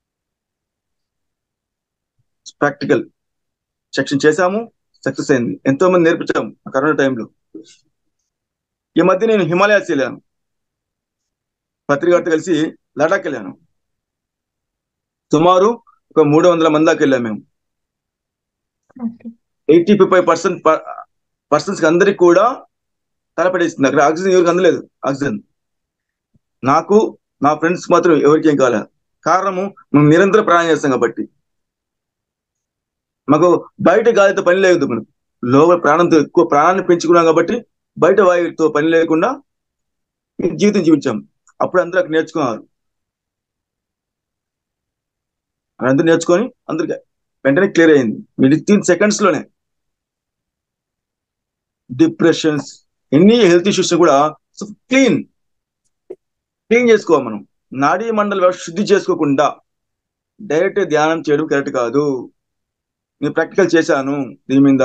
ప్రాక్టికల్ సెక్షన్ చేశాము సక్సెస్ అయింది ఎంతో మంది నేర్పించాము ఆ కరోనా టైంలో ఈ మధ్య నేను హిమాలయాస్ వెళ్ళాను పత్రికతో కలిసి లడాక్ వెళ్ళాను సుమారు ఒక మూడు వందల మంది దాకా వెళ్ళాము మేము ఎయిటీ ఫైవ్ పర్సెంట్ పర్సన్స్ అందరికి కూడా తలపడేసింది అక్కడ ఆక్సిజన్ ఎవరికి అందలేదు ఆక్సిజన్ నాకు నా ఫ్రెండ్స్ మాత్రం ఎవరికి ఏం కాలే కారణము మేము నిరంతరం ప్రాణం చేస్తాం కాబట్టి మాకు బయట గాలితో పని లేదు మనం లోపల ప్రాణంతో ఎక్కువ ప్రాణాన్ని పెంచుకున్నాం కాబట్టి బయట వాయువుతో పని లేకుండా జీవితం జీవించాం అప్పుడు అందరూ అక్కడ నేర్చుకున్నారు అందరూ నేర్చుకొని అందరికి వెంటనే క్లియర్ అయింది విత్ సెకండ్స్ లోనే డిప్రెషన్స్ ఎన్ని హెల్త్ ఇష్యూస్ కూడా క్లీన్ క్లీన్ చేసుకోవాలి మనం నాడీ మండల వ్యవస్థ శుద్ధి చేసుకోకుండా డైరెక్ట్ ధ్యానం చేయడం కరెక్ట్ కాదు నేను ప్రాక్టికల్ చేశాను దీని మీద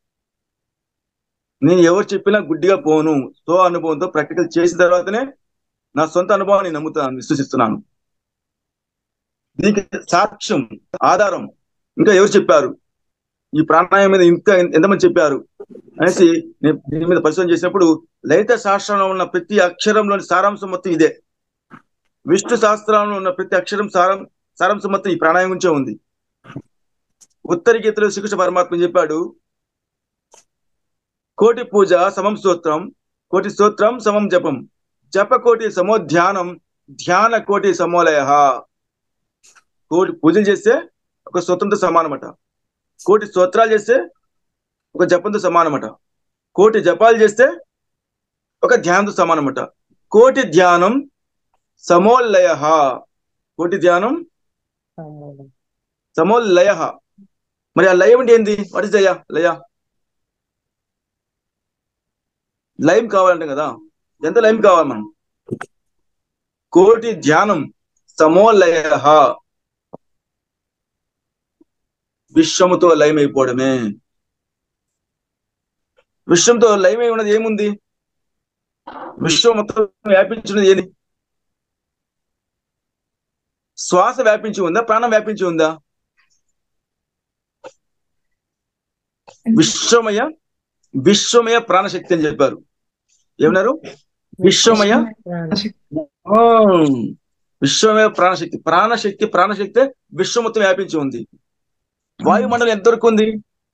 నేను ఎవరు చెప్పినా గుడ్డిగా పోను సో అనుభవంతో ప్రాక్టికల్ చేసిన తర్వాతనే నా సొంత అనుభవాన్ని నేను నమ్ముతాను విశ్వసిస్తున్నాను దీనికి సాక్ష్యం ఆధారం ఇంకా ఎవరు చెప్పారు ఈ ప్రాణాయామం మీద ఇంకా ఎంతమంది చెప్పారు అనేసి నేను దీని మీద పరిశోధన చేసినప్పుడు లలిత శాస్త్రంలో ఉన్న ప్రతి అక్షరంలోని సారాంశం మొత్తం ఇదే విష్ణు శాస్త్రంలో ఉన్న ప్రతి అక్షరం సారం సారాంశం మొత్తం ఈ ప్రాణాయామం నుంచే ఉంది ఉత్తర గీతలో శ్రీకృష్ణ పరమాత్మ చెప్పాడు కోటి పూజ సమం స్తోత్రం కోటి స్తోత్రం సమం జపం జప కోటి సమో ధ్యానం ధ్యాన కోటి సమోలయ కోటి పూజలు చేస్తే ఒక స్తోత్రంతో సమానమట కోటి స్తోత్రాలు చేస్తే ఒక జపంతో సమానమట కోటి జపాలు చేస్తే ఒక ధ్యానంతో సమానమట కోటి ధ్యానం సమోల్లయ కోటి ధ్యానం సమోల్లయ మరి ఆ లయం అంటే ఏంది వాట్ ఇస్ లయ లయ లయం కావాలంటే కదా ఎంత లయం కావాలి మనం కోటి ధ్యానం సమోలయ విశ్వముతో లయమైపోవడమే విశ్వంతో లయమై ఉన్నది ఏముంది విశ్వం మొత్తం వ్యాపించినది ఏది శ్వాస వ్యాపించి ఉందా ప్రాణం వ్యాపించి ఉందా విశ్వమయ విశ్వమయ ప్రాణశక్తి అని చెప్పారు ఏమన్నారు విశ్వమయ ఆ, విశ్వమయ ప్రాణశక్తి ప్రాణశక్తి ప్రాణశక్తి విశ్వం మొత్తం వ్యాపించి ఉంది వాయుమండలం ఎంతవరకు ఉంది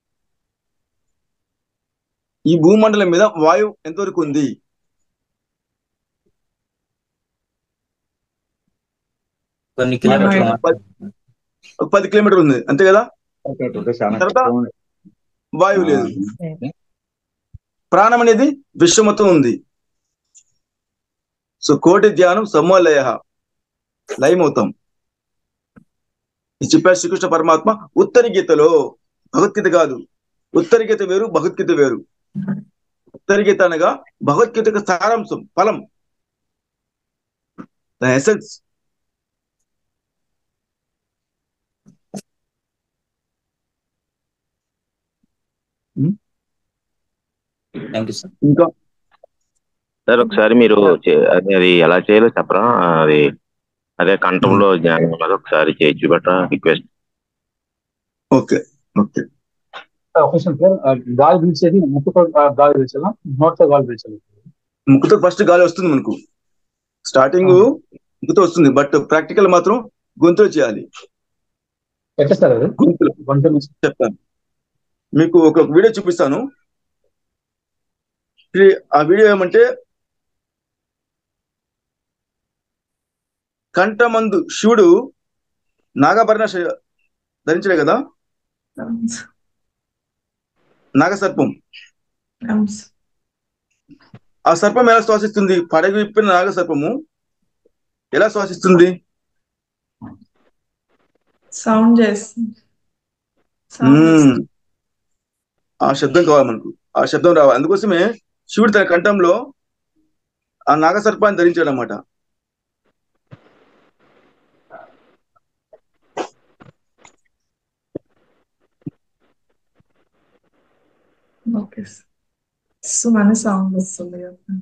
ఈ భూమండలం మీద వాయువు ఎంతవరకు ఉంది కొన్ని కిలోమీటర్లు పది- ఒక పది కిలోమీటర్ ఉంది అంతే కదా తర్వాత వాయువు లేదు ప్రాణం అనేది విశ్వం మొత్తం ఉంది సో కోటి ధ్యానం సమోలయ లయమవుతాం ఇది చెప్పారు శ్రీకృష్ణ పరమాత్మ ఉత్తర గీతలో భగవద్గీత కాదు ఉత్తర గీత వేరు భగవద్గీత వేరు ఉత్తర గీత అనగా భగవద్గీత యొక్క సారాంశం ఫలం the essence thank you sir ఇంకా సార్ ఒకసారి మీరు చే- అది అది ఎలా చేయాలో చెప్పరా అది అదే కంఠంలో జ్ఞానం అన్నది ఒకసారి చేసి చూపెట్టరా రిక్వెస్ట్ ఓకే ఓకే ఒక నిమిషం సార్ ఆ గాలి పీల్చేది ముక్కుతో ఆ గాలి పీల్చాలా నోట్తో గాలి పీల్చాలి ముక్కుతో ఫస్ట్ గాలి వస్తుంది మనకు స్టార్టింగ్ ముక్కుతో వస్తుంది బట్ ప్రాక్టికల్ మాత్రం గొంతులో చేయాలి ఎట్లా సార్ అది గొంతులో గొంతు నుంచి చెప్తాను మీకు ఒక వీడియో చూపిస్తాను ఇది ఆ వీడియో ఏమంటే కంఠమందు శివుడు నాగభరణ శ- ధరించలే కదా నాగసర్పం ఆ సర్పం ఎలా శ్వాసిస్తుంది పడగ విప్పిన నాగసర్పము ఎలా శ్వాసిస్తుంది సౌండ్ చేస్తుంది మ్మ్. ఆ శబ్దం కావాలి మనకు ఆ శబ్దం రావాలి అందుకోసమే శివుడు తన కంఠంలో ఆ నాగసర్పాన్ని ధరించాడు అనమాట ఓకే సుమని సౌండ్ వస్తుంది కదా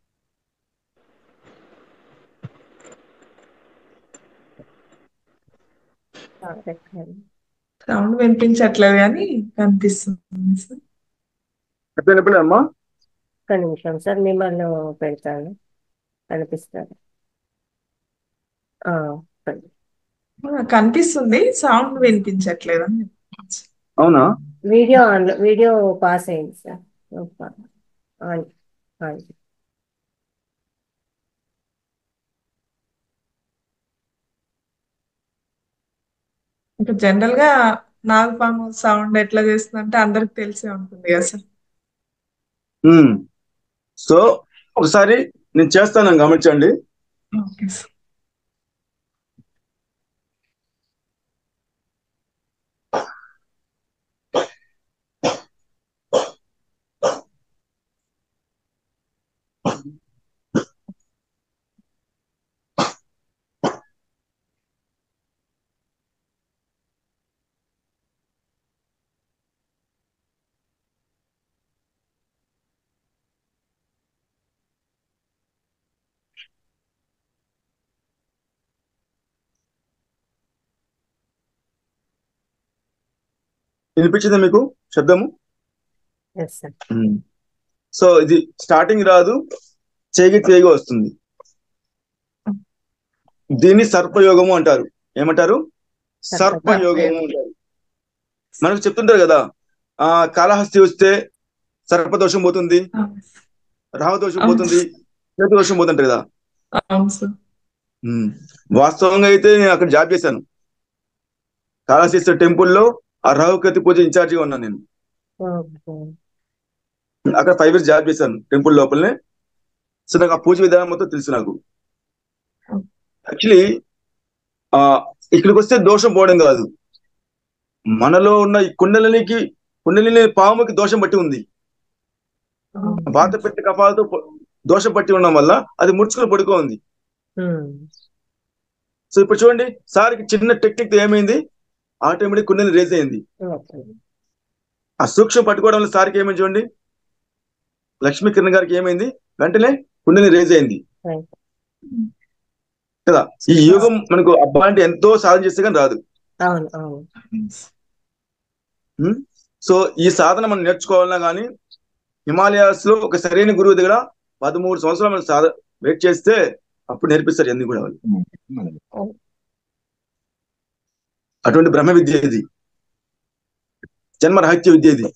సౌండ్ వినిపించట్లేదు కానీ కనిపిస్తుంది సార్ చెప్పినప్పుడు అమ్మా ఒక్క నిమిషం సార్ మిమ్మల్ని పెడతాను కనిపిస్తారు ఆ, చెప్పండి. ఆ, కనిపిస్తుంది సౌండ్ వినిపించట్లేదు అని అవునా వీడియో ఆన్ వీడియో పాస్ అయింది సార్ ఆన్ ఆన్ ఇంకా జనరల్ గా నాగపాము సౌండ్ ఎట్లా చేస్తుందంటే అందరికి తెలిసే ఉంటుంది కదా సార్ మ్మ్. సో ఒకసారి నేను చేస్తాను గమనించండి ఓకే సార్ వినిపించిందా మీకు శబ్దము ఎస్ సార్ సో ఇది స్టార్టింగ్ రాదు చేగి తేగి వస్తుంది దీన్ని సర్పయోగము అంటారు ఏమంటారు సర్పయోగము అంటారు మనకు చెప్తుంటారు కదా ఆ కాళహస్తి వస్తే సర్పదోషం పోతుంది రాహదోషం పోతుంది కేతు దోషం పోతుంటారు కదా అవును సార్ ఉమ్. వాస్తవంగా అయితే నేను అక్కడ జాబ్ చేశాను కాళహస్తీశ్వర టెంపుల్లో ఆ రాహుకేతు పూజ ఇన్ఛార్జిగా ఉన్నాను నేను అక్కడ ఫైవ్ ఇయర్స్ జాబ్ చేశాను టెంపుల్ లోపలనే సో నాకు ఆ పూజ విధానం మొత్తం తెలుసు నాకు యాక్చువల్లీ ఆ ఇక్కడికి వస్తే దోషం పోవడం కాదు మనలో ఉన్న ఈ కుండలినికి కుండలిని పాముకి దోషం పట్టి ఉంది వాత పెట్టి కపాలతో పొ- దోషం పట్టి ఉండడం వల్ల అది ముడుచుకుని పడుకో ఉంది సో ఇప్పుడు చూడండి సార్కి చిన్న టెక్నిక్ తో ఏమైంది ఆటోమేటిక్ కుండలి రేజ్ అయింది ఓకే ఆ సూక్ష్మం పట్టుకోవడం వల్ల సార్కి ఏమైంది చూడండి లక్ష్మీ కిరణ్ గారికి ఏమైంది వెంటనే కుండలి రేజ్ అయింది రైట్ కదా ఈ యోగం మనకు అబ్బా అంటే ఎంతో సాధన చేస్తే కానీ రాదు అవును అవును ఉం? సో ఈ సాధన మనం నేర్చుకోవాలన్నా కానీ హిమాలయాస్ లో ఒక సరైన గురువు దగ్గర పదమూడు సంవత్సరాలు మనం సాధ వెయిట్ చేస్తే అప్పుడు నేర్పిస్తారు అన్ని కూడా వాళ్ళు అటువంటి బ్రహ్మ విద్య ఇది జన్మ రహస్య విద్య ఇది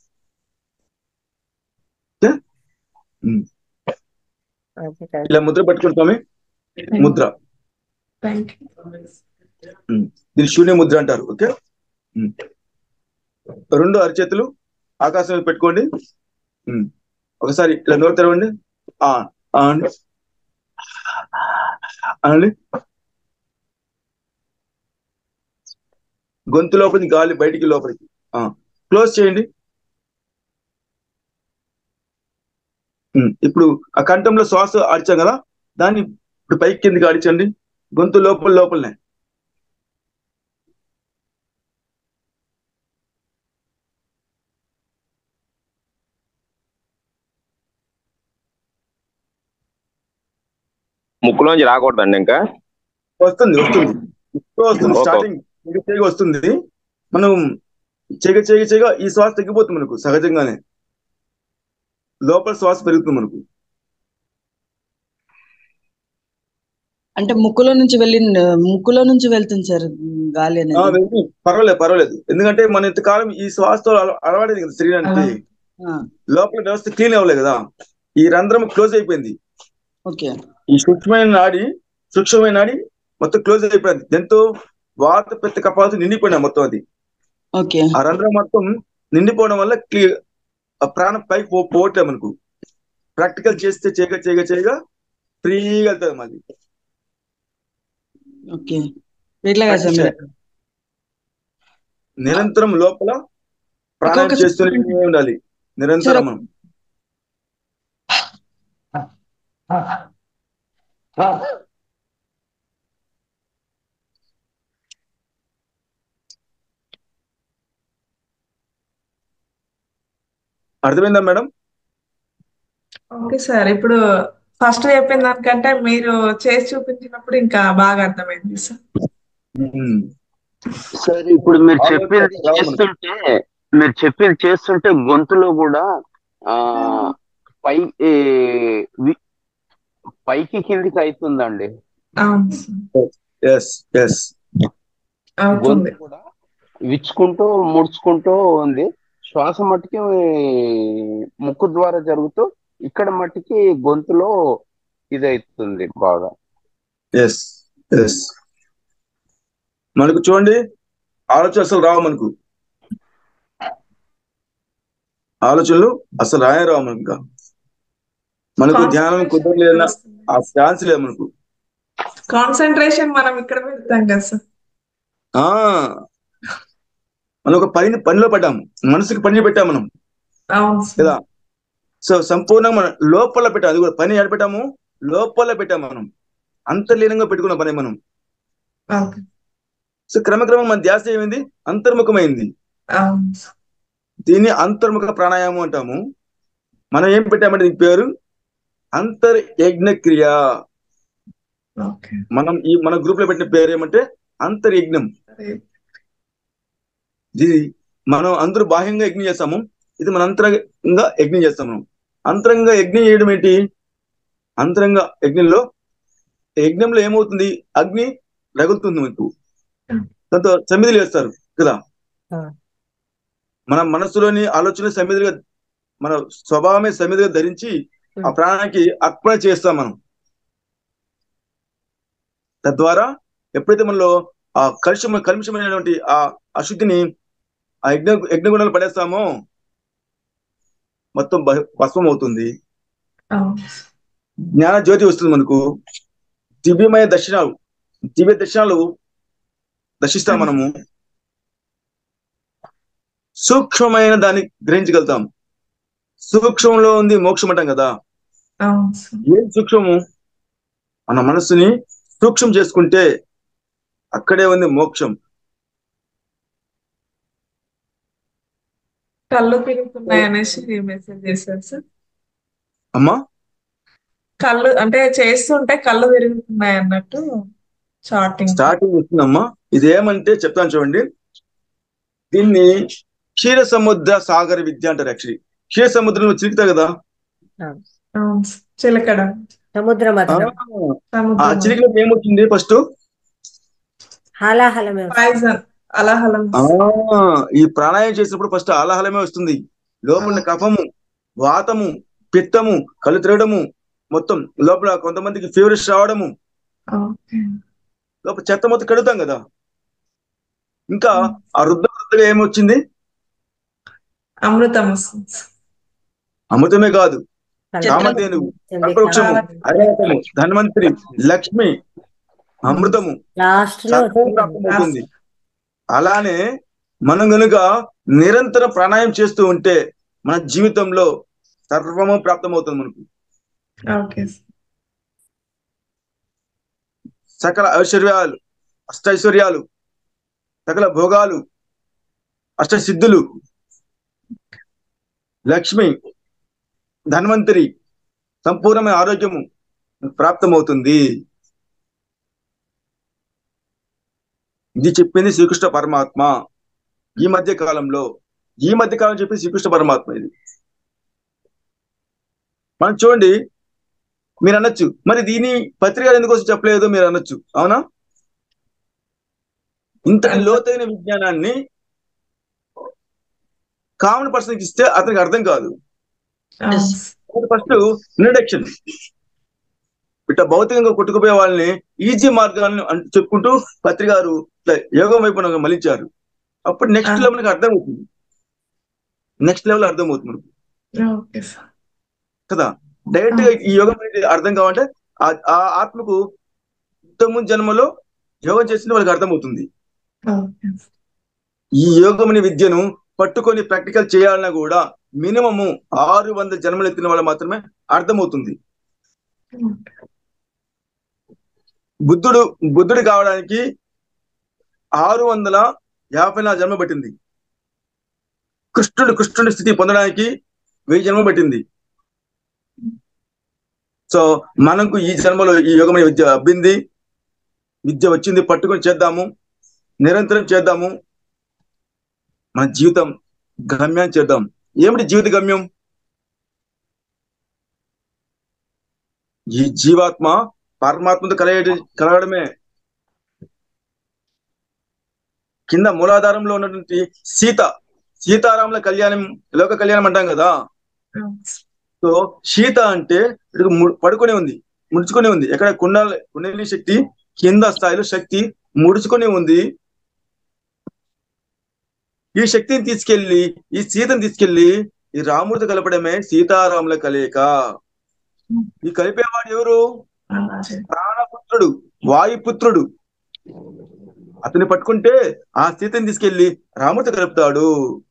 ఓకే? ఉం. ఓకే సార్ ఇలా ముద్ర పట్టుకుంటామే ముద్ర థ్యాంక్ యూ ఉం. దీన్ని శూన్య ముద్ర అంటారు ఓకే ఉం. రెండు అరిచేతులు ఆకాశం వైపు పెట్టుకోండి ఉం. ఒకసారి ఇలా నోరు తెరవండి ఆ ఆ అండి అనండి గొంతు లోపలికి గాలి బయటికి లోపలికి ఆ క్లోజ్ చేయండి ఉం. ఇప్పుడు ఆ కంఠంలో శ్వాస ఆడిచాం కదా దాన్ని ఇప్పుడు పైకి కిందికి ఆడించండి గొంతు లోపల లోపలనే ముక్కులోంచి రాకూడదండి ఇంకా వస్తుంది వస్తుంది ఇప్పుడు వస్తుంది ఓకే. స్టార్టింగ్ చెగ చెగ వస్తుంది మనం చెగ చెగ చెగ ఈ శ్వాస తగ్గిపోతుంది మనకు సహజంగానే లోపల శ్వాస పెరుగుతుంది మనకు అంటే ముక్కులో నుంచి వెళ్ళి ముక్కులో నుంచి వెళ్తుంది సార్ గాలి ఆ, అనేది వెళ్ళి పర్వాలేదు పర్వాలేదు ఎందుకంటే మన ఇంతకాలం ఈ శ్వాసతో అల- అలవాడేది కదా శరీరానికి ఆ, లోపల వ్యవస్థ క్లీన్ అవ్వలేదు కదా ఈ రంధ్రం క్లోజ్ అయిపోయింది ఓకే ఈ సూక్ష్మమైన నాడి సూక్ష్మమైన నాడి మొత్తం క్లోజ్ అయిపోయింది దాంతో వాత పెద్ద కపాలు నిండిపోయినా మొత్తం అది ఓకే ఆ రంధ్రం మొత్తం నిండిపోవడం వల్ల క్లియర్ ఆ ప్రాణం పైకి పో పోవట్లేదు మనకు ప్రాక్టికల్ చేస్తే చేయగా చేయగా చేయగా ఫ్రీగా వెళ్తుంది మాది ఓకే ఇట్లా కదా సార్ మీరు నిరంతరం లోపల ప్రాణాయం ఒక్కొక్క చేస్తూనే ఉండాలి నిరంతరం మనం అర్థమైందా మేడం ఓకే సార్ ఇప్పుడు ఫస్ట్ చెప్పిన దానికంటే మీరు చేసి చూపించినప్పుడు ఇంకా బాగా అర్థమైంది సార్ సార్ ఇప్పుడు మీరు ఆలోచన చెప్పింది రావు మనకు. చేస్తుంటే మీరు చెప్పింది చేస్తుంటే గొంతులో కూడా ఆ పై ఏ, వి- పైకి కిందికి అవుతుందండి అవును సార్ ఎస్ ఎస్ అవుతుంది గొంతు కూడా విచ్చుకుంటూ ముడుచుకుంటూ ఉంది శ్వాస మట్టుకి ముక్కు ద్వారా జరుగుతూ ఇక్కడ మట్టుకి గొంతులో ఇదవుతుంది బాగా ఎస్ ఎస్ మనకు చూడండి ఆలోచన అసలు రావు మనకు ఆలోచనలు అసలు రాయే రావు మనకు ఇంకా. మనకు ధ్యానం కుదరలేదన్న ఆ ఛాన్స్ లేదు మనకు కాన్సన్ట్రేషన్ మనం ఇక్కడ పెడతాం కదా సార్ ఆ మనం ఒక పని పనిలో పడ్డాము మనసుకి పని పెట్టాము మనం అవును సార్ కదా సో సంపూర్ణంగా మనం లోపల పెట్టాము అది కూడా పని ఎక్కడ పెట్టాము లోపల పెట్టాము మనం అంతర్లీనంగా పెట్టుకున్న పని మనం ఓకే సో క్రమక్రమం మన ధ్యాస ఏమైంది అంతర్ముఖమైంది అవును సార్ దీన్ని అంతర్ముఖ ప్రాణాయామం అంటాము మనం ఏం పెట్టామంటే దీని పేరు అంతర్ యజ్ఞక్రియ ఓకే మనం ఈ మన గ్రూప్ లో పెట్టిన పేరు ఏమంటే అంతర్యజ్ఞం ఇది మనం అందరూ బాహ్యంగా యజ్ఞం చేస్తాము ఇది మన అంతరంగా యజ్ఞం చేస్తాము మనం అంతరంగా యజ్ఞం చేయడం ఏంటి అంతరంగా యజ్ఞంలో యజ్ఞంలో ఏమవుతుంది అగ్ని రగులుతుంది మనకు దాంతో సమిధులు వేస్తారు కదా మన మనసులోని ఆలోచన సమిధులుగా మన స్వభావమే సమిధిగా ధరించి ఆ ప్రాణానికి అర్పణ చేస్తాం మనం తద్వారా ఎప్పుడైతే మనలో ఆ కలుషం కలుషమైనటువంటి ఆ అశుద్ధిని ఆ యజ్ఞ యజ్ఞగుణాలు పడేస్తామో మొత్తం భ- భస్మం అవుతుంది అవును జ్ఞాన జ్యోతి వస్తుంది మనకు దివ్యమయ దర్శనాలు దివ్య దర్శనాలు దర్శిస్తాం మనము సూక్ష్మమైన దాన్ని గ్రహించగలుగుతాం సూక్ష్మంలో ఉంది మోక్షం అంటాం కదా అవును సార్ ఏం సూక్ష్మము మన మనస్సుని సూక్ష్మం చేసుకుంటే అక్కడే ఉంది మోక్షం కళ్ళు తిరుగుతున్నాయి అనేసి మెసేజ్ చేశారు సార్ అమ్మా కళ్ళు అంటే చేస్తుంటే కళ్ళు తిరుగుతున్నాయి అన్నట్టు చాటింగ్ స్టార్టింగ్ వస్తుందమ్మా ఇదేమంటే చెప్తాను చూడండి దీన్ని క్షీర సముద్ర సాగర విద్య అంటారు యాక్చువల్లీ క్షీర సముద్రంలో చిలుకుతాయి కదా అవును సార్. చిలకడ సముద్ర ఆ, మథనం ఆ సముద్రం చిలికలో ఏమవుతుంది ఫస్ట్ హాలాహలమే వస్తుంది. పాయిజన్ అలాహలం ఆ ఈ ప్రాణాయామం చేసినప్పుడు ఫస్ట్ ఆలాహలమే వస్తుంది లోపల ఉన్న కఫము వాతము పిత్తము కళ్ళు తిరగడము మొత్తం లోపల కొంతమందికి ఫీవరిష్ రావడము ఓకే లోపల చెత్త మొత్తం కడుగుతాం కదా ఇంకా ఆ వృద్ధ వృద్ధగా ఏమొచ్చింది అమృతం వస్తుంది సార్. అమృతమే కాదు కల్పన కామధేనువు వస్తుంది. కల్పవృక్షము అరేతము ధన్వంతరి లక్ష్మి అమృతము లాస్ట్ లో సర్వం వస్తుంది. ప్రాప్తమవుతుంది అలానే మనం గనుక నిరంతరం ప్రాణాయామం చేస్తూ ఉంటే మన జీవితంలో సర్వము ప్రాప్తమవుతుంది మనకు ఓకే సార్. సకల ఐశ్వర్యాలు అష్టైశ్వర్యాలు సకల భోగాలు అష్టసిద్ధులు లక్ష్మి ధన్వంతరి సంపూర్ణమైన ఆరోగ్యము ప్రాప్తమవుతుంది ఇది చెప్పింది శ్రీకృష్ణ పరమాత్మ ఈ మధ్య కాలంలో ఈ మధ్య కాలం చెప్పింది శ్రీకృష్ణ పరమాత్మ ఇది మనం చూడండి మీరు అనొచ్చు మరి దీని పత్రిక ఎందుకోసం చెప్పలేదు మీరు అనొచ్చు అవునా ఇంతటి లోతైన విజ్ఞానాన్ని కామన్ పర్సన్కి ఇస్తే అతనికి అర్థం కాదు అవును సార్. ఫస్ట్ ఇంట్రడక్షన్ ఇట్లా భౌతికంగా కొట్టుకుపోయే వాళ్ళని ఈజీ మార్గాలను అంటూ చెప్పుకుంటూ పత్రిక గారు ఇట్లా యోగం వైపు మనకు మలిచారు అప్పుడు నెక్స్ట్ ఆ. లెవెల్ మనకు అర్థం అవుతుంది నెక్స్ట్ లెవెల్ అర్థం అవుతుంది మనకు ఓకే సార్ కదా డైరెక్ట్ గా ఈ యోగం అనేది అర్థం కావాలంటే ఆ- ఆ ఆత్మకు ఇంతకుముందు జన్మలో యోగం చేసింది వాళ్ళకి అర్థమవుతుంది ఓకే సార్. ఈ యోగం అనే విద్యను పట్టుకొని ప్రాక్టికల్ చేయాలన్నా కూడా మినిమము ఆరు వందల జన్మలు ఎత్తిన వాళ్ళు మాత్రమే అర్థమవుతుంది బుద్ధుడు బుద్ధుడు కావడానికి ఆరు వందల యాభై నాలుగు జన్మ పట్టింది కృష్ణుడు కృష్ణుడి స్థితి పొందడానికి వెయ్యి జన్మ పట్టింది సో మనకు ఈ జన్మలో ఈ యోగమైన విద్య అబ్బింది విద్య వచ్చింది పట్టుకొని చేద్దాము నిరంతరం చేద్దాము మన జీవితం గమ్యాన్ని చేద్దాం ఏమిటి జీవిత గమ్యం ఈ జీవాత్మ పరమాత్మతో కలగ కలగడమే కింద మూలాధారంలో ఉన్నటువంటి సీత సీతారాముల కళ్యాణం లోక కళ్యాణం అంటాం కదా సో సీత అంటే ఇటు ము- పడుకొని ఉంది ముడుచుకొని ఉంది ఎక్కడ కుండల కుండలి శక్తి కింద స్థాయిలో శక్తి ముడుచుకొని ఉంది ఈ శక్తిని తీసుకెళ్లి ఈ సీతను తీసుకెళ్లి ఈ రాముడితో కలపడమే సీతారాముల కలయిక ఈ కలిపేవాడు ఎవరు ప్రాణపుత్రుడు వాయుపుత్రుడు అతన్ని పట్టుకుంటే ఆ సీతని తీసుకెళ్లి రాముడితో కలుపుతాడు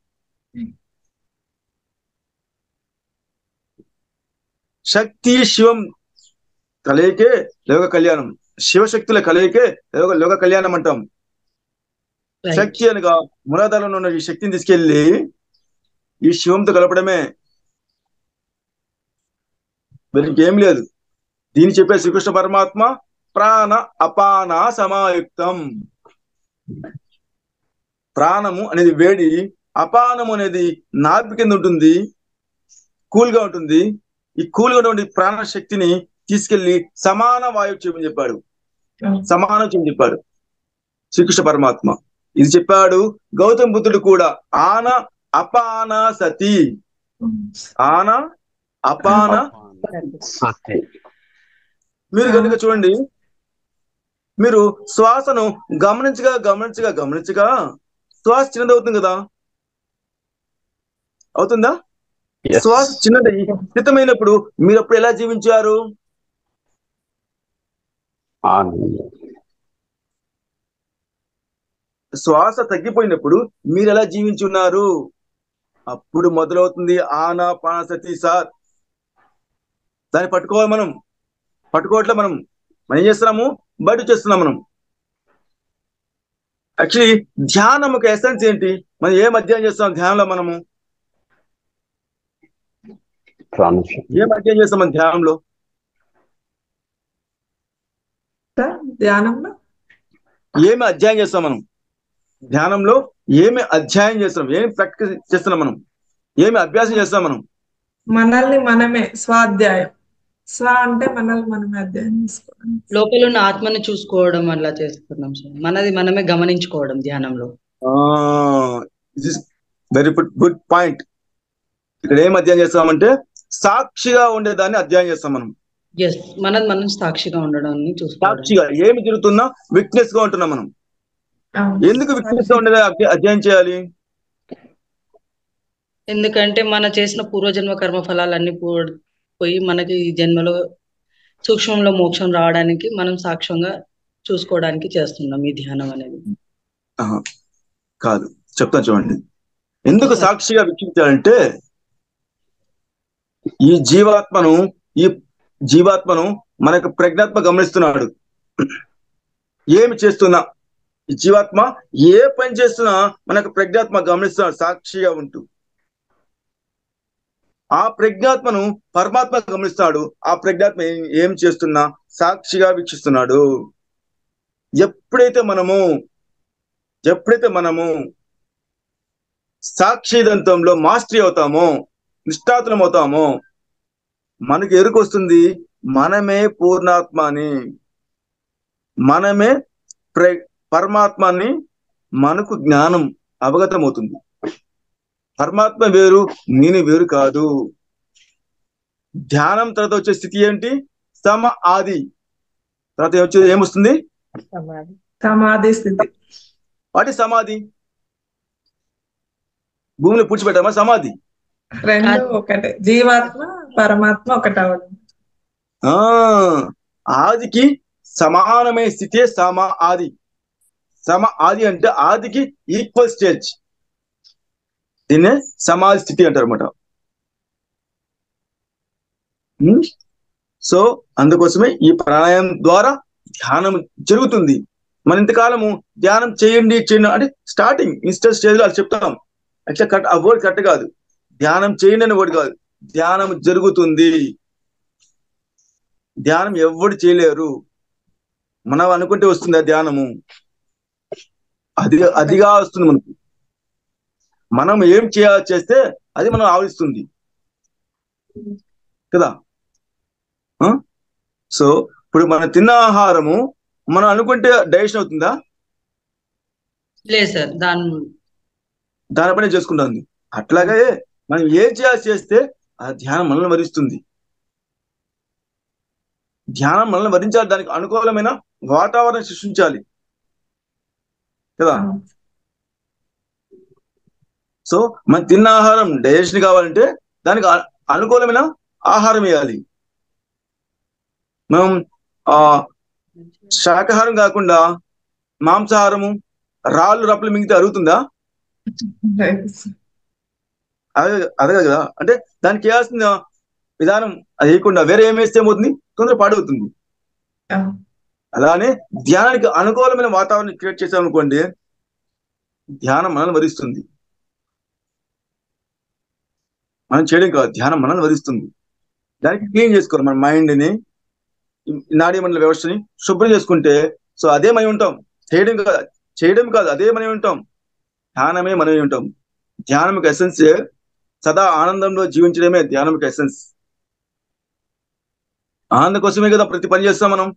శక్తి శివం కలయికే లోక కళ్యాణం శివశక్తుల కలయికే లోక లోక కళ్యాణం అంటాం శక్తి అనగా మూలాధారంలో ఉన్న ఈ శక్తిని తీసుకెళ్లి ఈ శివంతో కలపడమే వీరికి ఏం లేదు దీన్ని చెప్పే శ్రీకృష్ణ పరమాత్మ ప్రాణ అపాన సమాయుక్తం ప్రాణము అనేది వేడి అపానము అనేది నాభి కింద ఉంటుంది కూల్ గా ఉంటుంది ఈ కూల్ గా ఉన్నటువంటి ప్రాణ శక్తిని తీసుకెళ్లి సమాన వాయువు చేయమని చెప్పాడు సమానం చేయమని చెప్పాడు శ్రీకృష్ణ పరమాత్మ ఇది చెప్పాడు గౌతమ బుద్ధుడు కూడా ఆన అపాన సతి ఆన అపాన మీరు కనుక చూడండి మీరు శ్వాసను గమనించగా గమనించగా గమనించగా శ్వాస చిన్నది అవుతుంది కదా అవుతుందా శ్వాస చిన్నది స్థితమైనప్పుడు మీరు అప్పుడు ఎలా జీవించారు శ్వాస తగ్గిపోయినప్పుడు మీరు ఎలా జీవించి ఉన్నారు అప్పుడు మొదలవుతుంది ఆనా పానసతి సార్ దాన్ని పట్టుకోవాలి మనం పట్టుకోవట్లే మనం మనం ఏం చేస్తున్నాము బయట చేస్తున్నాం మనం యాక్చువల్లీ ధ్యానం ఒక ఎసెన్స్ ఏంటి మనం ఏం అధ్యయనం చేస్తున్నాం ధ్యానంలో మనము ట్రాన్సిషన్ ఏం అధ్యయనం చేస్తాం మనం ధ్యానంలో సార్ ధ్యానంలో ఏమి అధ్యాయం చేస్తాం మనం ధ్యానంలో ఏమి అధ్యాయం చేస్తున్నాం ఏమి ప్రాక్టీస్ చేస్తున్నాం మనం ఏమి అభ్యాసం చేస్తాం మనం మనల్ని మనమే స్వాధ్యాయం స్వ అంటే మనల్ని మనమే అధ్యాయం చేసుకోవడం లోపల ఉన్న ఆత్మని చూసుకోవడం అలా చేస్తున్నాం సార్ మనది మనమే గమనించుకోవడం ధ్యానంలో this very good good point ఇక్కడ ఏం అధ్యాయం చేస్తామంటే సాక్షిగా ఉండేదాన్ని అధ్యాయం చేస్తాం మనం ఎస్ మనది మనం సాక్షిగా ఉండడాన్ని చూసుకోవడం సాక్షిగా ఏమి జరుగుతున్నా విట్నెస్ గా ఉంటున్నాం మనం ఎందుకు విట్నెస్ గా ఉండేది అధ్య- అధ్యాయం చేయాలి ఎందుకంటే మన చేసిన పూర్వజన్మ కర్మ ఫలాలన్నీ పో- పోయి మనకి ఈ జన్మలో సూక్ష్మంలో మోక్షం రావడానికి మనం సాక్ష్యంగా చూసుకోవడానికి చేస్తున్నాం ఈ ధ్యానం అనేది ఆహా. కాదు చెప్తాను చూడండి ఎందుకు సాక్షిగా వీక్షించాలంటే ఈ జీవాత్మను ఈ జీవాత్మను మనకు ప్రజ్ఞాత్మ గమనిస్తున్నాడు ఏమి చేస్తున్నా ఈ జీవాత్మ ఏ పని చేస్తున్నా మనకు ప్రజ్ఞాత్మ గమనిస్తున్నాడు సాక్షిగా ఉంటూ ఆ ప్రజ్ఞాత్మను పరమాత్మ గమనిస్తాడు ఆ ప్రజ్ఞాత్మ ఏం- ఏం చేస్తున్నా సాక్షిగా వీక్షిస్తున్నాడు ఎప్పుడైతే మనము ఎప్పుడైతే మనము సాక్షిదంతంలో మాస్టరీ అవుతామో నిష్ఠాతులం అవుతామో మనకి ఎరుకు వస్తుంది మనమే పూర్ణాత్మ అని మనమే ప్ర పరమాత్మని మనకు జ్ఞానం అవగతం అవుతుంది పరమాత్మ వేరు నేను వేరు కాదు ధ్యానం తర్వాత వచ్చే స్థితి ఏంటి సమ ఆది తర్వాత వచ్చేది ఏమొస్తుంది సమాధి సమాధి స్థితి వాటి సమాధి భూమిలో పూడ్చిపెట్టామా సమాధి రెండు ఒకటే జీవాత్మ పరమాత్మ ఒకటి అవ్వడం ఆ ఆదికి సమానమైన స్థితే సమ ఆది సమ ఆది అంటే ఆదికి ఈక్వల్ స్టేజ్ దీన్నే సమాధి స్థితి అంటారు అనమాట సో అందుకోసమే ఈ ప్రాణాయామం ద్వారా ధ్యానం జరుగుతుంది మన ఇంతకాలము ధ్యానం చేయండి చేయండి అంటే స్టార్టింగ్ ఇన్స్టల్ స్టేజ్ లో అది చెప్తాం అట్లా కట్ ఆ వర్డ్ కరెక్ట్ కాదు ధ్యానం చేయండి అనే వర్డ్ కాదు ధ్యానం జరుగుతుంది ధ్యానం ఎవరు చేయలేరు మనం అనుకుంటే వస్తుంది ఆ ధ్యానము అది అదిగా వస్తుంది మనకు మనం ఏం చేయాలి చేస్తే అది మనం ఆవరిస్తుంది కదా సో ఇప్పుడు మనం తిన్న ఆహారము మనం అనుకుంటే డైజెషన్ అవుతుందా లేదు సార్ దాని దానిపైన చేసుకుంటుంది అట్లాగే మనం ఏం చేయాలి చేస్తే ఆ ధ్యానం మనల్ని వరిస్తుంది ధ్యానం మనల్ని వరించాలి దానికి అనుకూలమైన వాతావరణం సృష్టించాలి కదా సో మనం తిన్న ఆహారం డైజెషన్ కావాలంటే దానికి అ- అనుకూలమైన ఆహారం వేయాలి మనం ఆ శాకాహారం కాకుండా మాంసాహారము రాళ్ళు రప్పులు మింగితే అరుగుతుందా అదే అదే కదా అంటే దానికి వేయాల్సిన విధానం అది వేయకుండా వేరే ఏం వేస్తే ఏమవుతుంది తొందర పాడవుతుంది అలానే ధ్యానానికి అనుకూలమైన వాతావరణం క్రియేట్ చేసామనుకోండి ధ్యానం మనల్ని వరిస్తుంది మనం చేయడం కాదు ధ్యానం మనల్ని వరిస్తుంది దానికి క్లీన్ చేసుకోవాలి మన మైండ్ని నాడీ మండల వ్యవస్థని శుభ్రం చేసుకుంటే సో అదే మనం ఉంటాం చేయడం కాదు చేయడం కాదు అదే మనం ఉంటాం ధ్యానమే మనమే ఉంటాం ధ్యానం ఎసెన్స్ సదా ఆనందంలో జీవించడమే ధ్యానం ఎసెన్స్ ఆనందం కోసమే కదా ప్రతి పని చేస్తాం మనం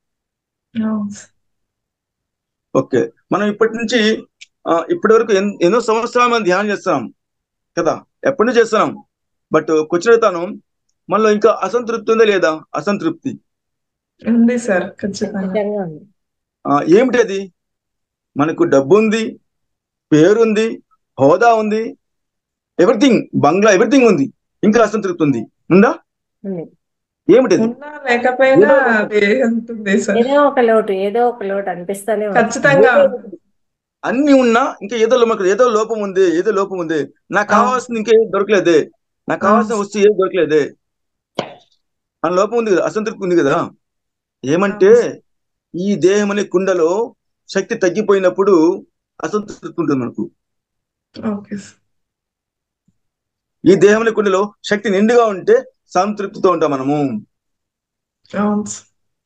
ఓకే మనం ఇప్పటి నుంచి ఆ, ఇప్పటి వరకు ఎన్- ఎన్నో సంవత్సరాలు మనం ధ్యానం చేస్తున్నాం కదా ఎప్పటి నుంచి చేస్తున్నాం బట్ కూర్చుంటాను మనలో ఇంకా అసంతృప్తి ఉందా లేదా అసంతృప్తి ఉంది సార్ ఖచ్చితంగా ఆ, ఏమిటి అది మనకు డబ్బు ఉంది పేరుంది హోదా ఉంది ఎవ్రీథింగ్ బంగ్లా ఎవ్రీథింగ్ ఉంది ఇంకా అసంతృప్తి ఉంది ఉందా ఏమిటి అది ఉన్నా లేకపోయినా అది ఉంటుంది సార్ ఏదో ఒక లోటు ఏదో ఒక లోటు అనిపిస్తానే ఉంది. ఖచ్చితంగా ఉంటుంది. అన్ని ఉన్నా ఇంకా ఏదో లో- మనకు ఏదో లోపం ఉంది ఏదో లోపం ఉంది నాకు కావాల్సింది ఇంకా ఏం దొరకలేదే నాకు కావాల్సిన వస్తువు ఏం దొరకలేదే మన లోపం ఉంది కదా అసంతృప్తి ఉంది కదా ఏమంటే ఈ దేహం అనే కుండలో శక్తి తగ్గిపోయినప్పుడు అసంతృప్తి ఉంటుంది మనకు ఓకే సార్ ఈ దేహంలో కుండలో శక్తి నిండుగా ఉంటే సంతృప్తితో ఉంటాం మనము అవును సార్.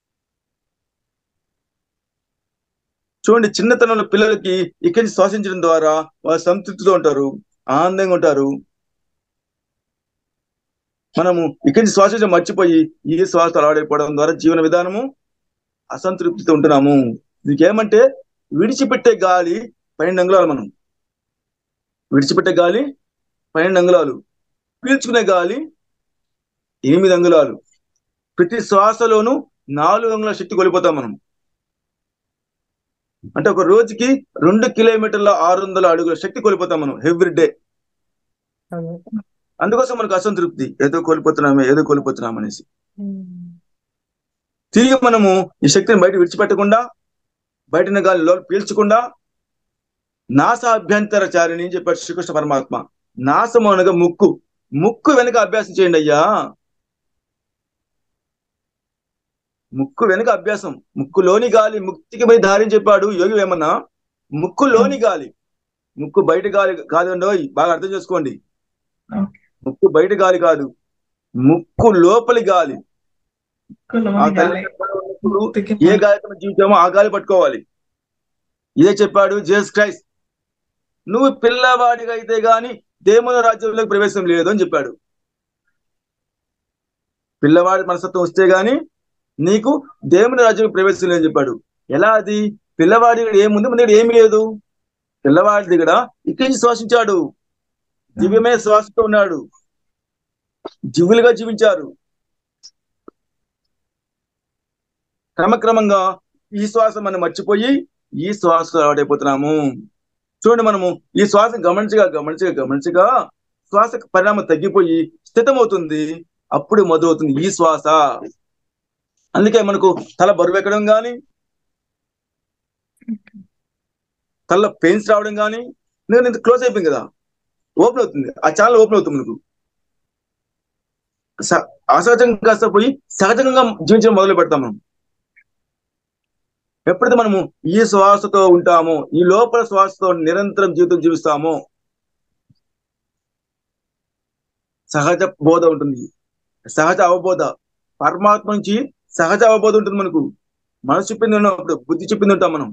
చూడండి చిన్నతనంలో పిల్లలకి ఇక్కడి నుంచి శ్వాసించడం ద్వారా వాళ్ళు సంతృప్తితో ఉంటారు ఆనందంగా ఉంటారు మనము ఇక్కడి నుంచి శ్వాసించడం మర్చిపోయి ఈ శ్వాస అలవాడైపోవడం ద్వారా జీవన విధానము అసంతృప్తితో ఉంటున్నాము దీనికి ఏమంటే విడిచిపెట్టే గాలి పన్నెండు అంగుళాలు మనం విడిచిపెట్టే గాలి పన్నెండు అంగుళాలు పీల్చుకునే గాలి ఎనిమిది అంగుళాలు ప్రతి శ్వాసలోనూ నాలుగు అంగుళాల శక్తి కోల్పోతాం మనం అంటే ఒక రోజుకి రెండు కిలోమీటర్ల ఆరు వందల అడుగుల శక్తి కోల్పోతాం మనం ఎవ్రీ డే అందుకోసం మనకు అసంతృప్తి ఏదో కోల్పోతున్నామే ఏదో కోల్పోతున్నాం అనేసి తిరిగి మనము ఈ శక్తిని బయట విడిచిపెట్టకుండా బయటన గాలి లోపల పీల్చకుండా నాస అభ్యంతర చారిణి అని చెప్పాడు శ్రీకృష్ణ పరమాత్మ నాసము అనగా ముక్కు ముక్కు వెనుక అభ్యాసం చేయండి అయ్యా ముక్కు వెనుక అభ్యాసం ముక్కులోని గాలి ముక్తికి పోయి దారి చెప్పాడు యోగి వేమన్న ముక్కులోని గాలి ముక్కు బయట గాలి కాదండి ఓయ్, బాగా అర్థం చేసుకోండి ముక్కు బయట గాలి కాదు ముక్కు లోపలి గాలి ఆ లోని తల్లి గాలి. గర్భంలో ఉన్నప్పుడు ఏ గాలితో మనం జీవించామో ఆ గాలి పట్టుకోవాలి ఇదే చెప్పాడు జేస్ క్రైస్ట్ నువ్వు పిల్లవాడిగా అయితే గాని దేవుని రాజ్యంలోకి ప్రవేశం లేదు అని చెప్పాడు పిల్లవాడి మనస్తత్వం వస్తే గాని నీకు దేవుని రాజ్యం ప్రవేశం లేదని చెప్పాడు ఎలా అది పిల్లవాడి దగ్గర ఏముంది మన దగ్గర ఏమీ లేదు పిల్లవాడి దగ్గర ఇక్కడి నుంచి శ్వాసించాడు దివ్యమైన శ్వాసతో ఉన్నాడు జీవులుగా జీవించారు క్రమక్రమంగా ఈ శ్వాస మనం మర్చిపోయి ఈ శ్వాస అలవాటైపోతున్నాము చూడండి మనము ఈ శ్వాస గమనించగా గమనించగా గమనించగా శ్వాస పరిణామం తగ్గిపోయి స్థితమవుతుంది అప్పుడు మొదలవుతుంది ఈ శ్వాస అందుకే మనకు తల బరువు ఎక్కడం కానీ తల పెయిన్స్ రావడం కానీ నేను ఇంత క్లోజ్ అయిపోయింది కదా ఓపెన్ అవుతుంది ఆ ఛానల్ ఓపెన్ అవుతుంది మనకు స- అసహజంగా కాస్త పోయి సహజంగా జీవించడం మొదలు పెడతాం మనం ఎప్పుడైతే మనము ఈ శ్వాసతో ఉంటామో ఈ లోపల శ్వాసతో నిరంతరం జీవితం జీవిస్తామో సహజ బోధ ఉంటుంది సహజ అవబోధ పరమాత్మ నుంచి సహజ అవబోధ ఉంటుంది మనకు మనసు చెప్పింది ఉన్నప్పుడు బుద్ధి చెప్పింది ఉంటాం మనం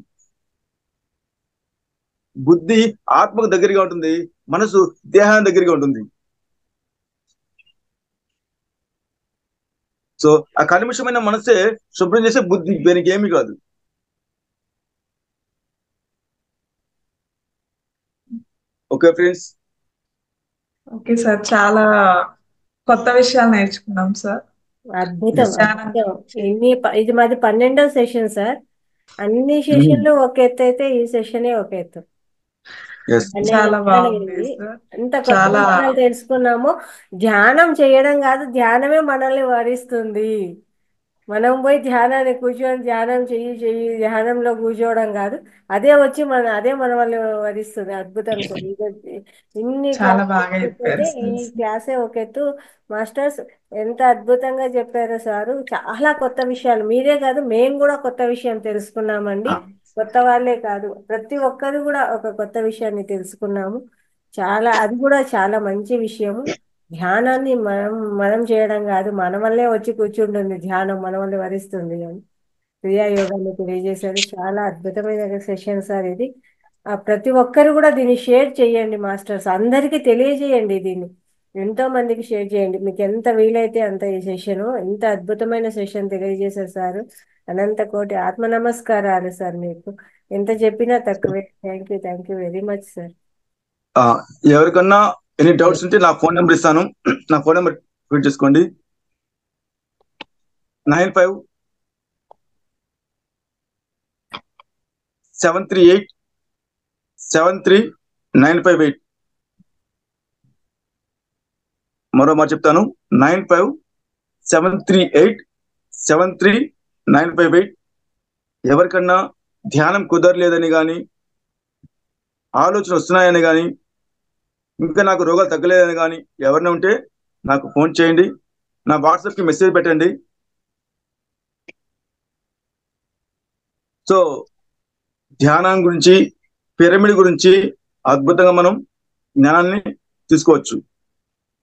బుద్ధి ఆత్మకు దగ్గరగా ఉంటుంది మనసు దేహానికి దగ్గరగా ఉంటుంది సో ఆ కనిమిషమైన మనసే శుభ్రం చేసే బుద్ధి దీనికి ఏమీ కాదు ఓకే ఫ్రెండ్స్ ఓకే సార్ చాలా కొత్త విషయాలు నేర్చుకున్నాం సార్ అద్భుతం చాలా అద్భుతం ఎన్ని ప- ఇది మాది పన్నెండవ సెషన్ సార్ అన్ని సెషన్లు ఒక ఎత్తు అయితే ఈ సెషనే ఒక ఎత్తు ఎస్ అనే చాలా విషయాలు బాగుంది ఇది సార్ ఎంత కొత్త చాలా విషయాలు తెలుసుకున్నామో ధ్యానం చేయడం కాదు ధ్యానమే మనల్ని వరిస్తుంది మనం పోయి ధ్యానాన్ని కూర్చొని ధ్యానం చెయ్యి చెయ్యి ధ్యానంలో కూర్చోవడం కాదు అదే వచ్చి మన అదే మన వాళ్ళని వరిస్తుంది అద్భుతం సార్ ఇది ఇన్ని చాలా క్లాసెస్ బాగా చెప్పారు చెప్పైతే ఈ సార్ క్లాసే ఒక ఎత్తు మాస్టర్స్ ఎంత అద్భుతంగా చెప్పారో సారు చాలా కొత్త విషయాలు మీరే కాదు మేము కూడా కొత్త విషయం తెలుసుకున్నామండి కొత్త వాళ్ళే కాదు ప్రతి ఒక్కరు కూడా ఒక కొత్త విషయాన్ని తెలుసుకున్నాము చాలా అది కూడా చాలా మంచి విషయము ధ్యానాన్ని మనం మనం చేయడం కాదు మన వల్లే వచ్చి కూర్చుంటుంది ధ్యానం మన వల్లే వరిస్తుంది అని క్రియాయోగాన్ని తెలియజేశారు చాలా అద్భుతమైన సెషన్ సార్ ఇది ఆ, ప్రతి ఒక్కరు కూడా దీన్ని షేర్ చేయండి మాస్టర్స్ అందరికీ తెలియజేయండి దీన్ని ఎంతో మందికి షేర్ చేయండి మీకు ఎంత వీలైతే అంత ఈ సెషన్ ఎంత అద్భుతమైన సెషన్ తెలియజేశారు సార్ అనంత కోటి ఆత్మ నమస్కారాలు సార్ మీకు ఎంత చెప్పినా తక్కువే thank you thank you very much sir ఆ, ఎవరికన్నా ఎనీ డౌట్స్ ఉంటే నా ఫోన్ నెంబర్ ఇస్తాను నా ఫోన్ నెంబర్ ఫీడ్ చేసుకోండి nine five seven three eight seven three nine five eight మరో మాట చెప్తాను nine five seven three eight seven three nine five eight ఎవరికన్నా ధ్యానం కుదరలేదని కానీ ఆలోచన వస్తున్నాయని కానీ ఇంకా నాకు రోగాలు తగ్గలేదని కానీ ఎవరైనా ఉంటే నాకు ఫోన్ చేయండి నా వాట్సాప్కి మెసేజ్ పెట్టండి సో ధ్యానం గురించి పిరమిడ్ గురించి అద్భుతంగా మనం జ్ఞానాన్ని తీసుకోవచ్చు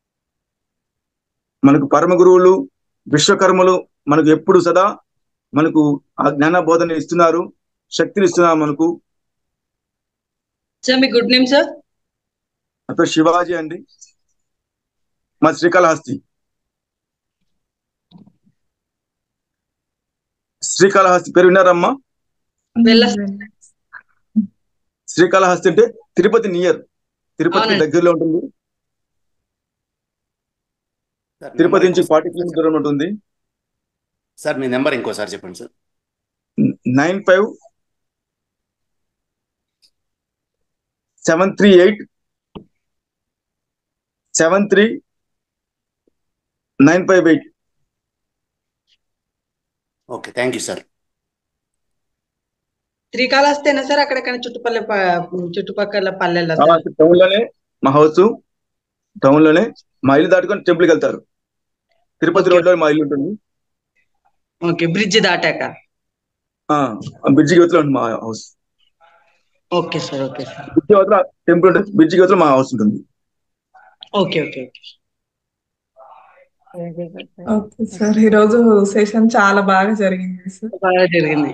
మనకు పరమ గురువులు విశ్వకర్మలు మనకు ఎప్పుడు సదా మనకు ఆ జ్ఞాన బోధన ఇస్తున్నారు శక్తిని ఇస్తున్నారు మనకు సార్ మీ గుడ్ నేమ్ సార్ నా పేరు శివాజీ అండి మా శ్రీకాళహస్తి శ్రీకాళహస్తి పేరు విన్నారమ్మా వెళ్ళ శ్రీకాళహస్తి అంటే తిరుపతి నియర్ తిరుపతి అవునండి. దగ్గరలో ఉంటుంది సార్ తిరుపతి నెంబర్ నుంచి ఇంకో- ఫార్టీ కిలోమీటర్ దూరం ఉంటుంది సార్ మీ నెంబర్ ఇంకోసారి చెప్పండి sir nine five seven three eight seven three nine five eight okay thank you sir శ్రీకాళహస్తేనా సార్ అక్కడెక్కడ చుట్టుపక్కల ప- చుట్టుపక్కల పల్లెల్లో సార్ టౌన్ లోనే మా హౌస్ టౌన్ లోనే మా ఇల్లు దాటుకొని టెంపుల్ కి వెళ్తారు తిరుపతి రోడ్ లో మా ఇల్లు ఉంటుంది ఓకే బ్రిడ్జ్ దాటాక ఆ బ్రిడ్జి యువతలో ఉంటుంది మా house okay sir okay sir bridge యువతల టెంపుల్ ఉంటుంది బ్రిడ్జి యువతలో మా హౌస్ ఉంటుంది okay okay okay okay sir ఈరోజు సెషన్ చాలా బాగా జరిగింది సార్ బాగా జరిగింది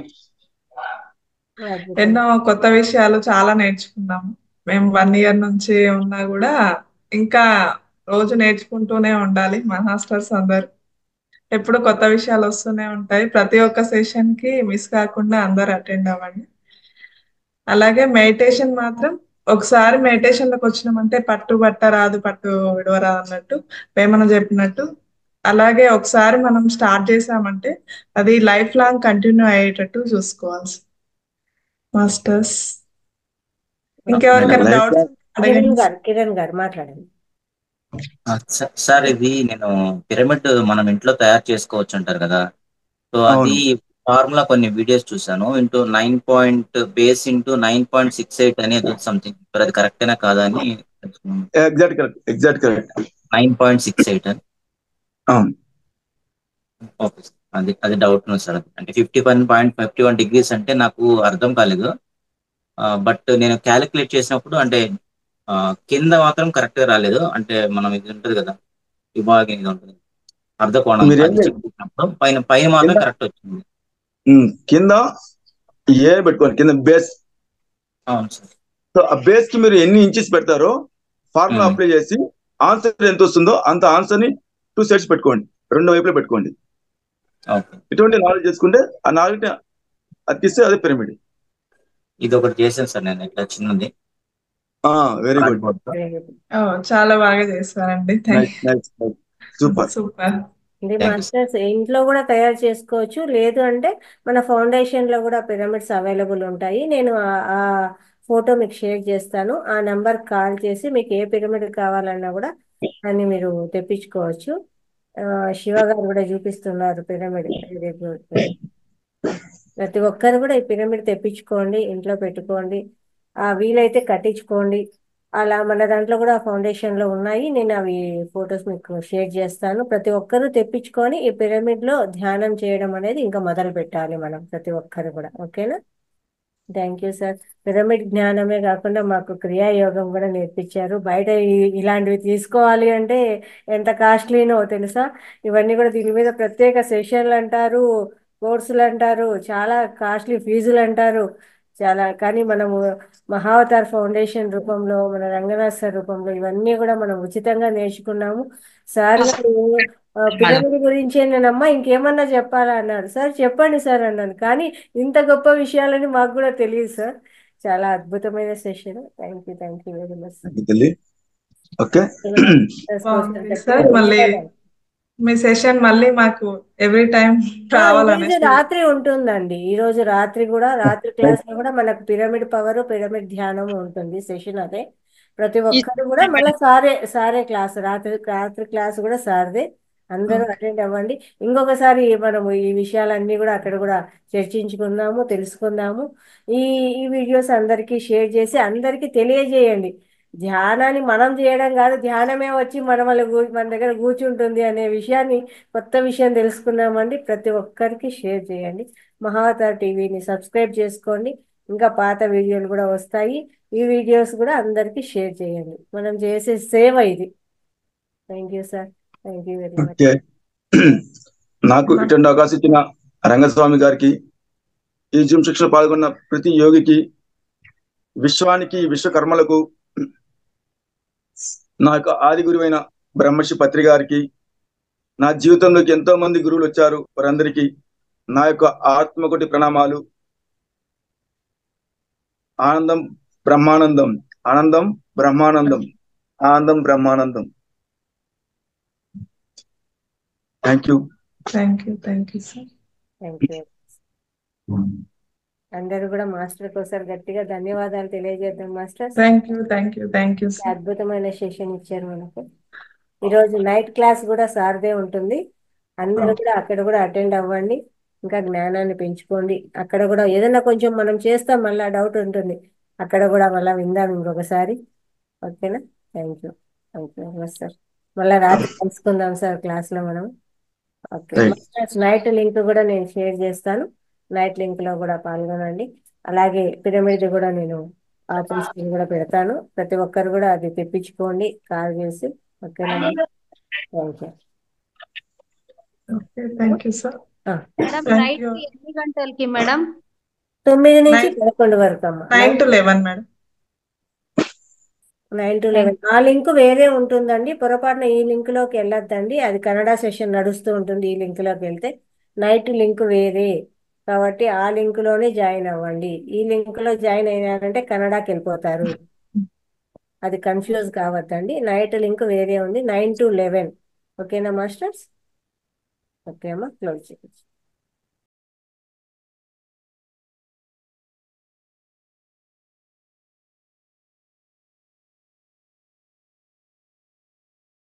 ఎన్నో కొత్త విషయాలు చాలా నేర్చుకున్నాము మేము వన్ ఇయర్ నుంచి ఉన్నా కూడా ఇంకా రోజు నేర్చుకుంటూనే ఉండాలి మా హాస్టల్స్ అందరు ఎప్పుడు కొత్త విషయాలు వస్తూనే ఉంటాయి ప్రతి ఒక్క సెషన్ కి మిస్ కాకుండా అందరు అటెండ్ అవ్వండి అలాగే మెడిటేషన్ మాత్రం ఒకసారి మెడిటేషన్ లోకి వచ్చినామంటే పట్టు బట్ట రాదు పట్టు విడవరాదు అన్నట్టు వేమన చెప్పినట్టు అలాగే ఒకసారి మనం స్టార్ట్ చేసామంటే అది లైఫ్ లాంగ్ కంటిన్యూ అయ్యేటట్టు చూసుకోవాలి మాస్టర్స్ ఇంకెవరికైనా Life డౌట్స్ long- అడగండి కిరణ్ గారు కిరణ్ గారు మాట్లాడండి ఆ, స- సార్ ఇది నేను పిరమిడ్ మనం ఇంట్లో తయారు చేసుకోవచ్చు అంటారు కదా సో అది ఫార్ములా కొన్ని వీడియోస్ చూసాను into nine point base into nine point six eight అనేది సంథింగ్ అది కరెక్టేనా కాదా అని exact correct exact correct nine point six eight అని అవును ఓకే సార్. అది అది డౌట్ ఉంది సార్ అంటే fifty one point fifty one degrees అంటే నాకు అర్థం కాలేదు బట్ నేను క్యాలిక్యులేట్ చేసినప్పుడు అంటే ఆ, కింద మాత్రం కరెక్ట్ గా రాలేదు అంటే మనం ఇది ఉంటుంది కదా విభాగం ఇది ఉంటుంది అర్ధకోణం మీరు ఏం అది చెక్ చేసినప్పుడు పైన పైన మాత్రం కింద- కరెక్ట్ వచ్చింది ఉమ్, కింద ఏ పెట్టుకోండి కింద బేస్ అవును సార్ సో ఆ బేస్ కి మీరు ఎన్ని ఇంచెస్ పెడతారో ఫార్ములా మ్మ్. అప్లై చేసి ఆన్సర్ ఎంత వస్తుందో అంత ఆన్సర్ ని టూ సైడ్స్ పెట్టుకోండి రెండు వైపులో పెట్టుకోండి ఓకే ఇటువంటి నాలెడ్జ్ చేసుకుంటే ఆ నాలెడ్జ్ అతికిస్తే అదే పిరమిడ్ ఇది ఒకటి చేశాను సార్ నేను ఇట్లా చిన్నది వెరీ గుడ్ ఓ, చాలా బాగా చేస్తారండి thank nice nice super super ఇది మాస్టర్స్ ఇంట్లో కూడా తయారు చేసుకోవచ్చు లేదు అంటే మన ఫౌండేషన్ లో కూడా పిరమిడ్స్ అవైలబుల్ ఉంటాయి నేను ఆ- ఆ ఫోటో మీకు షేర్ చేస్తాను ఆ నంబర్ కాల్ చేసి మీకు ఏ పిరమిడ్ కావాలన్నా కూడా దాన్ని మీరు తెప్పించుకోవచ్చు ఆ, శివ గారు కూడా చూపిస్తున్నారు పిరమిడ్ వెరీ గుడ్ ప్రతి ఒక్కరు కూడా ఈ పిరమిడ్ తెప్పించుకోండి ఇంట్లో పెట్టుకోండి ఆ వీలైతే కట్టించుకోండి అలా మన దాంట్లో కూడా ఫౌండేషన్ లో ఉన్నాయి నేను అవి ఫొటోస్ మీకు షేర్ చేస్తాను ప్రతి ఒక్కరూ తెప్పించుకొని ఈ పిరమిడ్ లో ధ్యానం చేయడం అనేది ఇంకా మొదలు పెట్టాలి మనం ప్రతి ఒక్కరు కూడా ఓకేనా థ్యాంక్ యూ సార్ పిరమిడ్ జ్ఞానమే కాకుండా మాకు క్రియాయోగం కూడా నేర్పించారు బయట ఈ- ఇలాంటివి తీసుకోవాలి అంటే ఎంత కాస్ట్లీనో తెలుసా ఇవన్నీ కూడా దీని మీద ప్రత్యేక సెషన్లు అంటారు కోర్సులు అంటారు చాలా కాస్ట్లీ ఫీజులు అంటారు చాలా కానీ మనము మహావతార్ ఫౌండేషన్ రూపంలో మన రంగనాథ్ సార్ రూపంలో ఇవన్నీ కూడా మనం ఉచితంగా నేర్చుకున్నాము సార్ గారు ఆ, పిరమిడ్ గురించేనేనమ్మా ఇంకేమన్నా చెప్పాలా అన్నారు సార్ చెప్పండి సార్ అన్నాను కానీ ఇంత గొప్ప విషయాలని మాకు కూడా తెలియదు సార్ చాలా అద్భుతమైన session thank you thank you very much తల్లి ఓకే బాగుంది సార్ మళ్ళీ మీ సెషన్ మళ్ళీ మాకు ఎవ్రీ టైం ఈ రోజు రావాలనేసి రాత్రి ఉంటుందండి ఈ రోజు రాత్రి కూడా రాత్రి క్లాస్ లో కూడా మనకు పిరమిడ్ పవర్ పిరమిడ్ ధ్యానం ఉంటుంది సెషన్ అదే ప్రతి ఒక్కరు కూడా మళ్ళీ సారే సారే క్లాస్ రాత్రి రాత్రి క్లాస్ కూడా సార్దే అందరూ అటెండ్ అవ్వండి ఇంకొకసారి మనము ఈ విషయాలన్నీ కూడా అక్కడ కూడా చర్చించుకుందాము తెలుసుకుందాము ఈ ఈ వీడియోస్ అందరికీ షేర్ చేసి అందరికీ తెలియజేయండి ధ్యానాన్ని మనం చేయడం కాదు ధ్యానమే వచ్చి మన వల్ల కూ- మన దగ్గర కూర్చుంటుంది అనే విషయాన్ని కొత్త విషయం తెలుసుకున్నామండి ప్రతి ఒక్కరికి షేర్ చేయండి మహావతార్ టీవీని సబ్స్క్రైబ్ చేసుకోండి ఇంకా పాత వీడియోలు కూడా వస్తాయి ఈ వీడియోస్ కూడా అందరికీ షేర్ చేయండి మనం చేసే సేవ ఇది thank you sir thank you very much okay నాకు ఇటువంటి అవకాశం ఇచ్చిన రంగస్వామి గారికి ఈ జిమ్ శిక్షణ పాల్గొన్న ప్రతి యోగికి విశ్వానికి విశ్వకర్మలకు నా యొక్క ఆది గురువైన బ్రహ్మర్షి పత్రి గారికి నా జీవితంలోకి ఎంతో మంది గురువులు వచ్చారు వారందరికీ నా యొక్క ఆత్మకోటి ప్రణామాలు ఆనందం బ్రహ్మానందం ఆనందం బ్రహ్మానందం ఆనందం బ్రహ్మానందం thank you thank you thank you sir thank you అందరూ కూడా మాస్టర్ ఒకసారి గట్టిగా ధన్యవాదాలు తెలియజేద్దాం master thank you thank you thank you sir అద్భుతమైన సెషన్ ఇచ్చారు మనకు ఈరోజు నైట్ క్లాస్ కూడా సార్దే ఉంటుంది అందరూ కూడా అక్కడ కూడా అటెండ్ అవ్వండి ఇంకా జ్ఞానాన్ని పెంచుకోండి అక్కడ కూడా ఏదైనా కొంచెం మనం చేస్తాం మళ్ళీ డౌట్ ఉంటుంది అక్కడ కూడా మళ్ళీ విందాం ఇంకొకసారి ఓకేనా thank you thank you very much sir మళ్ళీ రాత్రి కలుసుకుందాం సార్ క్లాస్లో మనం ఓకే Right. నైట్ లింక్ కూడా నేను షేర్ చేస్తాను నైట్ లింక్ లో కూడా పాల్గొనండి అలాగే పిరమిడ్ కూడా నేను ఆఫీస్ కూడా పెడతాను ప్రతి ఒక్కరు కూడా అది తెప్పించుకోండి కాల్ చేసి ఓకేనా thank you okay thank you sir madam thank night you ఎన్ని గంటలకి మేడం తొమ్మిది నుంచి నైన్ పదకొండు వరకు అమ్మా nine to eleven madam nine to eleven ఆ లింక్ వేరే ఉంటుందండి పొరపాటున ఈ లింక్ లోకి వెళ్ళొద్దండి అది కన్నడ సెషన్ నడుస్తూ ఉంటుంది ఈ లింక్ లోకి వెళ్తే నైట్ లింక్ వేరే కాబట్టి ఆ లింక్ లోనే జాయిన్ అవ్వండి ఈ లింక్ లో జాయిన్ అయినారంటే కన్నడకి వెళ్ళిపోతారు అది కన్ఫ్యూజ్ కావద్దండి నైట్ లింక్ వేరే ఉంది నైన్ టు లెవెన్ ఓకేనా మాస్టర్స్ ఓకే అమ్మా క్లోజ్ చేయొచ్చు